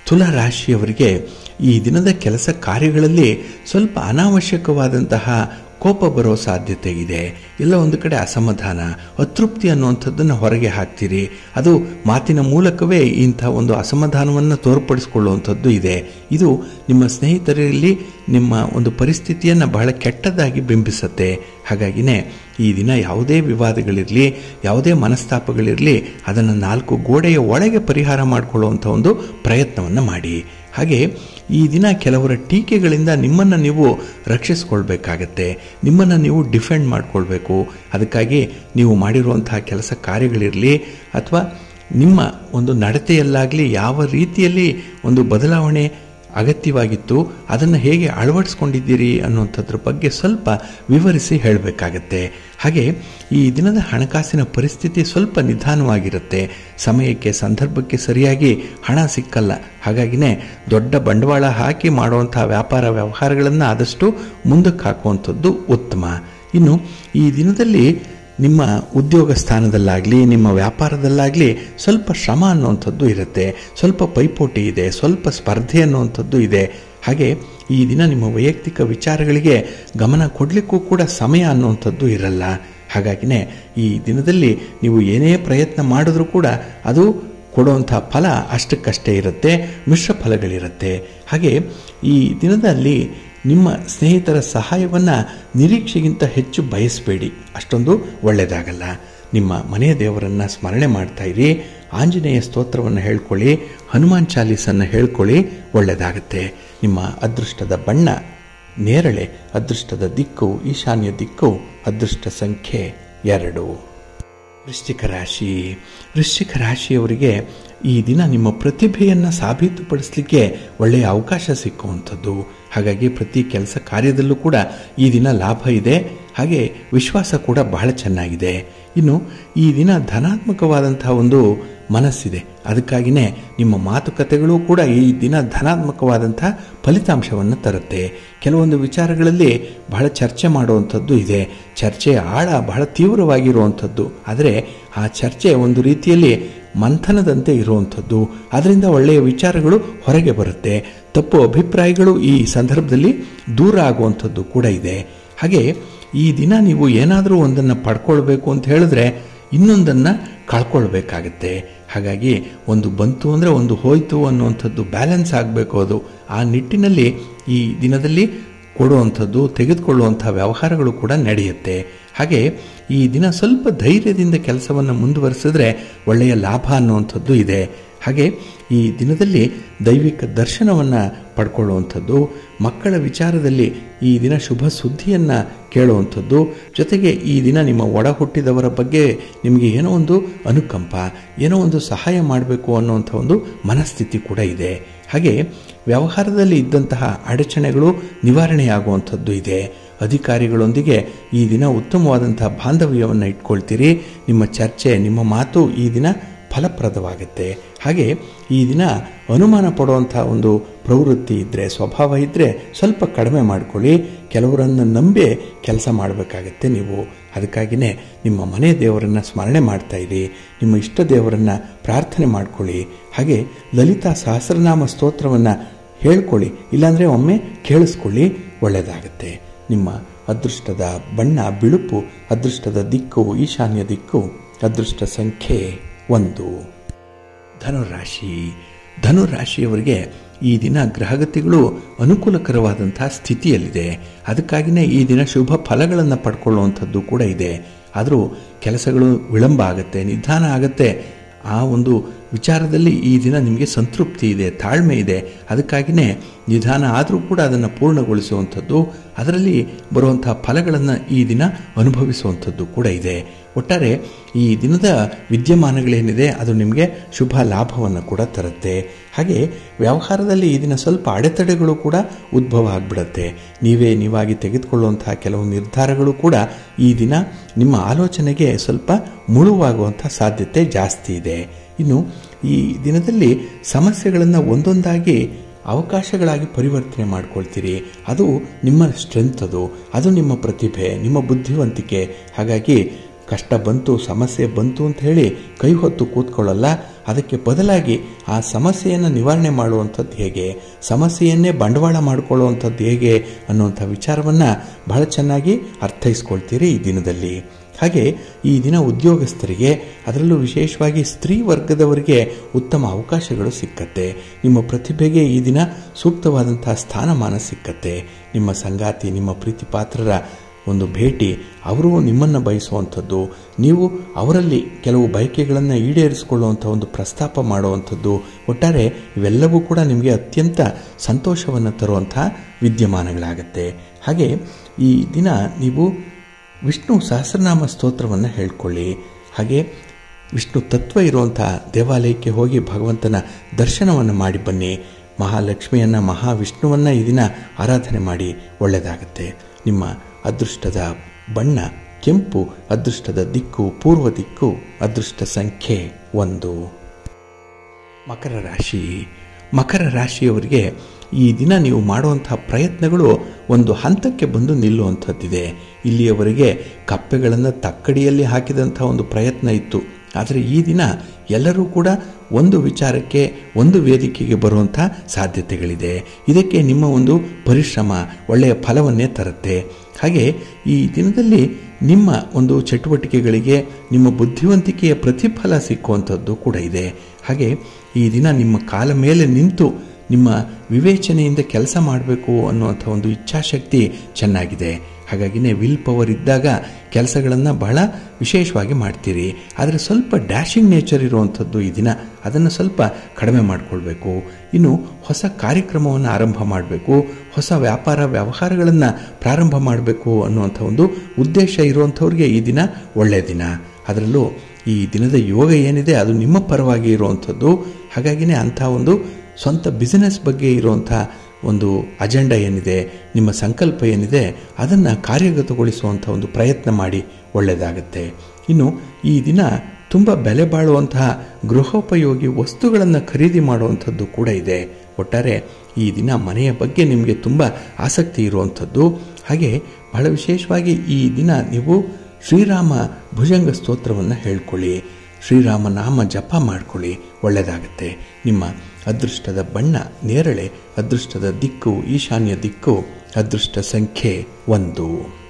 ತುಲಾ ರಾಶಿಯವರಿಗೆ ಈ ದಿನದ ಕೆಲಸ ಕಾರ್ಯಗಳಲ್ಲಿ ಸ್ವಲ್ಪ ಅನಾವಶ್ಯಕವಾದಂತಹ ಕೋಪ ಬರೋ ಸಾಧ್ಯತೆ ಇದೆ ಎಲ್ಲ ಒಂದು ಕಡೆ ಅಸಮಾಧಾನ ಅತೃಪ್ತಿ ಅನ್ನುವಂಥದ್ದನ್ನು ಹೊರಗೆ ಹಾಕ್ತೀರಿ ಅದು ಮಾತಿನ ಮೂಲಕವೇ ಇಂಥ ಒಂದು ಅಸಮಾಧಾನವನ್ನು ತೋರ್ಪಡಿಸಿಕೊಳ್ಳುವಂಥದ್ದು ಇದೆ ಇದು ನಿಮ್ಮ ಸ್ನೇಹಿತರಲ್ಲಿ ನಿಮ್ಮ ಒಂದು ಪರಿಸ್ಥಿತಿಯನ್ನು ಬಹಳ ಕೆಟ್ಟದಾಗಿ ಬಿಂಬಿಸುತ್ತೆ ಹಾಗಾಗಿನೇ ಈ ದಿನ ಯಾವುದೇ ವಿವಾದಗಳಿರಲಿ ಯಾವುದೇ ಮನಸ್ತಾಪಗಳಿರಲಿ ಅದನ್ನು ನಾಲ್ಕು ಗೋಡೆಯ ಒಳಗೆ ಪರಿಹಾರ ಮಾಡಿಕೊಳ್ಳುವಂಥ ಒಂದು ಪ್ರಯತ್ನವನ್ನು ಮಾಡಿ ಹಾಗೆ ಈ ದಿನ ಕೆಲವರ ಟೀಕೆಗಳಿಂದ ನಿಮ್ಮನ್ನು ನೀವು ರಕ್ಷಿಸ್ಕೊಳ್ಬೇಕಾಗತ್ತೆ ನಿಮ್ಮನ್ನು ನೀವು ಡಿಫೆಂಡ್ ಮಾಡಿಕೊಳ್ಬೇಕು ಅದಕ್ಕಾಗಿ ನೀವು ಮಾಡಿರುವಂತಹ ಕೆಲಸ ಕಾರ್ಯಗಳಿರಲಿ ಅಥವಾ ನಿಮ್ಮ ಒಂದು ನಡತೆಯಲ್ಲಾಗಲಿ ಯಾವ ರೀತಿಯಲ್ಲಿ ಒಂದು ಬದಲಾವಣೆ ಅಗತ್ಯವಾಗಿತ್ತು ಅದನ್ನು ಹೇಗೆ ಅಳವಡಿಸ್ಕೊಂಡಿದ್ದೀರಿ ಅನ್ನುವಂಥದ್ರ ಬಗ್ಗೆ ಸ್ವಲ್ಪ ವಿವರಿಸಿ ಹೇಳಬೇಕಾಗತ್ತೆ ಹಾಗೆ ಈ ದಿನದ ಹಣಕಾಸಿನ ಪರಿಸ್ಥಿತಿ ಸ್ವಲ್ಪ ನಿಧಾನವಾಗಿರುತ್ತೆ ಸಮಯಕ್ಕೆ ಸಂದರ್ಭಕ್ಕೆ ಸರಿಯಾಗಿ ಹಣ ಸಿಕ್ಕಲ್ಲ ಹಾಗಾಗಿನೇ ದೊಡ್ಡ ಬಂಡವಾಳ ಹಾಕಿ ಮಾಡುವಂಥ ವ್ಯಾಪಾರ ವ್ಯವಹಾರಗಳನ್ನು ಆದಷ್ಟು ಮುಂದಕ್ಕೆ ಹಾಕುವಂಥದ್ದು ಉತ್ತಮ ಇನ್ನು ಈ ದಿನದಲ್ಲಿ ನಿಮ್ಮ ಉದ್ಯೋಗ ಸ್ಥಾನದಲ್ಲಾಗಲಿ ನಿಮ್ಮ ವ್ಯಾಪಾರದಲ್ಲಾಗಲಿ ಸ್ವಲ್ಪ ಶ್ರಮ ಅನ್ನುವಂಥದ್ದು ಇರುತ್ತೆ ಸ್ವಲ್ಪ ಪೈಪೋಟಿ ಇದೆ ಸ್ವಲ್ಪ ಸ್ಪರ್ಧೆ ಅನ್ನುವಂಥದ್ದು ಇದೆ ಹಾಗೆ ಈ ದಿನ ನಿಮ್ಮ ವೈಯಕ್ತಿಕ ವಿಚಾರಗಳಿಗೆ ಗಮನ ಕೊಡಲಿಕ್ಕೂ ಕೂಡ ಸಮಯ ಅನ್ನುವಂಥದ್ದು ಇರಲ್ಲ ಹಾಗಾಗಿನೇ ಈ ದಿನದಲ್ಲಿ ನೀವು ಏನೇ ಪ್ರಯತ್ನ ಮಾಡಿದ್ರೂ ಕೂಡ ಅದು ಕೊಡುವಂಥ ಫಲ ಅಷ್ಟಕ್ಕಷ್ಟೇ ಇರುತ್ತೆ ಮಿಶ್ರ ಫಲಗಳಿರುತ್ತೆ ಹಾಗೆ ಈ ದಿನದಲ್ಲಿ ನಿಮ್ಮ ಸ್ನೇಹಿತರ ಸಹಾಯವನ್ನು ನಿರೀಕ್ಷೆಗಿಂತ ಹೆಚ್ಚು ಬಯಸಬೇಡಿ ಅಷ್ಟೊಂದು ಒಳ್ಳೆಯದಾಗಲ್ಲ ನಿಮ್ಮ ಮನೆಯ ದೇವರನ್ನು ಸ್ಮರಣೆ ಮಾಡ್ತಾ ಇರಿ ಆಂಜನೇಯ ಸ್ತೋತ್ರವನ್ನು ಹೇಳ್ಕೊಳ್ಳಿ ಹನುಮಾನ್ ಚಾಲೀಸನ್ನು ಹೇಳ್ಕೊಳ್ಳಿ ಒಳ್ಳೆಯದಾಗುತ್ತೆ ನಿಮ್ಮ ಅದೃಷ್ಟದ ಬಣ್ಣ ನೇರಳೆ ಅದೃಷ್ಟದ ದಿಕ್ಕು ಈಶಾನ್ಯ ದಿಕ್ಕು ಅದೃಷ್ಟ ಸಂಖ್ಯೆ ಎರಡು ವೃಶ್ಚಿಕ ರಾಶಿ ವೃಶ್ಚಿಕ ರಾಶಿಯವರಿಗೆ ಈ ದಿನ ನಿಮ್ಮ ಪ್ರತಿಭೆಯನ್ನು ಸಾಬೀತುಪಡಿಸಲಿಕ್ಕೆ ಒಳ್ಳೆಯ ಅವಕಾಶ ಸಿಕ್ಕುವಂಥದ್ದು ಹಾಗಾಗಿ ಪ್ರತಿ ಕೆಲಸ ಕಾರ್ಯದಲ್ಲೂ ಕೂಡ ಈ ದಿನ ಲಾಭ ಇದೆ ಹಾಗೆ ವಿಶ್ವಾಸ ಕೂಡ ಬಹಳ ಚೆನ್ನಾಗಿದೆ ಇನ್ನು ಈ ದಿನ ಧನಾತ್ಮಕವಾದಂತಹ ಒಂದು ಮನಸ್ಸಿದೆ ಅದಕ್ಕಾಗಿಯೇ ನಿಮ್ಮ ಮಾತುಕತೆಗಳು ಕೂಡ ಈ ದಿನ ಧನಾತ್ಮಕವಾದಂಥ ಫಲಿತಾಂಶವನ್ನು ತರುತ್ತೆ ಕೆಲವೊಂದು ವಿಚಾರಗಳಲ್ಲಿ ಬಹಳ ಚರ್ಚೆ ಮಾಡುವಂಥದ್ದು ಇದೆ ಚರ್ಚೆಯ ಆಳ ಬಹಳ ತೀವ್ರವಾಗಿರುವಂಥದ್ದು ಆದರೆ ಆ ಚರ್ಚೆ ಒಂದು ರೀತಿಯಲ್ಲಿ ಮಂಥನದಂತೆ ಇರುವಂಥದ್ದು ಅದರಿಂದ ಒಳ್ಳೆಯ ವಿಚಾರಗಳು ಹೊರಗೆ ಬರುತ್ತೆ ತಪ್ಪು ಅಭಿಪ್ರಾಯಗಳು ಈ ಸಂದರ್ಭದಲ್ಲಿ ದೂರ ಆಗುವಂಥದ್ದು ಕೂಡ ಇದೆ ಹಾಗೆ ಈ ದಿನ ನೀವು ಏನಾದರೂ ಒಂದನ್ನು ಪಡ್ಕೊಳ್ಬೇಕು ಅಂತ ಹೇಳಿದ್ರೆ ಇನ್ನೊಂದನ್ನು ಕಳ್ಕೊಳ್ಬೇಕಾಗತ್ತೆ ಹಾಗಾಗಿ ಒಂದು ಬಂತು ಅಂದರೆ ಒಂದು ಹೋಯ್ತು ಅನ್ನುವಂಥದ್ದು ಬ್ಯಾಲೆನ್ಸ್ ಆಗಬೇಕು ಅದು ಆ ನಿಟ್ಟಿನಲ್ಲಿ ಈ ದಿನದಲ್ಲಿ ಕೊಡುವಂಥದ್ದು ತೆಗೆದುಕೊಳ್ಳುವಂಥ ವ್ಯವಹಾರಗಳು ಕೂಡ ನಡೆಯುತ್ತೆ ಹಾಗೆ ಈ ದಿನ ಸ್ವಲ್ಪ ಧೈರ್ಯದಿಂದ ಕೆಲಸವನ್ನು ಮುಂದುವರಿಸಿದ್ರೆ ಒಳ್ಳೆಯ ಲಾಭ ಅನ್ನುವಂಥದ್ದು ಇದೆ ಹಾಗೆ ಈ ದಿನದಲ್ಲಿ ದೈವಿಕ ದರ್ಶನವನ್ನು ಪಡ್ಕೊಳ್ಳುವಂಥದ್ದು ಮಕ್ಕಳ ವಿಚಾರದಲ್ಲಿ ಈ ದಿನ ಶುಭ ಸುದ್ದಿಯನ್ನು ಕೇಳುವಂಥದ್ದು ಜೊತೆಗೆ ಈ ದಿನ ನಿಮ್ಮ ಒಡ ಹುಟ್ಟಿದವರ ಬಗ್ಗೆ ನಿಮಗೆ ಏನೋ ಒಂದು ಅನುಕಂಪ ಏನೋ ಒಂದು ಸಹಾಯ ಮಾಡಬೇಕು ಅನ್ನುವಂಥ ಒಂದು ಮನಸ್ಥಿತಿ ಕೂಡ ಇದೆ ಹಾಗೆ ವ್ಯವಹಾರದಲ್ಲಿ ಇದ್ದಂತಹ ಅಡಚಣೆಗಳು ನಿವಾರಣೆಯಾಗುವಂಥದ್ದು ಇದೆ ಅಧಿಕಾರಿಗಳೊಂದಿಗೆ ಈ ದಿನ ಉತ್ತಮವಾದಂತಹ ಬಾಂಧವ್ಯವನ್ನು ಇಟ್ಕೊಳ್ತೀರಿ ನಿಮ್ಮ ಚರ್ಚೆ ನಿಮ್ಮ ಮಾತು ಈ ದಿನ ಫಲಪ್ರದವಾಗುತ್ತೆ ಹಾಗೆ ಈ ದಿನ ಅನುಮಾನ ಪಡುವಂಥ ಒಂದು ಪ್ರವೃತ್ತಿ ಇದ್ದರೆ ಸ್ವಭಾವ ಇದ್ದರೆ ಸ್ವಲ್ಪ ಕಡಿಮೆ ಮಾಡಿಕೊಳ್ಳಿ ಕೆಲವರನ್ನು ನಂಬಿ ಕೆಲಸ ಮಾಡಬೇಕಾಗತ್ತೆ ನೀವು ಅದಕ್ಕಾಗಿಯೇ ನಿಮ್ಮ ಮನೆ ದೇವರನ್ನು ಸ್ಮರಣೆ ಮಾಡ್ತಾ ಇರಿ ನಿಮ್ಮ ಇಷ್ಟ ದೇವರನ್ನು ಪ್ರಾರ್ಥನೆ ಮಾಡ್ಕೊಳ್ಳಿ ಹಾಗೆ ಲಲಿತಾ ಸಹಸ್ರನಾಮ ಸ್ತೋತ್ರವನ್ನು ಹೇಳ್ಕೊಳ್ಳಿ ಇಲ್ಲಾಂದರೆ ಒಮ್ಮೆ ಕೇಳಿಸ್ಕೊಳ್ಳಿ ಒಳ್ಳೆಯದಾಗುತ್ತೆ ನಿಮ್ಮ ಅದೃಷ್ಟದ ಬಣ್ಣ ಬಿಳುಪು ಅದೃಷ್ಟದ ದಿಕ್ಕು ಈಶಾನ್ಯ ದಿಕ್ಕು ಅದೃಷ್ಟ ಸಂಖ್ಯೆ ಒಂದು ಧನುರಾಶಿ ಧನುರಾಶಿಯವರಿಗೆ ಈ ದಿನ ಗ್ರಹಗತಿಗಳು ಅನುಕೂಲಕರವಾದಂಥ ಸ್ಥಿತಿಯಲ್ಲಿದೆ ಅದಕ್ಕಾಗಿಯೇ ಈ ದಿನ ಶುಭ ಫಲಗಳನ್ನು ಪಡ್ಕೊಳ್ಳುವಂಥದ್ದು ಕೂಡ ಇದೆ ಆದರೂ ಕೆಲಸಗಳು ವಿಳಂಬ ಆಗುತ್ತೆ ನಿಧಾನ ಆಗುತ್ತೆ ಆ ಒಂದು ವಿಚಾರದಲ್ಲಿ ಈ ದಿನ ನಿಮಗೆ ಸಂತೃಪ್ತಿ ಇದೆ ತಾಳ್ಮೆ ಇದೆ ಅದಕ್ಕಾಗಿಯೇ ನಿಧಾನ ಆದರೂ ಕೂಡ ಅದನ್ನು ಪೂರ್ಣಗೊಳಿಸುವಂಥದ್ದು ಅದರಲ್ಲಿ ಬರುವಂಥ ಫಲಗಳನ್ನು ಈ ದಿನ ಅನುಭವಿಸುವಂಥದ್ದು ಕೂಡ ಇದೆ ಒಟ್ಟಾರೆ ಈ ದಿನದ ವಿದ್ಯಮಾನಗಳೇನಿದೆ ಅದು ನಿಮಗೆ ಶುಭ ಲಾಭವನ್ನು ಕೂಡ ತರುತ್ತೆ ಹಾಗೆ ವ್ಯವಹಾರದಲ್ಲಿ ಈ ದಿನ ಸ್ವಲ್ಪ ಅಡೆತಡೆಗಳು ಕೂಡ ಉದ್ಭವ ಆಗಿಬಿಡುತ್ತೆ ನೀವೇ ನೀವಾಗಿ ತೆಗೆದುಕೊಳ್ಳುವಂತಹ ಕೆಲವು ನಿರ್ಧಾರಗಳು ಕೂಡ ಈ ದಿನ ನಿಮ್ಮ ಆಲೋಚನೆಗೆ ಸ್ವಲ್ಪ ಮುಳುವಾಗುವಂಥ ಸಾಧ್ಯತೆ ಜಾಸ್ತಿ ಇದೆ ಇನ್ನು ಈ ದಿನದಲ್ಲಿ ಸಮಸ್ಯೆಗಳನ್ನು ಒಂದೊಂದಾಗಿ ಅವಕಾಶಗಳಾಗಿ ಪರಿವರ್ತನೆ ಮಾಡ್ಕೊಳ್ತೀರಿ ಅದು ನಿಮ್ಮ ಸ್ಟ್ರೆಂತ್ ಅದು ಅದು ನಿಮ್ಮ ಪ್ರತಿಭೆ ನಿಮ್ಮ ಬುದ್ಧಿವಂತಿಕೆ ಹಾಗಾಗಿ ಕಷ್ಟ ಬಂತು ಸಮಸ್ಯೆ ಬಂತು ಅಂತ ಹೇಳಿ ಕೈ ಹೊತ್ತು ಕೂತ್ಕೊಳ್ಳಲ್ಲ ಅದಕ್ಕೆ ಬದಲಾಗಿ ಆ ಸಮಸ್ಯೆಯನ್ನು ನಿವಾರಣೆ ಮಾಡುವಂಥದ್ದು ಹೇಗೆ ಸಮಸ್ಯೆಯನ್ನೇ ಬಂಡವಾಳ ಮಾಡಿಕೊಳ್ಳುವಂಥದ್ದು ಹೇಗೆ ಅನ್ನುವಂಥ ವಿಚಾರವನ್ನು ಬಹಳ ಚೆನ್ನಾಗಿ ಅರ್ಥೈಸ್ಕೊಳ್ತೀರಿ ಈ ದಿನದಲ್ಲಿ ಹಾಗೆ ಈ ದಿನ ಉದ್ಯೋಗಸ್ಥರಿಗೆ ಅದರಲ್ಲೂ ವಿಶೇಷವಾಗಿ ಸ್ತ್ರೀ ವರ್ಗದವರಿಗೆ ಉತ್ತಮ ಅವಕಾಶಗಳು ಸಿಕ್ಕತ್ತೆ ನಿಮ್ಮ ಪ್ರತಿಭೆಗೆ ಈ ದಿನ ಸೂಕ್ತವಾದಂತಹ ಸ್ಥಾನಮಾನ ಸಿಕ್ಕತ್ತೆ ನಿಮ್ಮ ಸಂಗಾತಿ ನಿಮ್ಮ ಪ್ರೀತಿ ಪಾತ್ರರ ಒಂದು ಭೇಟಿ ಅವರು ನಿಮ್ಮನ್ನು ಬಯಸುವಂಥದ್ದು ನೀವು ಅವರಲ್ಲಿ ಕೆಲವು ಬಯಕೆಗಳನ್ನು ಈಡೇರಿಸಿಕೊಳ್ಳುವಂಥ ಒಂದು ಪ್ರಸ್ತಾಪ ಮಾಡುವಂಥದ್ದು ಒಟ್ಟಾರೆ ಇವೆಲ್ಲವೂ ಕೂಡ ನಿಮಗೆ ಅತ್ಯಂತ ಸಂತೋಷವನ್ನು ತರುವಂಥ ವಿದ್ಯಮಾನಗಳಾಗತ್ತೆ ಹಾಗೆ ಈ ದಿನ ನೀವು ವಿಷ್ಣು ಸಹಸ್ರನಾಮ ಸ್ತೋತ್ರವನ್ನು ಹೇಳ್ಕೊಳ್ಳಿ ಹಾಗೆ ವಿಷ್ಣು ತತ್ವ ಇರುವಂಥ ದೇವಾಲಯಕ್ಕೆ ಹೋಗಿ ಭಗವಂತನ ದರ್ಶನವನ್ನು ಮಾಡಿ ಬನ್ನಿ ಮಹಾಲಕ್ಷ್ಮಿಯನ್ನು ಮಹಾವಿಷ್ಣುವನ್ನು ಈ ದಿನ ಆರಾಧನೆ ಮಾಡಿ ಒಳ್ಳೆಯದಾಗತ್ತೆ ನಿಮ್ಮ ಅದೃಷ್ಟದ ಬಣ್ಣ ಕೆಂಪು ಅದೃಷ್ಟದ ದಿಕ್ಕು ಪೂರ್ವ ದಿಕ್ಕು ಅದೃಷ್ಟ ಸಂಖ್ಯೆ ಒಂದು ಮಕರ ರಾಶಿ ಮಕರ ರಾಶಿಯವರಿಗೆ ಈ ದಿನ ನೀವು ಮಾಡುವಂತಹ ಪ್ರಯತ್ನಗಳು ಒಂದು ಹಂತಕ್ಕೆ ಬಂದು ನಿಲ್ಲುವಂಥದ್ದಿದೆ ಇಲ್ಲಿಯವರೆಗೆ ಕಪ್ಪೆಗಳನ್ನು ತಕ್ಕಡಿಯಲ್ಲಿ ಹಾಕಿದಂಥ ಒಂದು ಪ್ರಯತ್ನ ಇತ್ತು ಆದರೆ ಈ ದಿನ ಎಲ್ಲರೂ ಕೂಡ ಒಂದು ವಿಚಾರಕ್ಕೆ ಒಂದು ವೇದಿಕೆಗೆ ಬರುವಂಥ ಸಾಧ್ಯತೆಗಳಿದೆ ಇದಕ್ಕೆ ನಿಮ್ಮ ಒಂದು ಪರಿಶ್ರಮ ಒಳ್ಳೆಯ ಫಲವನ್ನೇ ತರುತ್ತೆ ಹಾಗೆ ಈ ದಿನದಲ್ಲಿ ನಿಮ್ಮ ಒಂದು ಚಟುವಟಿಕೆಗಳಿಗೆ ನಿಮ್ಮ ಬುದ್ಧಿವಂತಿಕೆಯ ಪ್ರತಿಫಲ ಸಿಕ್ಕುವಂಥದ್ದು ಕೂಡ ಇದೆ ಹಾಗೆ ಈ ದಿನ ನಿಮ್ಮ ಕಾಲ ಮೇಲೆ ನಿಂತು ನಿಮ್ಮ ವಿವೇಚನೆಯಿಂದ ಕೆಲಸ ಮಾಡಬೇಕು ಅನ್ನುವಂಥ ಒಂದು ಇಚ್ಛಾಶಕ್ತಿ ಚೆನ್ನಾಗಿದೆ ಹಾಗಾಗಿನೇ ವಿಲ್ ಪವರ್ ಇದ್ದಾಗ ಕೆಲಸಗಳನ್ನು ಬಹಳ ವಿಶೇಷವಾಗಿ ಮಾಡ್ತೀರಿ ಆದರೆ ಸ್ವಲ್ಪ ಡ್ಯಾಶಿಂಗ್ ನೇಚರ್ ಇರುವಂಥದ್ದು ಈ ದಿನ ಅದನ್ನು ಸ್ವಲ್ಪ ಕಡಿಮೆ ಮಾಡಿಕೊಳ್ಬೇಕು ಇನ್ನು ಹೊಸ ಕಾರ್ಯಕ್ರಮವನ್ನು ಆರಂಭ ಮಾಡಬೇಕು ಹೊಸ ವ್ಯಾಪಾರ ವ್ಯವಹಾರಗಳನ್ನು ಪ್ರಾರಂಭ ಮಾಡಬೇಕು ಅನ್ನುವಂಥ ಒಂದು ಉದ್ದೇಶ ಇರುವಂಥವ್ರಿಗೆ ಈ ದಿನ ಒಳ್ಳೆಯ ದಿನ ಅದರಲ್ಲೂ ಈ ದಿನದ ಯೋಗ ಏನಿದೆ ಅದು ನಿಮ್ಮ ಪರವಾಗಿ ಇರುವಂಥದ್ದು ಹಾಗಾಗಿನೇ ಅಂಥ ಒಂದು ಸ್ವಂತ ಬಿಸಿನೆಸ್ ಬಗ್ಗೆ ಇರುವಂಥ ಒಂದು ಅಜೆಂಡಾ ಏನಿದೆ ನಿಮ್ಮ ಸಂಕಲ್ಪ ಏನಿದೆ ಅದನ್ನು ಕಾರ್ಯಗತಗೊಳಿಸುವಂಥ ಒಂದು ಪ್ರಯತ್ನ ಮಾಡಿ ಒಳ್ಳೆಯದಾಗತ್ತೆ ಇನ್ನು ಈ ದಿನ ತುಂಬ ಬೆಲೆ ಬಾಳುವಂತಹ ಗೃಹೋಪಯೋಗಿ ವಸ್ತುಗಳನ್ನು ಖರೀದಿ ಮಾಡುವಂಥದ್ದು ಕೂಡ ಇದೆ ಒಟ್ಟಾರೆ ಈ ದಿನ ಮನೆಯ ಬಗ್ಗೆ ನಿಮಗೆ ತುಂಬ ಆಸಕ್ತಿ ಇರುವಂಥದ್ದು ಹಾಗೆ ಬಹಳ ವಿಶೇಷವಾಗಿ ಈ ದಿನ ನೀವು ಶ್ರೀರಾಮ ಭುಜಂಗ ಸ್ತೋತ್ರವನ್ನು ಹೇಳ್ಕೊಳ್ಳಿ ಶ್ರೀರಾಮ ನಾಮ ಜಪ ಮಾಡ್ಕೊಳ್ಳಿ ಒಳ್ಳೆಯದಾಗತ್ತೆ ನಿಮ್ಮ ಅದೃಷ್ಟದ ಬಣ್ಣ ನೇರಳೆ ಅದೃಷ್ಟದ ದಿಕ್ಕು ಈಶಾನ್ಯ ದಿಕ್ಕು ಅದೃಷ್ಟ ಸಂಖ್ಯೆ ಒಂದು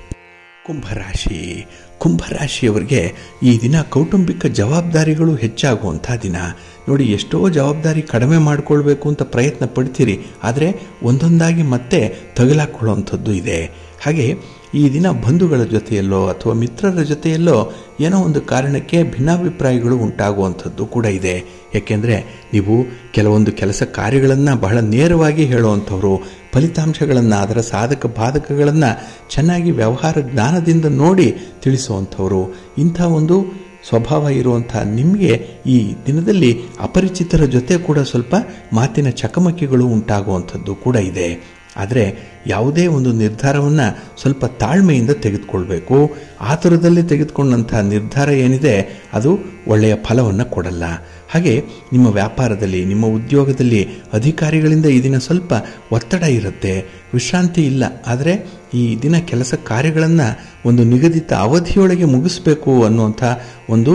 ಕುಂಭರಾಶಿ ಕುಂಭರಾಶಿಯವರಿಗೆ ಈ ದಿನ ಕೌಟುಂಬಿಕ ಜವಾಬ್ದಾರಿಗಳು ಹೆಚ್ಚಾಗುವಂಥ ದಿನ ನೋಡಿ ಎಷ್ಟೋ ಜವಾಬ್ದಾರಿ ಕಡಿಮೆ ಮಾಡಿಕೊಳ್ಬೇಕು ಅಂತ ಪ್ರಯತ್ನ ಪಡ್ತೀರಿ ಆದರೆ ಒಂದೊಂದಾಗಿ ಮತ್ತೆ ತಗಲಾಕೊಳ್ಳುವಂಥದ್ದು ಇದೆ ಹಾಗೆ ಈ ದಿನ ಬಂಧುಗಳ ಜೊತೆಯಲ್ಲೋ ಅಥವಾ ಮಿತ್ರರ ಜೊತೆಯಲ್ಲೋ ಏನೋ ಒಂದು ಕಾರಣಕ್ಕೆ ಭಿನ್ನಾಭಿಪ್ರಾಯಗಳು ಉಂಟಾಗುವಂಥದ್ದು ಕೂಡ ಇದೆ ಯಾಕೆಂದರೆ ನೀವು ಕೆಲವೊಂದು ಕೆಲಸ ಕಾರ್ಯಗಳನ್ನು ಬಹಳ ನೇರವಾಗಿ ಹೇಳುವಂಥವ್ರು ಫಲಿತಾಂಶಗಳನ್ನು ಅದರ ಸಾಧಕ ಬಾಧಕಗಳನ್ನು ಚೆನ್ನಾಗಿ ವ್ಯವಹಾರ ಜ್ಞಾನದಿಂದ ನೋಡಿ ತಿಳಿಸುವಂಥವ್ರು ಇಂಥ ಒಂದು ಸ್ವಭಾವ ಇರುವಂಥ ನಿಮಗೆ ಈ ದಿನದಲ್ಲಿ ಅಪರಿಚಿತರ ಜೊತೆ ಕೂಡ ಸ್ವಲ್ಪ ಮಾತಿನ ಚಕಮಕಿಗಳು ಉಂಟಾಗುವಂಥದ್ದು ಕೂಡ ಇದೆ ಆದರೆ ಯಾವುದೇ ಒಂದು ನಿರ್ಧಾರವನ್ನು ಸ್ವಲ್ಪ ತಾಳ್ಮೆಯಿಂದ ತೆಗೆದುಕೊಳ್ಬೇಕು ಆತುರದಲ್ಲಿ ತೆಗೆದುಕೊಂಡಂಥ ನಿರ್ಧಾರ ಏನಿದೆ ಅದು ಒಳ್ಳೆಯ ಫಲವನ್ನು ಕೊಡಲ್ಲ ಹಾಗೆ ನಿಮ್ಮ ವ್ಯಾಪಾರದಲ್ಲಿ ನಿಮ್ಮ ಉದ್ಯೋಗದಲ್ಲಿ ಅಧಿಕಾರಿಗಳಿಂದ ಈ ದಿನ ಸ್ವಲ್ಪ ಒತ್ತಡ ಇರುತ್ತೆ ವಿಶ್ರಾಂತಿ ಇಲ್ಲ ಆದರೆ ಈ ದಿನ ಕೆಲಸ ಕಾರ್ಯಗಳನ್ನು ಒಂದು ನಿಗದಿತ ಅವಧಿಯೊಳಗೆ ಮುಗಿಸ್ಬೇಕು ಅನ್ನುವಂಥ ಒಂದು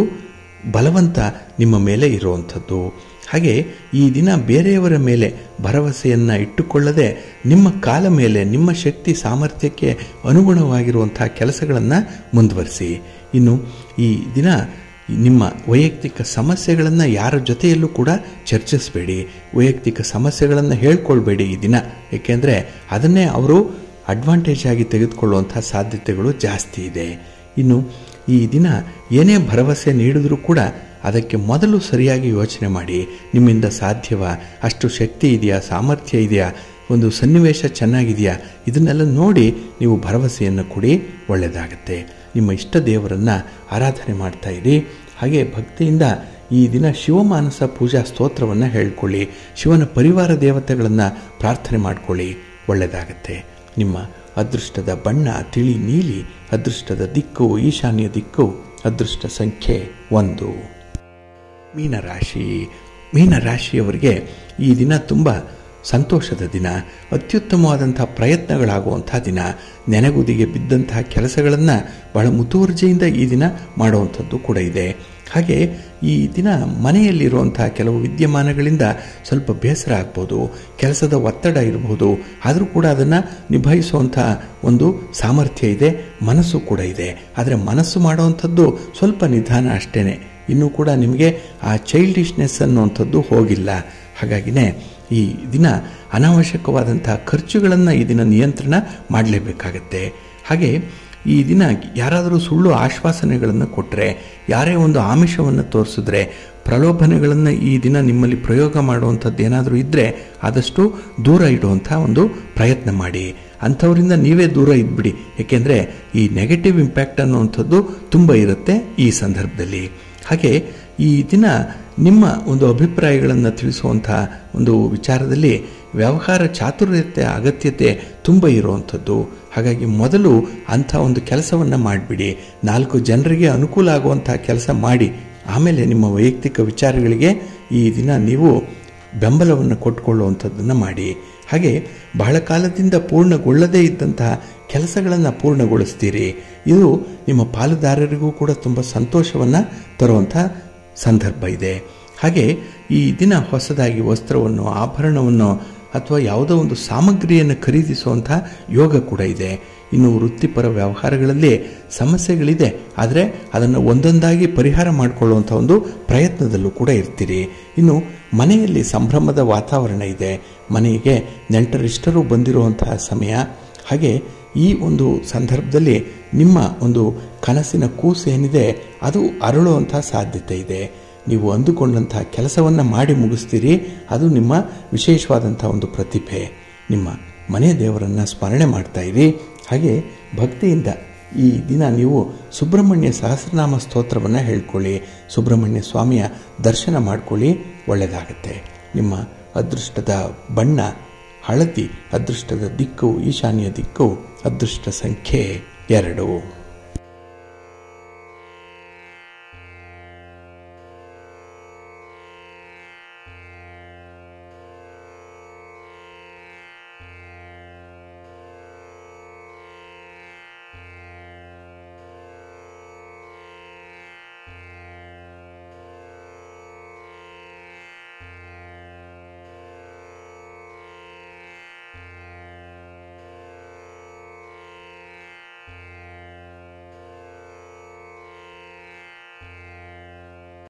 ಬಲವಂತ ನಿಮ್ಮ ಮೇಲೆ ಇರುವಂಥದ್ದು ಹಾಗೆ ಈ ದಿನ ಬೇರೆಯವರ ಮೇಲೆ ಭರವಸೆಯನ್ನು ಇಟ್ಟುಕೊಳ್ಳದೆ ನಿಮ್ಮ ಕಾಲ ಮೇಲೆ ನಿಮ್ಮ ಶಕ್ತಿ ಸಾಮರ್ಥ್ಯಕ್ಕೆ ಅನುಗುಣವಾಗಿರುವಂಥ ಕೆಲಸಗಳನ್ನು ಮುಂದುವರಿಸಿ ಇನ್ನು ಈ ದಿನ ನಿಮ್ಮ ವೈಯಕ್ತಿಕ ಸಮಸ್ಯೆಗಳನ್ನು ಯಾರ ಜೊತೆಯಲ್ಲೂ ಕೂಡ ಚರ್ಚಿಸಬೇಡಿ ವೈಯಕ್ತಿಕ ಸಮಸ್ಯೆಗಳನ್ನು ಹೇಳ್ಕೊಳ್ಬೇಡಿ ಈ ದಿನ ಏಕೆಂದರೆ ಅದನ್ನೇ ಅವರು ಅಡ್ವಾಂಟೇಜ್ ಆಗಿ ತೆಗೆದುಕೊಳ್ಳುವಂಥ ಸಾಧ್ಯತೆಗಳು ಜಾಸ್ತಿ ಇದೆ ಇನ್ನು ಈ ದಿನ ಏನೇ ಭರವಸೆ ನೀಡಿದರೂ ಕೂಡ ಅದಕ್ಕೆ ಮೊದಲು ಸರಿಯಾಗಿ ಯೋಚನೆ ಮಾಡಿ ನಿಮ್ಮಿಂದ ಸಾಧ್ಯವ ಅಷ್ಟು ಶಕ್ತಿ ಇದೆಯಾ ಸಾಮರ್ಥ್ಯ ಇದೆಯಾ ಒಂದು ಸನ್ನಿವೇಶ ಚೆನ್ನಾಗಿದೆಯಾ ಇದನ್ನೆಲ್ಲ ನೋಡಿ ನೀವು ಭರವಸೆಯನ್ನು ಕೊಡಿ ಒಳ್ಳೆಯದಾಗತ್ತೆ ನಿಮ್ಮ ಇಷ್ಟ ದೇವರನ್ನು ಆರಾಧನೆ ಮಾಡ್ತಾ ಇರಿ ಹಾಗೆ ಭಕ್ತಿಯಿಂದ ಈ ದಿನ ಶಿವಮಾನಸ ಪೂಜಾ ಸ್ತೋತ್ರವನ್ನು ಹೇಳ್ಕೊಳ್ಳಿ ಶಿವನ ಪರಿವಾರ ದೇವತೆಗಳನ್ನು ಪ್ರಾರ್ಥನೆ ಮಾಡಿಕೊಳ್ಳಿ ಒಳ್ಳೆಯದಾಗತ್ತೆ ನಿಮ್ಮ ಅದೃಷ್ಟದ ಬಣ್ಣ ತಿಳಿ ನೀಲಿ ಅದೃಷ್ಟದ ದಿಕ್ಕು ಈಶಾನ್ಯ ದಿಕ್ಕು ಅದೃಷ್ಟ ಸಂಖ್ಯೆ ಒಂದು ಮೀನರಾಶಿ ಮೀನರಾಶಿಯವರಿಗೆ ಈ ದಿನ ತುಂಬ ಸಂತೋಷದ ದಿನ ಅತ್ಯುತ್ತಮವಾದಂಥ ಪ್ರಯತ್ನಗಳಾಗುವಂಥ ದಿನ ನೆನೆಗುದಿಗೆ ಬಿದ್ದಂತಹ ಕೆಲಸಗಳನ್ನು ಬಹಳ ಮುತುವರ್ಜಿಯಿಂದ ಈ ದಿನ ಮಾಡುವಂಥದ್ದು ಕೂಡ ಇದೆ ಹಾಗೆ ಈ ದಿನ ಮನೆಯಲ್ಲಿರುವಂತಹ ಕೆಲವು ವಿದ್ಯಮಾನಗಳಿಂದ ಸ್ವಲ್ಪ ಬೇಸರ ಆಗ್ಬೋದು ಕೆಲಸದ ಒತ್ತಡ ಇರಬಹುದು ಆದರೂ ಕೂಡ ಅದನ್ನು ನಿಭಾಯಿಸುವಂಥ ಒಂದು ಸಾಮರ್ಥ್ಯ ಇದೆ ಮನಸ್ಸು ಕೂಡ ಇದೆ ಆದರೆ ಮನಸ್ಸು ಮಾಡುವಂಥದ್ದು ಸ್ವಲ್ಪ ನಿಧಾನ ಅಷ್ಟೇ ಇನ್ನೂ ಕೂಡ ನಿಮಗೆ ಆ ಚೈಲ್ಡಿಶ್ನೆಸ್ ಅನ್ನುವಂಥದ್ದು ಹೋಗಿಲ್ಲ ಹಾಗಾಗಿನೇ ಈ ದಿನ ಅನಾವಶ್ಯಕವಾದಂತಹ ಖರ್ಚುಗಳನ್ನು ಈ ದಿನ ನಿಯಂತ್ರಣ ಮಾಡಲೇಬೇಕಾಗತ್ತೆ ಹಾಗೆ ಈ ದಿನ ಯಾರಾದರೂ ಸುಳ್ಳು ಆಶ್ವಾಸನೆಗಳನ್ನು ಕೊಟ್ಟರೆ ಯಾರೇ ಒಂದು ಆಮಿಷವನ್ನು ತೋರಿಸಿದ್ರೆ ಪ್ರಲೋಭನೆಗಳನ್ನು ಈ ದಿನ ನಿಮ್ಮಲ್ಲಿ ಪ್ರಯೋಗ ಮಾಡುವಂಥದ್ದು ಏನಾದರೂ ಇದ್ದರೆ ಆದಷ್ಟು ದೂರ ಇಡುವಂಥ ಒಂದು ಪ್ರಯತ್ನ ಮಾಡಿ ಅಂಥವರಿಂದ ನೀವೇ ದೂರ ಇದ್ಬಿಡಿ ಏಕೆಂದರೆ ಈ ನೆಗೆಟಿವ್ ಇಂಪ್ಯಾಕ್ಟ್ ಅನ್ನುವಂಥದ್ದು ತುಂಬ ಇರುತ್ತೆ ಈ ಸಂದರ್ಭದಲ್ಲಿ ಹಾಗೆ ಈ ದಿನ ನಿಮ್ಮ ಒಂದು ಅಭಿಪ್ರಾಯಗಳನ್ನು ತಿಳಿಸುವಂಥ ಒಂದು ವಿಚಾರದಲ್ಲಿ ವ್ಯವಹಾರ ಚಾತುರ್ಯತೆ ಅಗತ್ಯತೆ ತುಂಬ ಇರುವಂಥದ್ದು ಹಾಗಾಗಿ ಮೊದಲು ಅಂಥ ಒಂದು ಕೆಲಸವನ್ನು ಮಾಡಿಬಿಡಿ ನಾಲ್ಕು ಜನರಿಗೆ ಅನುಕೂಲ ಆಗುವಂಥ ಕೆಲಸ ಮಾಡಿ ಆಮೇಲೆ ನಿಮ್ಮ ವೈಯಕ್ತಿಕ ವಿಚಾರಗಳಿಗೆ ಈ ದಿನ ನೀವು ಬೆಂಬಲವನ್ನು ಕೊಟ್ಕೊಳ್ಳುವಂಥದ್ದನ್ನು ಮಾಡಿ ಹಾಗೆ ಬಹಳ ಕಾಲದಿಂದ ಪೂರ್ಣಗೊಳ್ಳದೇ ಇದ್ದಂತಹ ಕೆಲಸಗಳನ್ನು ಪೂರ್ಣಗೊಳಿಸ್ತೀರಿ ಇದು ನಿಮ್ಮ ಪಾಲುದಾರರಿಗೂ ಕೂಡ ತುಂಬ ಸಂತೋಷವನ್ನು ತರುವಂಥ ಸಂದರ್ಭ ಇದೆ ಹಾಗೆ ಈ ದಿನ ಹೊಸದಾಗಿ ವಸ್ತ್ರವನ್ನು ಆಭರಣವನ್ನು ಅಥವಾ ಯಾವುದೋ ಒಂದು ಸಾಮಗ್ರಿಯನ್ನು ಖರೀದಿಸುವಂಥ ಯೋಗ ಕೂಡ ಇದೆ ಇನ್ನು ವೃತ್ತಿಪರ ವ್ಯವಹಾರಗಳಲ್ಲಿ ಸಮಸ್ಯೆಗಳಿದೆ ಆದರೆ ಅದನ್ನು ಒಂದೊಂದಾಗಿ ಪರಿಹಾರ ಮಾಡಿಕೊಳ್ಳುವಂಥ ಒಂದು ಪ್ರಯತ್ನದಲ್ಲೂ ಕೂಡ ಇರ್ತೀರಿ ಇನ್ನು ಮನೆಯಲ್ಲಿ ಸಂಭ್ರಮದ ವಾತಾವರಣ ಇದೆ ಮನೆಗೆ ನೆಂಟರಿಷ್ಟರು ಬಂದಿರುವಂತಹ ಸಮಯ ಹಾಗೆ ಈ ಒಂದು ಸಂದರ್ಭದಲ್ಲಿ ನಿಮ್ಮ ಒಂದು ಕನಸಿನ ಕೂಸು ಏನಿದೆ ಅದು ಅರಳುವಂಥ ಸಾಧ್ಯತೆ ಇದೆ ನೀವು ಅಂದುಕೊಂಡಂತಹ ಕೆಲಸವನ್ನು ಮಾಡಿ ಮುಗಿಸ್ತೀರಿ ಅದು ನಿಮ್ಮ ವಿಶೇಷವಾದಂಥ ಒಂದು ಪ್ರತಿಭೆ ನಿಮ್ಮ ಮನೆ ದೇವರನ್ನು ಸ್ಮರಣೆ ಮಾಡ್ತಾ ಇರಿ ಹಾಗೆ ಭಕ್ತಿಯಿಂದ ಈ ದಿನ ನೀವು ಸುಬ್ರಹ್ಮಣ್ಯ ಸಹಸ್ರನಾಮ ಸ್ತೋತ್ರವನ್ನು ಹೇಳ್ಕೊಳ್ಳಿ ಸುಬ್ರಹ್ಮಣ್ಯ ಸ್ವಾಮಿಯ ದರ್ಶನ ಮಾಡ್ಕೊಳ್ಳಿ ಒಳ್ಳೆಯದಾಗತ್ತೆ ನಿಮ್ಮ ಅದೃಷ್ಟದ ಬಣ್ಣ ಹಳದಿ ಅದೃಷ್ಟದ ದಿಕ್ಕು ಈಶಾನ್ಯ ದಿಕ್ಕು ಅದೃಷ್ಟ ಸಂಖ್ಯೆ ಎರಡು